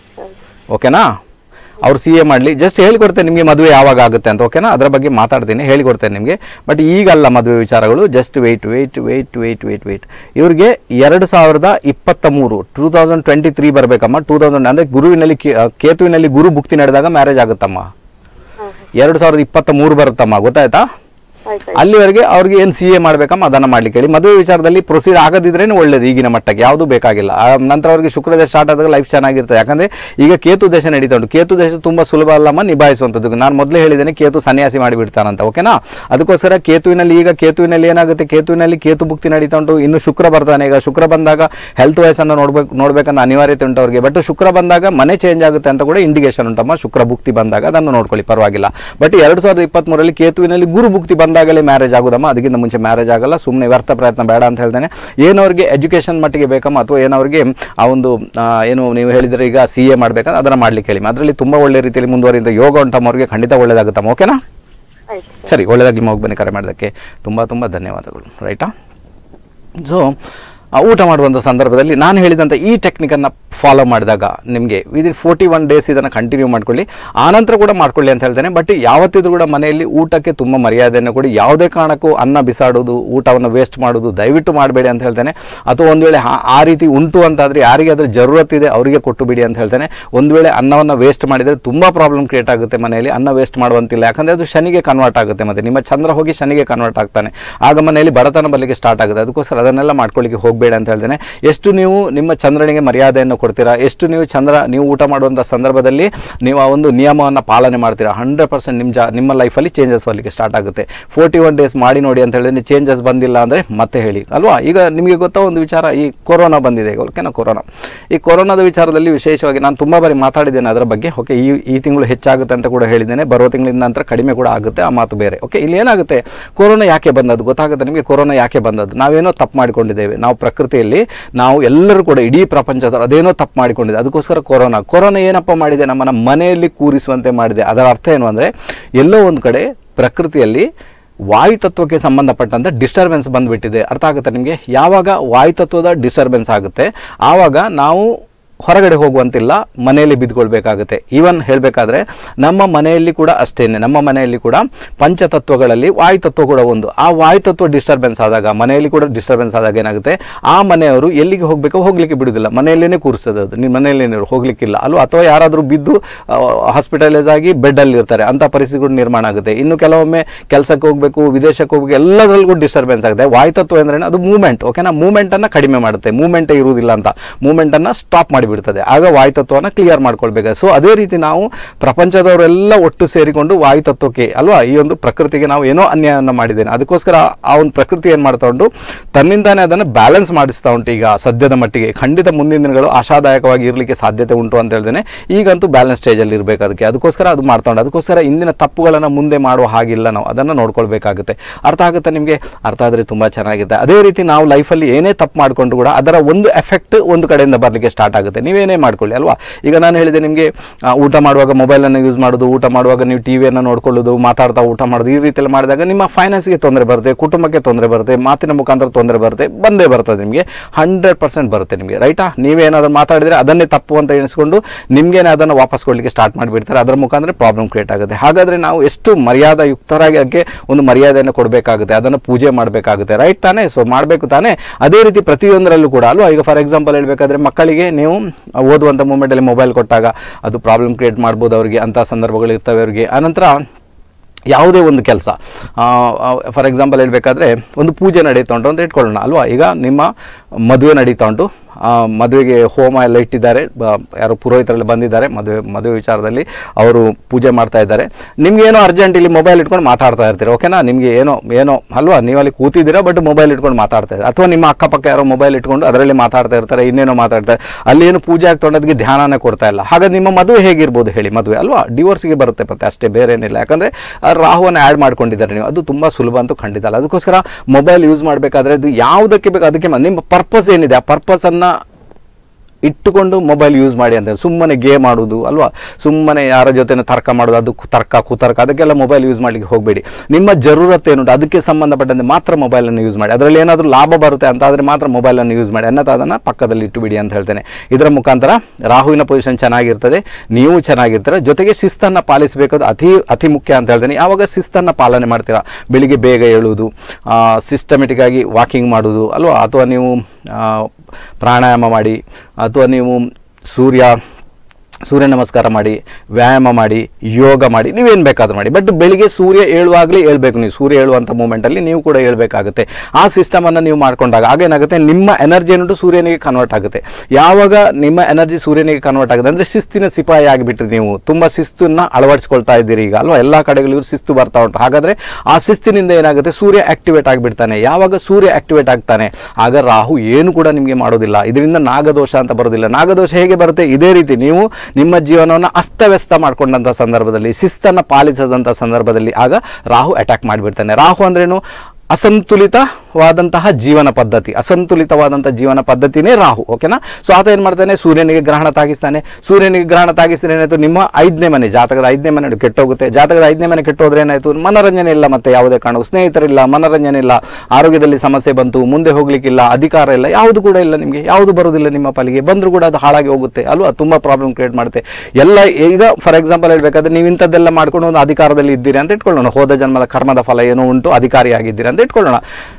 ಓಕೆನಾ ಅವ್ರು ಸಿ ಎ ಮಾಡಲಿ ಜಸ್ಟ್ ಹೇಳಿಕೊಡ್ತೇನೆ ನಿಮಗೆ ಮದುವೆ ಯಾವಾಗ ಆಗುತ್ತೆ ಅಂತ ಓಕೆನಾ ಅದರ ಬಗ್ಗೆ ಮಾತಾಡ್ತೀನಿ ಹೇಳಿಕೊಡ್ತೇನೆ ನಿಮಗೆ ಬಟ್ ಈಗಲ್ಲ ಮದುವೆ ವಿಚಾರಗಳು just wait wait wait wait wait wait ಇವ್ರಿಗೆ ಎರಡು ಸಾವಿರದ ಇಪ್ಪತ್ತ ಮೂರು ಟೂ ತೌಸಂಡ್ ಟ್ವೆಂಟಿ ತ್ರೀ ಬರಬೇಕಮ್ಮ ಟೂ ತೌಸಂಡ್ ಅಂದರೆ ಗುರುವಿನಲ್ಲಿ ಕೇ- ಆ, ಕೇತುವಿನಲ್ಲಿ ಗುರು ಭುಕ್ತಿ ನಡೆದಾಗ ಮ್ಯಾರೇಜ್ ಆಗುತ್ತಮ್ಮ ಎರಡು ಸಾವಿರದ ಇಪ್ಪತ್ತ ಮೂರು ಬರುತ್ತಮ್ಮ ಗೊತ್ತಾಯ್ತಾ ಆಯ್ತಾಯ್ತು ಅಲ್ಲಿವರೆಗೆ ಅವ್ರಿಗೆ ಏನು ಸಿ ಎ ಮಾಡ್ಬೇಕಮ್ಮ ಅದನ್ನು ಮಾಡ್ಲಿಕ್ಕೆ ಹೇಳಿ ಮದುವೆ ವಿಚಾರದಲ್ಲಿ ಪ್ರೊಸೀಡ್ ಆಗದಿದ್ರೇನೆ ಒಳ್ಳೇದು ಈಗಿನ ಮಟ್ಟಕ್ಕೆ ಯಾವುದು ಬೇಕಾಗಿಲ್ಲ ಆ ನಂತರ ಅವ್ರಿಗೆ ಶುಕ್ರ ದೇಶ ಸ್ಟಾರ್ಟ್ ಆದಾಗ ಲೈಫ್ ಚೆನ್ನಾಗಿರ್ತದೆ ಯಾಕಂದ್ರೆ ಈಗ ಕೇತು ದೇಶ ನಡೀತಾ ಉಂಟು ಕೇತು ದೇಶ ತುಂಬ ಸುಲಭ ಅಲ್ಲಮ್ಮ ನಿಭಾಯಿಸುವಂಥದ್ದು ನಾನು ಮೊದಲೇ ಹೇಳಿದ್ದೇನೆ ಕೇತು ಸನ್ಯಾಸಿ ಮಾಡಿಬಿಡ್ತಾನಂತ ಓಕೆನಾ ಅದಕ್ಕೋಸ್ಕರ ಕೇತುವಿನಲ್ಲಿ ಈಗ ಕೇತುವಿನಲ್ಲಿ ಏನಾಗುತ್ತೆ ಕೇತುವಿನಲ್ಲಿ ಕೇತು ಭುಕ್ತಿ ನಡೀತಾ ಉಂಟು ಇನ್ನು ಶುಕ್ರ ಬರ್ತಾನೆ ಈಗ ಶುಕ್ರ ಬಂದಾಗ ಹೆಲ್ತ್ ವಯಸ್ಸನ್ನು ನೋಡ್ಬೇಕು ನೋಡ್ಬೇಕಂತ ಅನಿವಾರ್ಯತೆ ಉಂಟು ಅವ್ರಿಗೆ ಬಟ್ ಶುಕ್ರ ಬಂದಾಗ ಮನೆ ಚೇಂಜ್ ಆಗುತ್ತೆ ಅಂತ ಕೂಡ ಇಂಡಿಕೇಶನ್ ಉಂಟಮ್ಮ ಶುಕ್ರ ಭುಕ್ತಿ ಬಂದಾಗ ಅದನ್ನು ನೋಡ್ಕೊಳ್ಳಿ ಪರವಾಗಿಲ್ಲ ಬಟ್ ಎರಡು ಸಾವಿರದ ಇಪ್ಪತ್ತ್ಮೂರರಲ್ಲಿ ಕೇತುವಿನಲ್ಲಿ ಗುರು ಭುಕ್ತಿ ಬಂದಾಗಲೇ ಮ್ಯಾರೇಜ್ ಆಗೋದಮ್ಮ ಅದಕ್ಕಿಂತ ಮುಂಚೆ ಮ್ಯಾರೇಜ್ ಆಗಲ್ಲ ಸುಮ್ಮನೆ ವ್ಯರ್ಥ ಪ್ರಯತ್ನ ಬೇಡ ಅಂತ ಹೇಳ್ತೇನೆ ಏನವ್ರಿಗೆ ಎಜುಕೇಷನ್ ಮಟ್ಟಿಗೆ ಬೇಕಮ್ಮ ಅಥವಾ ಏನವ್ರಿಗೆ ಆ ಒಂದು ಆ, ಏನು ನೀವು ಹೇಳಿದರೆ ಈಗ ಸಿ ಎ ಮಾಡ್ಬೇಕಂದ್ರೆ ಅದನ್ನು ಮಾಡ್ಲಿಕ್ಕೆ ಹೇಳಿ ಅದರಲ್ಲಿ ತುಂಬ ಒಳ್ಳೆ ರೀತಿಯಲ್ಲಿ ಮುಂದುವರಿದ ಯೋಗ ಉಂಟಮ್ಮ ಅವ್ರಿಗೆ ಖಂಡಿತ ಒಳ್ಳೇದಾಗುತ್ತಮ್ಮ ಓಕೆನಾ ಆಯ್ತು ಸರಿ ಒಳ್ಳೆದಾಗಿ ಹೋಗಿ ಬನ್ನಿ ಕರೆ ಮಾಡೋದಕ್ಕೆ ತುಂಬ ತುಂಬ ಧನ್ಯವಾದಗಳು ರೈಟಾ ಸೊ ಊಟ ಮಾಡುವಂಥ ಸಂದರ್ಭದಲ್ಲಿ ನಾನು ಹೇಳಿದಂಥ ಈ ಟೆಕ್ನಿಕನ್ನು ಫಾಲೋ ಮಾಡಿದಾಗ ನಿಮಗೆ ವಿದಿನ್ ಫೋರ್ಟಿ ಒನ್ ಡೇಸ್ ಇದನ್ನು ಕಂಟಿನ್ಯೂ ಮಾಡ್ಕೊಳ್ಳಿ ಆನಂತರ ಕೂಡ ಮಾಡ್ಕೊಳ್ಳಿ ಅಂತ ಹೇಳ್ತೇನೆ ಬಟ್ ಯಾವತ್ತಿದ್ರೂ ಕೂಡ ಮನೆಯಲ್ಲಿ ಊಟಕ್ಕೆ ತುಂಬ ಮರ್ಯಾದೆಯನ್ನು ಕೊಡಿ ಯಾವುದೇ ಕಾರಣಕ್ಕೂ ಅನ್ನ ಬಿಸಾಡೋದು ಊಟವನ್ನು ವೇಸ್ಟ್ ಮಾಡೋದು ದಯವಿಟ್ಟು ಮಾಡಬೇಡಿ ಅಂತ ಹೇಳ್ತೇನೆ ಅಥವಾ ಒಂದು ವೇಳೆ ಆ- ಆ ರೀತಿ ಉಂಟು ಅಂತಾದರೆ ಯಾರಿಗೆ ಅದ್ರ ಜरूरत ಇದೆ ಅವರಿಗೆ ಕೊಟ್ಟು ಬಿಡಿ ಅಂತ ಹೇಳ್ತೇನೆ ಒಂದು ವೇಳೆ ಅನ್ನವನ್ನು ವೇಸ್ಟ್ ಮಾಡಿದರೆ ತುಂಬ ಪ್ರಾಬ್ಲಮ್ ಕ್ರಿಯೇಟ್ ಆಗುತ್ತೆ ಮನೆಯಲ್ಲಿ ಅನ್ನ ವೇಸ್ಟ್ ಮಾಡುವಂತಿಲ್ಲ ಯಾಕಂದರೆ ಅದು ಶನಿಗೆ ಕನ್ವರ್ಟ್ ಆಗುತ್ತೆ ಮತ್ತು ನಿಮ್ಮ ಚಂದ್ರ ಹೋಗಿ ಶನಿಗೆ ಕನ್ವರ್ಟ್ ಆಗ್ತಾನೆ ಆಗ ಮನೆಯಲ್ಲಿ ಬಡತನ ಬರಲಿಕ್ಕೆ ಸ್ಟಾರ್ಟ್ ಆಗುತ್ತೆ ಅದಕ್ಕೋಸ್ಕರ ಅದನ್ನೆಲ್ಲ ಮಾಡ್ಕೊಳ್ಳಿಕ್ಕೆ ಹೋಗಬೇಡ ಅಂತ ಹೇಳ್ತೇನೆ ಎಷ್ಟು ನೀವು ನಿಮ್ಮ ಚಂದ್ರನಿಗೆ ಮರ್ಯಾದೆಯನ್ನು ಕೊಡ್ತೀರಾ ಎಷ್ಟು ನೀವು ಚಂದ್ರ ನೀವು ಊಟ ಮಾಡುವಂಥ ಸಂದರ್ಭದಲ್ಲಿ ನೀವು ಆ ಒಂದು ನಿಯಮವನ್ನು ಪಾಲನೆ ಮಾಡ್ತೀರಾ ಹಂಡ್ರೆಡ್ ಪರ್ಸೆಂಟ್ ನಿಮ್ಮ ಜಾ ನಿಮ್ಮ ಲೈಫಲ್ಲಿ ಚೇಂಜಸ್ ಬರಲಿಕ್ಕೆ ಸ್ಟಾರ್ಟ್ ಆಗುತ್ತೆ ಫೋರ್ಟಿ ಒನ್ ಡೇಸ್ ಮಾಡಿ ನೋಡಿ ಅಂತ ಹೇಳಿದ್ರೆ ಚೇಂಜಸ್ ಬಂದಿಲ್ಲ ಅಂದರೆ ಮತ್ತೆ ಹೇಳಿ ಅಲ್ವಾ ಈಗ ನಿಮಗೆ ಗೊತ್ತಾ ಒಂದು ವಿಚಾರ ಈ ಕೊರೋನಾ ಬಂದಿದೆ ಈಗ ಓಕೆನಾ ಕೊರೋನಾ ಈ ಕೊರೋನಾದ ವಿಚಾರದಲ್ಲಿ ವಿಶೇಷವಾಗಿ ನಾನು ತುಂಬ ಬಾರಿ ಮಾತಾಡಿದ್ದೇನೆ ಅದರ ಬಗ್ಗೆ ಓಕೆ ಈ ಈ ತಿಂಗಳು ಹೆಚ್ಚಾಗುತ್ತೆ ಅಂತ ಕೂಡ ಹೇಳಿದ್ದೇನೆ ಬರೋ ತಿಂಗಳಿಂದ ನಂತರ ಕಡಿಮೆ ಕೂಡ ಆಗುತ್ತೆ ಆ ಮಾತು ಬೇರೆ ಓಕೆ ಇಲ್ಲಿ ಏನಾಗುತ್ತೆ ಕೊರೋನಾ ಯಾಕೆ ಬಂದದ್ದು ಗೊತ್ತಾಗುತ್ತೆ ನಿಮಗೆ ಕೊರೋನಾ ಯಾಕೆ ಬಂದದ್ದು ನಾವೇನೋ ತಪ್ಪು ಮಾಡಿಕೊಂಡಿದ್ದೇವೆ ನಾವು ಪ್ರಕೃತಿಯಲ್ಲಿ ನಾವು ಎಲ್ಲರೂ ಕೂಡ ಇಡೀ ಪ್ರಪಂಚದವರು ಅದೇನೋ ತಪ್ಪು ಮಾಡಿಕೊಂಡಿದೆ ಅದಕ್ಕೋಸ್ಕರ ಕೊರೋನಾ ಕೊರೋನಾ ಏನಪ್ಪ ಮಾಡಿದೆ ನಮ್ಮನ್ನು ಮನೆಯಲ್ಲಿ ಕೂರಿಸುವಂತೆ ಮಾಡಿದೆ ಅದರ ಅರ್ಥ ಏನು ಅಂದರೆ ಎಲ್ಲೋ ಒಂದು ಕಡೆ ಪ್ರಕೃತಿಯಲ್ಲಿ ವಾಯುತತ್ವಕ್ಕೆ ಸಂಬಂಧಪಟ್ಟಂತೆ ಡಿಸ್ಟರ್ಬೆನ್ಸ್ ಬಂದುಬಿಟ್ಟಿದೆ ಅರ್ಥ ಆಗುತ್ತೆ ನಿಮಗೆ ಯಾವಾಗ ವಾಯುತತ್ವದ ಡಿಸ್ಟರ್ಬೆನ್ಸ್ ಆಗುತ್ತೆ ಆವಾಗ ನಾವು ಹೊರಗಡೆ ಹೋಗುವಂತಿಲ್ಲ ಮನೆಯಲ್ಲಿ ಬಿದ್ದುಕೊಳ್ಬೇಕಾಗುತ್ತೆ ಈವನ್ ಹೇಳಬೇಕಾದ್ರೆ ನಮ್ಮ ಮನೆಯಲ್ಲಿ ಕೂಡ ಅಷ್ಟೇನೆ ನಮ್ಮ ಮನೆಯಲ್ಲಿ ಕೂಡ ಪಂಚತತ್ವಗಳಲ್ಲಿ ವಾಯುತತ್ವ ಕೂಡ ಒಂದು ಆ ವಾಯುತತ್ವ ಡಿಸ್ಟರ್ಬೆನ್ಸ್ ಆದಾಗ ಮನೆಯಲ್ಲಿ ಕೂಡ ಡಿಸ್ಟರ್ಬೆನ್ಸ್ ಆದಾಗ ಏನಾಗುತ್ತೆ ಆ ಮನೆಯವರು ಎಲ್ಲಿಗೆ ಹೋಗಬೇಕು ಹೋಗ್ಲಿಕ್ಕೆ ಬಿಡುವುದಿಲ್ಲ ಮನೆಯಲ್ಲೇ ಕೂರಿಸ್ತದೆ ಅದು ನಿಮ್ಮ ಮನೆಯಲ್ಲೇನೆ ಹೋಗ್ಲಿಕ್ಕಿಲ್ಲ ಅಲ್ವಾ ಅಥವಾ ಯಾರಾದರೂ ಬಿದ್ದು ಹಾಸ್ಪಿಟಲೈಸ್ ಆಗಿ ಬೆಡ್ಡಲ್ಲಿ ಇರ್ತಾರೆ ಅಂತ ಪರಿಸ್ಥಿತಿ ಕೂಡ ನಿರ್ಮಾಣ ಆಗುತ್ತೆ ಇನ್ನು ಕೆಲವೊಮ್ಮೆ ಕೆಲಸಕ್ಕೆ ಹೋಗಬೇಕು ವಿದೇಶಕ್ಕೆ ಹೋಗಬೇಕು ಎಲ್ಲದರಲ್ಲೂ ಡಿಸ್ಟರ್ಬೆನ್ಸ್ ಆಗುತ್ತೆ ವಾಯುತತ್ವ ಅಂದ್ರೆ ಅದು ಮೂವ್ಮೆಂಟ್ ಓಕೆನಾ ಮೂವ್ಮೆಂಟನ್ನು ಕಡಿಮೆ ಮಾಡುತ್ತೆ ಮೂವ್ಮೆಂಟೇ ಇರುವುದಿಲ್ಲ ಅಂತ ಮೂವ್ಮೆಂಟನ್ನು ಸ್ಟಾಪ್ ಮಾಡಿಬಿಡ್ತದೆ ಆಗ ವಾಯುತತ್ವವನ್ನು ಕ್ಲಿಯರ್ ಮಾಡ್ಕೊಳ್ಬೇಕು ಸೊ ಅದೇ ರೀತಿ ನಾವು ಪ್ರಪಂಚದವರೆಲ್ಲ ಒಟ್ಟು ಸೇರಿಕೊಂಡು ವಾಯುತತ್ವಕ್ಕೆ ಅಲ್ವಾ ಈ ಒಂದು ಪ್ರಕೃತಿಗೆ ನಾವು ಏನೋ ಅನ್ಯಾಯವನ್ನು ಮಾಡಿದ್ದೇನೆ ಅದಕ್ಕೋಸ್ಕರ ಆ ಒಂದು ಪ್ರಕೃತಿ ಏನು ಮಾಡ್ತಾ ಉಂಟು ತನ್ನಿಂದಾನೇ ಅದನ್ನು ಬ್ಯಾಲೆನ್ಸ್ ಮಾಡಿಸ್ತಾ ಉಂಟು ಈಗ ಸದ್ಯದ ಮಟ್ಟಿಗೆ ಖಂಡಿತ ಮುಂದಿನ ದಿನಗಳು ಆಶಾದಾಯಕವಾಗಿ ಇರಲಿಕ್ಕೆ ಸಾಧ್ಯತೆ ಉಂಟು ಅಂತ ಹೇಳ್ದೇನೆ ಈಗಂತೂ ಬ್ಯಾಲೆನ್ಸ್ ಸ್ಟೇಜಲ್ಲಿ ಇರಬೇಕು ಅದಕ್ಕೆ ಅದಕ್ಕೋಸ್ಕರ ಅದು ಮಾಡ್ತಾ ಉಂಟು ಅದಕ್ಕೋಸ್ಕರ ಇಂದಿನ ತಪ್ಪುಗಳನ್ನು ಮುಂದೆ ಮಾಡುವ ಹಾಗಿಲ್ಲ ನಾವು ಅದನ್ನು ನೋಡ್ಕೊಳ್ಬೇಕಾಗುತ್ತೆ ಅರ್ಥ ಆಗುತ್ತೆ ನಿಮಗೆ ಅರ್ಥ ಆದರೆ ತುಂಬ ಚೆನ್ನಾಗಿದೆ ಅದೇ ರೀತಿ ನಾವು ಲೈಫಲ್ಲಿ ಏನೇ ತಪ್ಪು ಮಾಡಿಕೊಂಡು ಕೂಡ ಅದರ ಒಂದು ಎಫೆಕ್ಟ್ ಒಂದು ಕಡೆಯಿಂದ ಬರಲಿಕ್ಕೆ ಸ್ಟಾರ್ಟ್ ಆಗುತ್ತೆ ನೀವೇನೇ ಮಾಡ್ಕೊಳ್ಳಿ ಅಲ್ವಾ ಈಗ ನಾನು ಹೇಳಿದೆ ನಿಮಗೆ ಆ, ಊಟ ಮಾಡುವಾಗ ಮೊಬೈಲನ್ನು ಯೂಸ್ ಮಾಡೋದು ಊಟ ಮಾಡುವಾಗ ನೀವು ಟಿ ವಿಯನ್ನು ನೋಡ್ಕೊಳ್ಳೋದು ಮಾತಾಡ್ತಾ ಊಟ ಮಾಡೋದು ಈ ರೀತಿಯಲ್ಲಿ ಮಾಡಿದಾಗ ನಿಮ್ಮ ಫೈನಾನ್ಸ್ಗೆ ತೊಂದರೆ ಬರುತ್ತೆ ಕುಟುಂಬಕ್ಕೆ ತೊಂದರೆ ಬರುತ್ತೆ ಮಾತಿನ ಮುಖಾಂತರ ತೊಂದರೆ ಬರುತ್ತೆ ಬಂದೇ ಬರ್ತದೆ ನಿಮಗೆ ಹಂಡ್ರೆಡ್ ಪರ್ಸೆಂಟ್ ಬರುತ್ತೆ ನಿಮಗೆ ರೈಟಾ ನೀವೇನಾದರೂ ಮಾತಾಡಿದರೆ ಅದನ್ನೇ ತಪ್ಪು ಅಂತ ಎಣಿಸ್ಕೊಂಡು ನಿಮಗೇನೆ ಅದನ್ನು ವಾಪಸ್ ಕೊಡಲಿಕ್ಕೆ ಸ್ಟಾರ್ಟ್ ಮಾಡಿಬಿಡ್ತಾರೆ ಅದರ ಮುಖಾಂತರ ಪ್ರಾಬ್ಲಮ್ ಕ್ರಿಯೇಟ್ ಆಗುತ್ತೆ ಹಾಗಾದರೆ ನಾವು ಎಷ್ಟು ಮರ್ಯಾದಯುಕ್ತರಾಗಿ ಅದಕ್ಕೆ ಒಂದು ಮರ್ಯಾದೆಯನ್ನು ಕೊಡಬೇಕಾಗುತ್ತೆ ಅದನ್ನು ಪೂಜೆ ಮಾಡಬೇಕಾಗುತ್ತೆ ರೈಟ್ ತಾನೇ ಸೊ ಮಾಡಬೇಕು ತಾನೇ ಅದೇ ರೀತಿ ಪ್ರತಿಯೊಂದರಲ್ಲೂ ಕೂಡ ಅಲ್ವಾ ಈಗ ಫಾರ್ ಎಕ್ಸಾಂಪಲ್ ಹೇಳಬೇಕಾದ್ರೆ ಮಕ್ಕಳಿಗೆ ನೀವು ಓದುವಂಥ ಮೂಮೆಂಟಲ್ಲಿ ಮೊಬೈಲ್ ಕೊಟ್ಟಾಗ ಅದು ಪ್ರಾಬ್ಲಮ್ ಕ್ರಿಯೇಟ್ ಮಾಡ್ಬೋದು ಅವರಿಗೆ ಅಂಥ ಸಂದರ್ಭಗಳು ಇರ್ತವೆ ಅವರಿಗೆ ಆನಂತರ ಯಾವುದೇ ಒಂದು ಕೆಲಸ ಫಾರ್ ಎಕ್ಸಾಂಪಲ್ ಹೇಳಬೇಕಾದ್ರೆ ಒಂದು ಪೂಜೆ ನಡೀತಾ ಉಂಟು ಅಂತ ಇಟ್ಕೊಳ್ಳೋಣ ಅಲ್ವಾ ಈಗ ನಿಮ್ಮ ಮದುವೆ ನಡೀತಾ ಉಂಟು ಆ, ಮದುವೆಗೆ ಹೋಮ ಎಲ್ಲ ಇಟ್ಟಿದ್ದಾರೆ ಬ- ಯಾರೋ ಪುರೋಹಿತರಲ್ಲಿ ಬಂದಿದ್ದಾರೆ ಮದುವೆ ಮದುವೆ ವಿಚಾರದಲ್ಲಿ ಅವರು ಪೂಜೆ ಮಾಡ್ತಾ ಇದ್ದಾರೆ ನಿಮ್ಗೆ ಏನೋ ಅರ್ಜೆಂಟ್ ಇಲ್ಲಿ ಮೊಬೈಲ್ ಇಟ್ಕೊಂಡು ಮಾತಾಡ್ತಾ ಇರ್ತೀರಿ ಓಕೆನಾ ನಿಮಗೆ ಏನೋ ಏನೋ ಅಲ್ವಾ ನೀವು ಅಲ್ಲಿ ಕೂತಿದ್ದೀರಾ ಬಟ್ ಮೊಬೈಲ್ ಇಟ್ಕೊಂಡು ಮಾತಾಡ್ತಾ ಇದ್ದಾರೆ ಅಥವಾ ನಿಮ್ಮ ಅಕ್ಕಪಕ್ಕ ಯಾರೋ ಮೊಬೈಲ್ ಇಟ್ಕೊಂಡು ಅದರಲ್ಲಿ ಮಾತಾಡ್ತಾ ಇರ್ತಾರೆ ಇನ್ನೇನೋ ಮಾತಾಡ್ತಾರೆ ಅಲ್ಲಿ ಏನು ಪೂಜೆ ಆಗ್ತಾ ಅದಕ್ಕೆ ಧ್ಯಾನನೇ ಕೊಡ್ತಾ ಇಲ್ಲ ಹಾಗಾದ್ರೆ ನಿಮ್ಮ ಮದುವೆ ಹೇಗಿರ್ಬೋದು ಹೇಳಿ ಮದುವೆ ಅಲ್ವಾ ಡಿವೋರ್ಸ್ಗೆ ಬರುತ್ತೆ ಮತ್ತೆ ಅಷ್ಟೇ ಬೇರೆ ಏನಿಲ್ಲ ಯಾಕಂದರೆ ರಾಹುವನ್ನು ಆ್ಯಡ್ ಮಾಡ್ಕೊಂಡಿದ್ದಾರೆ ನೀವು ಅದು ತುಂಬ ಸುಲಭ ಅಂತೂ ಖಂಡಿತ ಅಲ್ಲ ಅದಕ್ಕೋಸ್ಕರ ಮೊಬೈಲ್ ಯೂಸ್ ಮಾಡಬೇಕಾದ್ರೆ ಅದು ಯಾವುದಕ್ಕೆ ಬೇಕು ಅದಕ್ಕೆ ಮ- ನಿಮ್ಮ ಪರ್ಪಸ್ ಏನಿದೆ ಆ ಪರ್ಪಸನ್ನು ಇಟ್ಟುಕೊಂಡು ಮೊಬೈಲ್ ಯೂಸ್ ಮಾಡಿ ಅಂತ ಸುಮ್ಮನೆ ಗೇಮ್ ಆಡೋದು ಅಲ್ವಾ ಸುಮ್ಮನೆ ಯಾರ ಜೊತೆ ತರ್ಕ ಮಾಡೋದು ಅದು ಕು- ತರ್ಕ ಕುತರ್ಕ ಅದಕ್ಕೆಲ್ಲ ಮೊಬೈಲ್ ಯೂಸ್ ಮಾಡಲಿಕ್ಕೆ ಹೋಗಬೇಡಿ ನಿಮ್ಮ ಜರೂರತ್ ಏನುಂಟು ಅದಕ್ಕೆ ಸಂಬಂಧಪಟ್ಟಂತೆ ಮಾತ್ರ ಮೊಬೈಲನ್ನು ಯೂಸ್ ಮಾಡಿ ಅದರಲ್ಲಿ ಏನಾದರೂ ಲಾಭ ಬರುತ್ತೆ ಅಂತ ಆದರೆ ಮಾತ್ರ ಮೊಬೈಲನ್ನು ಯೂಸ್ ಮಾಡಿ ಅನ್ನತ ಅದನ್ನು ಪಕ್ಕದಲ್ಲಿ ಇಟ್ಟುಬಿಡಿ ಅಂತ ಹೇಳ್ತೇನೆ ಇದರ ಮುಖಾಂತರ ರಾಹುವಿನ ಪೊಸಿಷನ್ ಚೆನ್ನಾಗಿರ್ತದೆ ನೀವು ಚೆನ್ನಾಗಿರ್ತೀರ ಜೊತೆಗೆ ಶಿಸ್ತನ್ನು ಪಾಲಿಸಬೇಕಾದ ಅತಿ ಅತಿ ಮುಖ್ಯ ಅಂತ ಹೇಳ್ತೇನೆ ಯಾವಾಗ ಶಿಸ್ತನ್ನು ಪಾಲನೆ ಮಾಡ್ತೀರಾ ಬೆಳಿಗ್ಗೆ ಬೇಗ ಏಳುವುದು ಸಿಸ್ಟಮೆಟಿಕ್ ಆಗಿ ವಾಕಿಂಗ್ ಮಾಡೋದು ಅಲ್ವಾ ಅಥವಾ ನೀವು ಆ, ಪ್ರಾಣಾಯಾಮ ಮಾಡಿ ಅಥವಾ ನೀವು ಸೂರ್ಯ ಸೂರ್ಯ ನಮಸ್ಕಾರ ಮಾಡಿ ವ್ಯಾಯಾಮ ಮಾಡಿ ಯೋಗ ಮಾಡಿ ನೀವೇನು ಬೇಕಾದ್ರೂ ಮಾಡಿ ಬಟ್ ಬೆಳಿಗ್ಗೆ ಸೂರ್ಯ ಏಳುವಾಗಲೇ ಹೇಳ್ಬೇಕು ನೀವು ಸೂರ್ಯ ಹೇಳುವಂಥ ಮೂಮೆಂಟಲ್ಲಿ ನೀವು ಕೂಡ ಹೇಳ್ಬೇಕಾಗುತ್ತೆ ಆ ಸಿಸ್ಟಮನ್ನು ನೀವು ಮಾಡ್ಕೊಂಡಾಗ ಆಗೇನಾಗುತ್ತೆ ನಿಮ್ಮ ಎನರ್ಜಿ ಏನುಂಟು ಸೂರ್ಯನಿಗೆ ಕನ್ವರ್ಟ್ ಆಗುತ್ತೆ ಯಾವಾಗ ನಿಮ್ಮ ಎನರ್ಜಿ ಸೂರ್ಯನಿಗೆ ಕನ್ವರ್ಟ್ ಆಗುತ್ತೆ ಅಂದರೆ ಶಿಸ್ತಿನ ಸಿಪಾಯಿ ಆಗಿಬಿಟ್ರಿ ನೀವು ತುಂಬ ಶಿಸ್ತನ್ನು ಅಳವಡಿಸ್ಕೊಳ್ತಾ ಇದ್ದೀರಿ ಈಗ ಅಲ್ವಾ ಎಲ್ಲ ಕಡೆಗಳಿಗೂ ಶಿಸ್ತು ಬರ್ತಾ ಉಂಟು ಹಾಗಾದರೆ ಆ ಶಿಸ್ತಿನಿಂದ ಏನಾಗುತ್ತೆ ಸೂರ್ಯ ಆಕ್ಟಿವೇಟ್ ಆಗಿಬಿಡ್ತಾನೆ ಯಾವಾಗ ಸೂರ್ಯ ಆಕ್ಟಿವೇಟ್ ಆಗ್ತಾನೆ ಆಗ ರಾಹು ಏನು ಕೂಡ ನಿಮಗೆ ಮಾಡೋದಿಲ್ಲ ಇದರಿಂದ ನಾಗದೋಷ ಅಂತ ಬರೋದಿಲ್ಲ ನಾಗದೋಷ ಹೇಗೆ ಬರುತ್ತೆ ಇದೇ ರೀತಿ ನೀವು ನಿಮ್ಮ ಜೀವನವನ್ನು ಅಸ್ತವ್ಯಸ್ತ ಮಾಡ್ಕೊಂಡಂಥ ಸಂದರ್ಭದಲ್ಲಿ ಶಿಸ್ತನ್ನು ಪಾಲಿಸದಂಥ ಸಂದರ್ಭದಲ್ಲಿ ಆಗ ರಾಹು ಅಟ್ಯಾಕ್ ಮಾಡಿಬಿಡ್ತಾನೆ ರಾಹು ಅಂದ್ರೇನು ಅಸಂತುಲಿತವಾದಂತಹ ಜೀವನ ಪದ್ಧತಿ ಅಸಂತುಲಿತವಾದಂಥ ಜೀವನ ಪದ್ಧತಿನೇ ರಾಹು ಓಕೆನಾ ಸೊ ಆತ ಏನು ಮಾಡ್ತಾನೆ ಸೂರ್ಯನಿಗೆ ಗ್ರಹಣ ತಾಗಿಸ್ತಾನೆ ಸೂರ್ಯನಿಗೆ ಗ್ರಹಣ ತಾಗಿಸಿದ್ರೆ ಏನಾಯ್ತು ನಿಮ್ಮ ಐದನೇ ಮನೆ ಜಾತಕದ ಐದನೇ ಮನೆ ಕೆಟ್ಟೋಗುತ್ತೆ ಜಾತಕದ ಐದನೇ ಮನೆ ಕೆಟ್ಟೋದ್ರೆ ಏನಾಯ್ತು ಮನೋರಂಜನೆ ಇಲ್ಲ ಮತ್ತೆ ಯಾವುದೇ ಕಾರಣಕ್ಕೂ ಸ್ನೇಹಿತರಿಲ್ಲ ಮನೋರಂಜನೆ ಇಲ್ಲ ಆರೋಗ್ಯದಲ್ಲಿ ಸಮಸ್ಯೆ ಬಂತು ಮುಂದೆ ಹೋಗ್ಲಿಕ್ಕಿಲ್ಲ ಅಧಿಕಾರ ಇಲ್ಲ ಯಾವುದು ಕೂಡ ಇಲ್ಲ ನಿಮಗೆ ಯಾವುದು ಬರುವುದಿಲ್ಲ ನಿಮ್ಮ ಪಾಲಿಗೆ ಬಂದರೂ ಕೂಡ ಅದು ಹಾಳಾಗಿ ಹೋಗುತ್ತೆ ಅಲ್ವಾ ತುಂಬ ಪ್ರಾಬ್ಲಮ್ ಕ್ರಿಯೇಟ್ ಮಾಡುತ್ತೆ ಎಲ್ಲ ಈಗ ಫಾರ್ ಎಕ್ಸಾಂಪಲ್ ಹೇಳ್ಬೇಕಾದ್ರೆ ನೀವು ಇಂಥದ್ದೆಲ್ಲ ಮಾಡ್ಕೊಂಡು ಒಂದು ಅಧಿಕಾರದಲ್ಲಿ ಇದ್ದೀರಿ ಅಂತ ಇಟ್ಕೊಳ್ಳೋಣ ಹೋದ ಜನ್ಮದ ಕರ್ಮದ ಫಲ ಏನೋ ಉಂಟು ಅಧಿಕಾರಿಯಾಗಿದ್ದೀರಿ ಅಂತ ಇಟ್ಕೊಳ್ಳೋಣ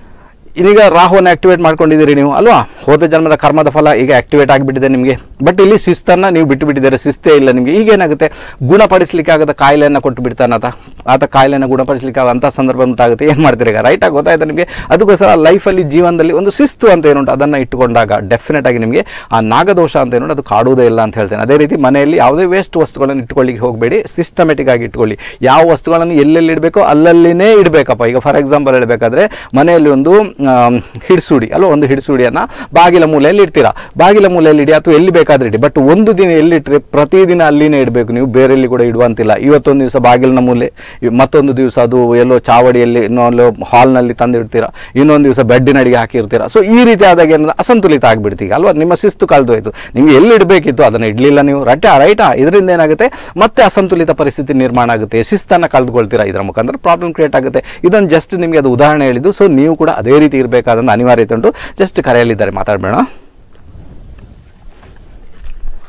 ಈಗ ರಾಹುವನ್ನು ಆಕ್ಟಿವೇಟ್ ಮಾಡ್ಕೊಂಡಿದ್ದೀರಿ ನೀವು ಅಲ್ವಾ ಹೋದ ಜನ್ಮದ ಕರ್ಮದ ಫಲ ಈಗ ಆಕ್ಟಿವೇಟ್ ಆಗಿಬಿಟ್ಟಿದೆ ನಿಮಗೆ ಬಟ್ ಇಲ್ಲಿ ಶಿಸ್ತನ್ನು ನೀವು ಬಿಟ್ಟು ಬಿಟ್ಟಿದ್ದಾರೆ ಶಿಸ್ತೇ ಇಲ್ಲ ನಿಮಗೆ ಈಗೇನಾಗುತ್ತೆ ಗುಣಪಡಿಸಲಿಕ್ಕೆ ಆಗದ ಕಾಯಿಲೆಯನ್ನು ಕೊಟ್ಟು ಬಿಡ್ತಾನೆ ಆತ ಆತ ಕಾಯಿಲೆಯನ್ನು ಗುಣಪಡಿಸಲಿಕ್ಕೆ ಅಂಥ ಸಂದರ್ಭ ಉಂಟಾಗುತ್ತೆ ಏನು ಮಾಡ್ತೀರಿ ಈಗ ರೈಟಾಗಿ ಗೊತ್ತಾಯ್ತು ನಿಮಗೆ ಅದಕ್ಕೋಸ್ಕರ ಲೈಫಲ್ಲಿ ಜೀವನದಲ್ಲಿ ಒಂದು ಶಿಸ್ತು ಅಂತ ಏನುಂಟು ಅದನ್ನು ಇಟ್ಟುಕೊಂಡಾಗ ಡೆಫಿನೆಟ್ ಆಗಿ ನಿಮಗೆ ಆ ನಾಗದೋಷ ಅಂತ ಏನುಂಟು ಅದು ಕಾಡುವುದೇ ಇಲ್ಲ ಅಂತ ಹೇಳ್ತೇನೆ ಅದೇ ರೀತಿ ಮನೆಯಲ್ಲಿ ಯಾವುದೇ ವೇಸ್ಟ್ ವಸ್ತುಗಳನ್ನು ಇಟ್ಕೊಳ್ಳಿಕ್ಕೆ ಹೋಗಬೇಡಿ ಸಿಸ್ಟಮೆಟಿಕ್ ಆಗಿ ಇಟ್ಕೊಳ್ಳಿ ಯಾವ ವಸ್ತುಗಳನ್ನು ಎಲ್ಲೆಲ್ಲಿ ಇಡಬೇಕೋ ಅಲ್ಲಲ್ಲಿನೇ ಇಡಬೇಕಪ್ಪ ಈಗ ಫಾರ್ ಎಕ್ಸಾಂಪಲ್ ಹೇಳಬೇಕಾದ್ರೆ ಮನೆಯಲ್ಲಿ ಒಂದು ಆಮ್, ಹಿಡ್ಸುಡಿ ಅಲ್ವಾ ಒಂದು ಹಿಡ್ಸುಡಿಯನ್ನು ಬಾಗಿಲ ಮೂಲೆಯಲ್ಲಿ ಇಡ್ತೀರಾ ಬಾಗಿಲ ಮೂಲೆಯಲ್ಲಿ ಇಡಿ ಅಥವಾ ಎಲ್ಲಿ ಬೇಕಾದ್ರೆ ಇಡಿ ಬಟ್ ಒಂದು ದಿನ ಎಲ್ಲಿಟ್ಟರೆ ಪ್ರತಿದಿನ ಅಲ್ಲಿನೇ ಇಡಬೇಕು ನೀವು ಬೇರೆಲ್ಲಿ ಕೂಡ ಇಡುವಂತಿಲ್ಲ ಇವತ್ತೊಂದು ದಿವಸ ಬಾಗಿಲಿನ ಮೂಲೆ ಇ- ಮತ್ತೊಂದು ದಿವಸ ಅದು ಎಲ್ಲೋ ಚಾವಡಿಯಲ್ಲಿ ಇನ್ನೊಂದು ಹಾಲ್ನಲ್ಲಿ ತಂದು ಇಡ್ತೀರಾ ಇನ್ನೊಂದು ದಿವಸ ಬೆಡ್ಡಿನ ಅಡಿಗೆ ಹಾಕಿರ್ತೀರಾ ಸೊ ಈ ರೀತಿ ಆದಾಗ ಏನಂದ್ರೆ ಅಸಂತುಲಿತ ಆಗಿಬಿಡ್ತೀಗ ಅಲ್ವಾ ನಿಮ್ಮ ಶಿಸ್ತು ಕಳೆದೋಯ್ತು ನಿಮ್ಗೆ ಎಲ್ಲಿ ಇಡಬೇಕಿತ್ತು ಅದನ್ನು ಇಡಲಿಲ್ಲ ನೀವು ರೈಟಾ ರೈಟಾ ಇದರಿಂದ ಏನಾಗುತ್ತೆ ಮತ್ತೆ ಅಸಂತುಲಿತ ಪರಿಸ್ಥಿತಿ ನಿರ್ಮಾಣ ಆಗುತ್ತೆ ಶಿಸ್ತನ್ನು ಕಳೆದುಕೊಳ್ತೀರಾ ಇದರ ಮುಖಾಂತರ ಪ್ರಾಬ್ಲಮ್ ಕ್ರಿಯೇಟ್ ಆಗುತ್ತೆ ಇದನ್ನು ಜಸ್ಟ್ ನಿಮಗೆ ಅದು ಉದಾಹರಣೆ ಹೇಳಿದ್ದು ಸೊ ನೀವು ಕೂಡ ಅದೇ ರೀತಿ ಇರಬೇಕಾದಂಥ ಅನಿವಾರ್ಯತೆ ಉಂಟು ಜಸ್ಟ್ ಕರೆಯಲ್ಲಿದ್ದಾರೆ ಮಾತಾಡಬೇಡ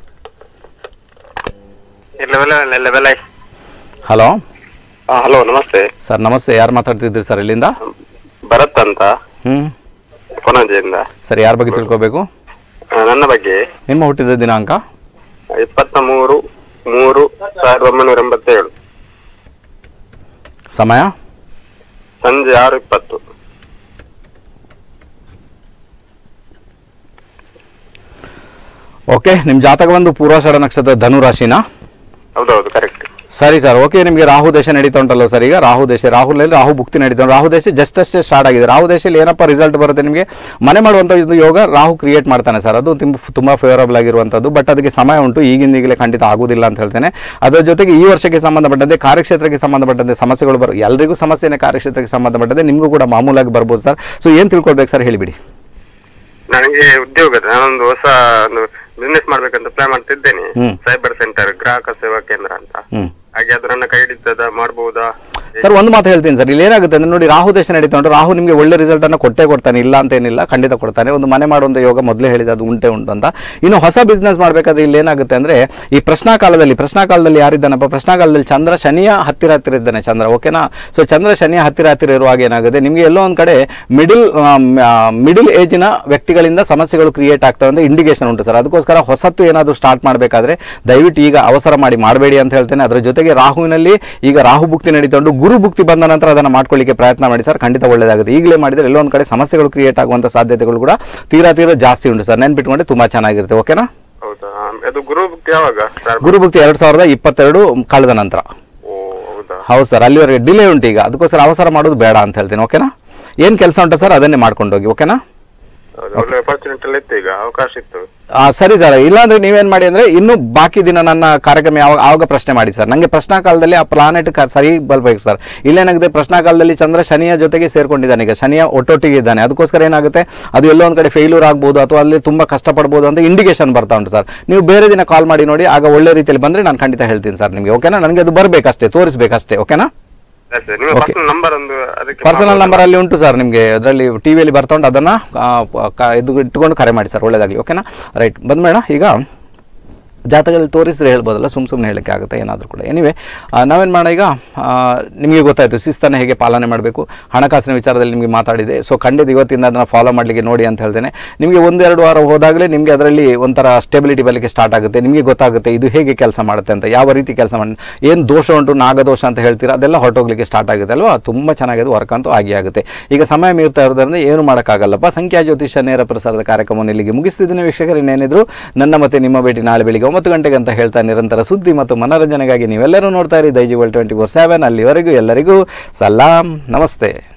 ಲೆವೆಲ್ ಲೆವೆಲ್ ಹಲೋ ಹಲೋ ನಮಸ್ತೆ ಸರ್ ನಮಸ್ತೆ ಯಾರು ಮಾತಾಡ್ತಿದ್ರಿ ಸರ್ ಇಲ್ಲಿಂದ ಭರತ್ ಅಂತ ಹ್ಞೂ ಪಣಜಿಯಿಂದ ಸರ್ ಯಾರ ಬಗ್ಗೆ ತಿಳ್ಕೊಬೇಕು ಆ, ನನ್ನ ಬಗ್ಗೆ ನಿಮ್ಮ ಹುಟ್ಟಿದ ದಿನಾಂಕ ಇಪ್ಪತ್ತ ಮೂರು ಮೂರು ಸಾವಿರದ ಒಂಬೈನೂರ ಎಂಬತ್ತೇಳು ಸಮಯ ಸಂಜೆ ಆರು ಇಪ್ಪತ್ತು ಓಕೆ ನಿಮ್ಮ ಜಾತಕ ಬಂದು ಪೂರ್ವಾಷಾಢ ನಕ್ಷತ್ರ ಧನು ರಾಶಿನಾ ಹೌದೌದು ಕರೆಕ್ಟ್ ಸರಿ ಸರ್ ಓಕೆ ನಿಮಗೆ ರಾಹು ದೇಶ ನಡೀತಾ ಉಂಟಲ್ಲ ಸರ್ ಈಗ ರಾಹು ದೇಶ ರಾಹುಲಲ್ಲಿ ರಾಹು ಭುಕ್ತಿ ನಡೀತಾ ಉಂಟು ರಾಹು ದೇಶ ಜಸ್ಟ್ ಅಷ್ಟೇ ಸ್ಟಾರ್ಟ್ ಆಗಿದೆ ರಾಹು ದೇಶದಲ್ಲಿ ಏನಪ್ಪ ರಿಸಲ್ಟ್ ಬರುತ್ತೆ ನಿಮಗೆ ಮನೆ ಮಾಡುವಂಥ ಇದು ಯೋಗ ರಾಹು ಕ್ರಿಯೇಟ್ ಮಾಡ್ತಾನೆ ಸರ್ ಅದು ತುಂಬ ತುಂಬ ಫೇವರಬಲ್ ಆಗಿರುವಂಥದ್ದು ಬಟ್ ಅದಕ್ಕೆ ಸಮಯ ಉಂಟು ಈಗಿಂದ ಈಗಲೇ ಖಂಡಿತ ಆಗುವುದಿಲ್ಲ ಅಂತ ಹೇಳ್ತೇನೆ ಅದರ ಜೊತೆಗೆ ಈ ವರ್ಷಕ್ಕೆ ಸಂಬಂಧಪಟ್ಟಂತೆ ಕಾರ್ಯಕ್ಷೇತ್ರಕ್ಕೆ ಸಂಬಂಧಪಟ್ಟಂತೆ ಸಮಸ್ಯೆಗಳು ಬರೋ ಎಲ್ರಿಗೂ ಸಮಸ್ಯೆನೇ ಕಾರ್ಯಕ್ಷೇತ್ರಕ್ಕೆ ಸಂಬಂಧಪಟ್ಟಂತೆ ನಿಮಗೂ ಕೂಡ ಮಾಮೂಲಾಗಿ ಬರ್ಬೋದು ಸರ್ ಸೊ ಏನು ತಿಳ್ಕೊಳ್ಬೇಕು ಸರ್ ಹೇಳಿಬಿಡಿ ನನಗೆ ಉದ್ಯೋಗ ನಾನೊಂದು ಹೊಸ ಒಂದು ಬಿಸ್ನೆಸ್ ಮಾಡ್ಬೇಕಂತ ಪ್ಲಾನ್ ಮಾಡ್ತಿದ್ದೇನೆ ಹ್ಮ್. ಸೈಬರ್ ಸೆಂಟರ್ ಗ್ರಾಹಕ ಸೇವಾ ಕೇಂದ್ರ ಅಂತ ಹ್ಞೂ ಹಾಗೆ ಅದು ನನ್ನ ಕೈ ಹಿಡಿತದ ಮಾಡ್ಬೋದಾ ಸರ್ ಒಂದು ಮಾತು ಹೇಳ್ತೀನಿ ಸರ್ ಇಲ್ಲಿ ಏನಾಗುತ್ತೆ ಅಂದ್ರೆ ನೋಡಿ ರಾಹು ದೇಶ ನಡೀತಾ ಉಂಟು ರಾಹು ನಿಮಗೆ ಒಳ್ಳೆ ರಿಸಲ್ಟ್ ಅನ್ನು ಕೊಟ್ಟೇ ಕೊಡ್ತಾನೆ ಇಲ್ಲ ಅಂತ ಏನಿಲ್ಲ ಖಂಡಿತ ಕೊಡ್ತಾನೆ ಒಂದು ಮನೆ ಮಾಡುವಂಥ ಯೋಗ ಮೊದಲೇ ಹೇಳಿದೆ ಅದು ಉಂಟೆ ಉಂಟು ಅಂತ ಇನ್ನು ಹೊಸ ಬಿಸ್ನೆಸ್ ಮಾಡಬೇಕಾದ್ರೆ ಇಲ್ಲಿ ಏನಾಗುತ್ತೆ ಅಂದ್ರೆ ಈ ಪ್ರಶ್ನಾಕಾಲದಲ್ಲಿ ಪ್ರಶ್ನಾಕಾಲದಲ್ಲಿ ಯಾರಿದ್ದಾನಪ್ಪ ಪ್ರಶ್ನಾಕಾಲದಲ್ಲಿ ಚಂದ್ರ ಶನಿಯ ಹತ್ತಿರ ಹತ್ತಿರ ಇದ್ದಾನೆ ಚಂದ್ರ ಓಕೆನಾ ಸೊ ಚಂದ್ರ ಶನಿಯ ಹತ್ತಿರ ಹತ್ತಿರ ಇರುವಾಗ ಏನಾಗುತ್ತೆ ನಿಮಗೆ ಎಲ್ಲೋ ಒಂದು ಕಡೆ ಮಿಡಿಲ್ ಮಿಡಿಲ್ ಏಜಿನ ವ್ಯಕ್ತಿಗಳಿಂದ ಸಮಸ್ಯೆಗಳು ಕ್ರಿಯೇಟ್ ಆಗ್ತವೆ ಅಂತ ಇಂಡಿಕೇಶನ್ ಉಂಟು ಸರ್ ಅದಕ್ಕೋಸ್ಕರ ಹೊಸತ್ತು ಏನಾದರೂ ಸ್ಟಾರ್ಟ್ ಮಾಡಬೇಕಾದ್ರೆ ದಯವಿಟ್ಟು ಈಗ ಅವಸರ ಮಾಡಿ ಮಾಡಬೇಡಿ ಅಂತ ಹೇಳ್ತೇನೆ ಅದರ ಜೊತೆಗೆ ರಾಹುವಿನಲ್ಲಿ ಈಗ ರಾಹು ಭುಕ್ತಿ ನಡೀತಾ ಉಂಟು ಗುರು ಭುಕ್ತಿ ಬಂದ ನಂತರ ಅದನ್ನು ಮಾಡ್ಕೊಳ್ಳಿಕ್ಕೆ ಪ್ರಯತ್ನ ಮಾಡಿ ಸರ್ ಖಂಡಿತ ಒಳ್ಳೆಯದಾಗುತ್ತೆ ಈಗಲೇ ಮಾಡಿದರೆ ಎಲ್ಲೋ ಒಂದು ಕಡೆ ಸಮಸ್ಯೆಗಳು ಕ್ರಿಯೇಟ್ ಆಗುವಂಥ ಸಾಧ್ಯತೆಗಳು ಕೂಡ ತೀರಾ ತೀರಾ ಜಾಸ್ತಿ ಉಂಟು ಸರ್ ನೆನ್ಪಿಟ್ಕೊಂಡೆ ತುಂಬ ಚೆನ್ನಾಗಿರುತ್ತೆ ಓಕೆನಾ ಹೌದಾ ಅದು ಗುರು ಭಕ್ತಿ ಯಾವಾಗ ಸರ್ ಗುರು ಭುಕ್ತಿ ಎರಡು ಸಾವಿರದ ಇಪ್ಪತ್ತೆರಡು ಕಳೆದ ನಂತರ ಓ ಹೌದಾ ಹೌದು ಸರ್ ಅಲ್ಲಿವರೆಗೆ ಡಿಲೇ ಉಂಟು ಈಗ ಅದಕ್ಕೋಸ್ಕರ ಅವಸರ ಮಾಡೋದು ಬೇಡ ಅಂತ ಹೇಳ್ತೀನಿ ಓಕೆನಾ ಏನು ಕೆಲಸ ಉಂಟು ಸರ್ ಅದನ್ನೇ ಮಾಡ್ಕೊಂಡು ಹೋಗಿ ಓಕೆನಾ ಹೌದು ಒಳ್ಳೆ ಅಪರ್ಚುನಿಟಿ ಎಲ್ಲ ಇತ್ತು ಈಗ ಅವಕಾಶ ಇತ್ತು ಆ, ಸರಿ ಸರ್ ಇಲ್ಲಾಂದ್ರೆ ನೀವೇನ್ ಮಾಡಿ ಅಂದ್ರೆ ಇನ್ನು ಬಾಕಿ ದಿನ ನನ್ನ ಕಾರ್ಯಕ್ರಮ ಯಾವಾಗ ಆವಾಗ ಪ್ರಶ್ನೆ ಮಾಡಿ ಸರ್ ನನಗೆ ಪ್ರಶ್ನಾಕಾಲದಲ್ಲಿ ಆ ಪ್ಲಾನೆಟ್ ಸರಿ ಬಲ್ಬೇಕು ಸರ್ ಇಲ್ಲೇನಾಗುತ್ತೆ ಪ್ರಶ್ನಾಕಾಲದಲ್ಲಿ ಚಂದ್ರ ಶನಿಯ ಜೊತೆಗೆ ಸೇರ್ಕೊಂಡಿದ್ದಾನೆ ಈಗ ಶನಿಯ ಒಟ್ಟೊಟ್ಟಿಗೆ ಇದ್ದಾನೆ ಅದಕ್ಕೋಸ್ಕರ ಏನಾಗುತ್ತೆ ಅದು ಎಲ್ಲೋ ಒಂದು ಕಡೆ ಫೇಲ್ಯೂರ್ ಆಗ್ಬೋದು ಅಥವಾ ಅಲ್ಲಿ ತುಂಬಾ ಕಷ್ಟಪಡ್ಬೋದು ಅಂತ ಇಂಡಿಕೇಶನ್ ಬರ್ತಾ ಉಂಟು ಸರ್ ನೀವು ಬೇರೆ ದಿನ ಕಾಲ್ ಮಾಡಿ ನೋಡಿ ಆಗ ಒಳ್ಳೆ ರೀತಿಯಲ್ಲಿ ಬಂದ್ರೆ ನಾನು ಖಂಡಿತ ಹೇಳ್ತೀನಿ ಸರ್ ನಿಮಗೆ ಓಕೆನಾ ನನಗೆ ಅದು ಬರಬೇಕಷ್ಟೇ ತೋರಿಸ್ಬೇಕಷ್ಟೇ ಓಕೆನಾ ಸರಿ ಸರ್ ನಿಮ್ಮ Okay. ಪರ್ಸನಲ್ ನಂಬರ್ ಒಂದು ಅದಕ್ಕೆ ಪರ್ಸನಲ್ ಮಾಡ್ಬೋದಾ? ನಂಬರ್ ಅಲ್ಲಿ ಉಂಟು ಸರ್ ನಿಮಗೆ ಅದರಲ್ಲಿ ಟಿವಿಯಲ್ಲಿ ಬರ್ತಾ ಉಂಟು ಅದನ್ನು ಇದು ಇಟ್ಕೊಂಡು ಕರೆ ಮಾಡಿ ಸರ್ ಒಳ್ಳೇದಾಗಲಿ ಓಕೆನಾ ರೈಟ್ ಬಂದ್ಮೇಡ ಈಗ ಜಾತಕದಲ್ಲಿ ತೋರಿಸಿದ್ರೆ ಹೇಳ್ಬೋದಲ್ಲ ಸುಮ್ಮ ಸುಮ್ಮನೆ ಹೇಳಕ್ಕೆ ಆಗುತ್ತೆ ಏನಾದರೂ ಕೂಡ ಎನಿವೆ ನಾವೇನು ಮಾಡೋಣ ಈಗ ಆ, ನಿಮಗೆ ಗೊತ್ತಾಯಿತು ಶಿಸ್ತನ್ನು ಹೇಗೆ ಪಾಲನೆ ಮಾಡಬೇಕು ಹಣಕಾಸಿನ ವಿಚಾರದಲ್ಲಿ ನಿಮಗೆ ಮಾತಾಡಿದೆ ಸೊ ಖಂಡಿತ ಇವತ್ತಿಂದ ಅದನ್ನು ಫಾಲೋ ಮಾಡಲಿಕ್ಕೆ ನೋಡಿ ಅಂತ ಹೇಳ್ತೇನೆ ನಿಮಗೆ ಒಂದೆರಡು ವಾರ ಹೋದಾಗಲೇ ನಿಮಗೆ ಅದರಲ್ಲಿ ಒಂಥರ ಸ್ಟೆಬಿಲಿಟಿ ಬರಲಿಕ್ಕೆ ಸ್ಟಾರ್ಟ್ ಆಗುತ್ತೆ ನಿಮಗೆ ಗೊತ್ತಾಗುತ್ತೆ ಇದು ಹೇಗೆ ಕೆಲಸ ಮಾಡುತ್ತೆ ಅಂತ ಯಾವ ರೀತಿ ಕೆಲಸ ಮಾಡಿ ಏನು ದೋಷ ಉಂಟು ನಾಗದೋಷ ಅಂತ ಹೇಳ್ತೀರಾ ಅದೆಲ್ಲ ಹೊರಟೋಗ್ಲಿಕ್ಕೆ ಸ್ಟಾರ್ಟ್ ಆಗುತ್ತೆ ಅಲ್ವಾ ತುಂಬ ಚೆನ್ನಾಗಿದೆ ವರ್ಕ್ ಅಂತೂ ಆಗಿ ಆಗುತ್ತೆ ಈಗ ಸಮಯ ಮೀರ್ತಾ ಇರೋದ್ರಿಂದ ಏನು ಮಾಡೋಕ್ಕಾಗಲ್ಲಪ್ಪ ಸಂಖ್ಯಾ ಜ್ಯೋತಿಷ ನೇರ ಪ್ರಸಾರದ ಕಾರ್ಯಕ್ರಮವನ್ನು ಇಲ್ಲಿಗೆ ಮುಗಿಸ್ತಿದ್ದೀನಿ ವೀಕ್ಷಕರು ಇನ್ನೇನಿದ್ರು ನನ್ನ ಮತ್ತೆ ನಿಮ್ಮ ಭೇಟಿ ನಾಳೆ ಬೆಳಿಗ್ಗೆ ಒಂಬತ್ತು ಗಂಟೆಗೆ ಅಂತ ಹೇಳ್ತಾ ನಿರಂತರ ಸುದ್ದಿ ಮತ್ತು ಮನೋರಂಜನೆಗಾಗಿ ನೀವೆಲ್ಲರೂ ನೋಡ್ತಾ ಇರಿ Daiji world twenty four seven ಅಲ್ಲಿವರೆಗೂ ಎಲ್ಲರಿಗೂ ಸಲಾಂ ನಮಸ್ತೆ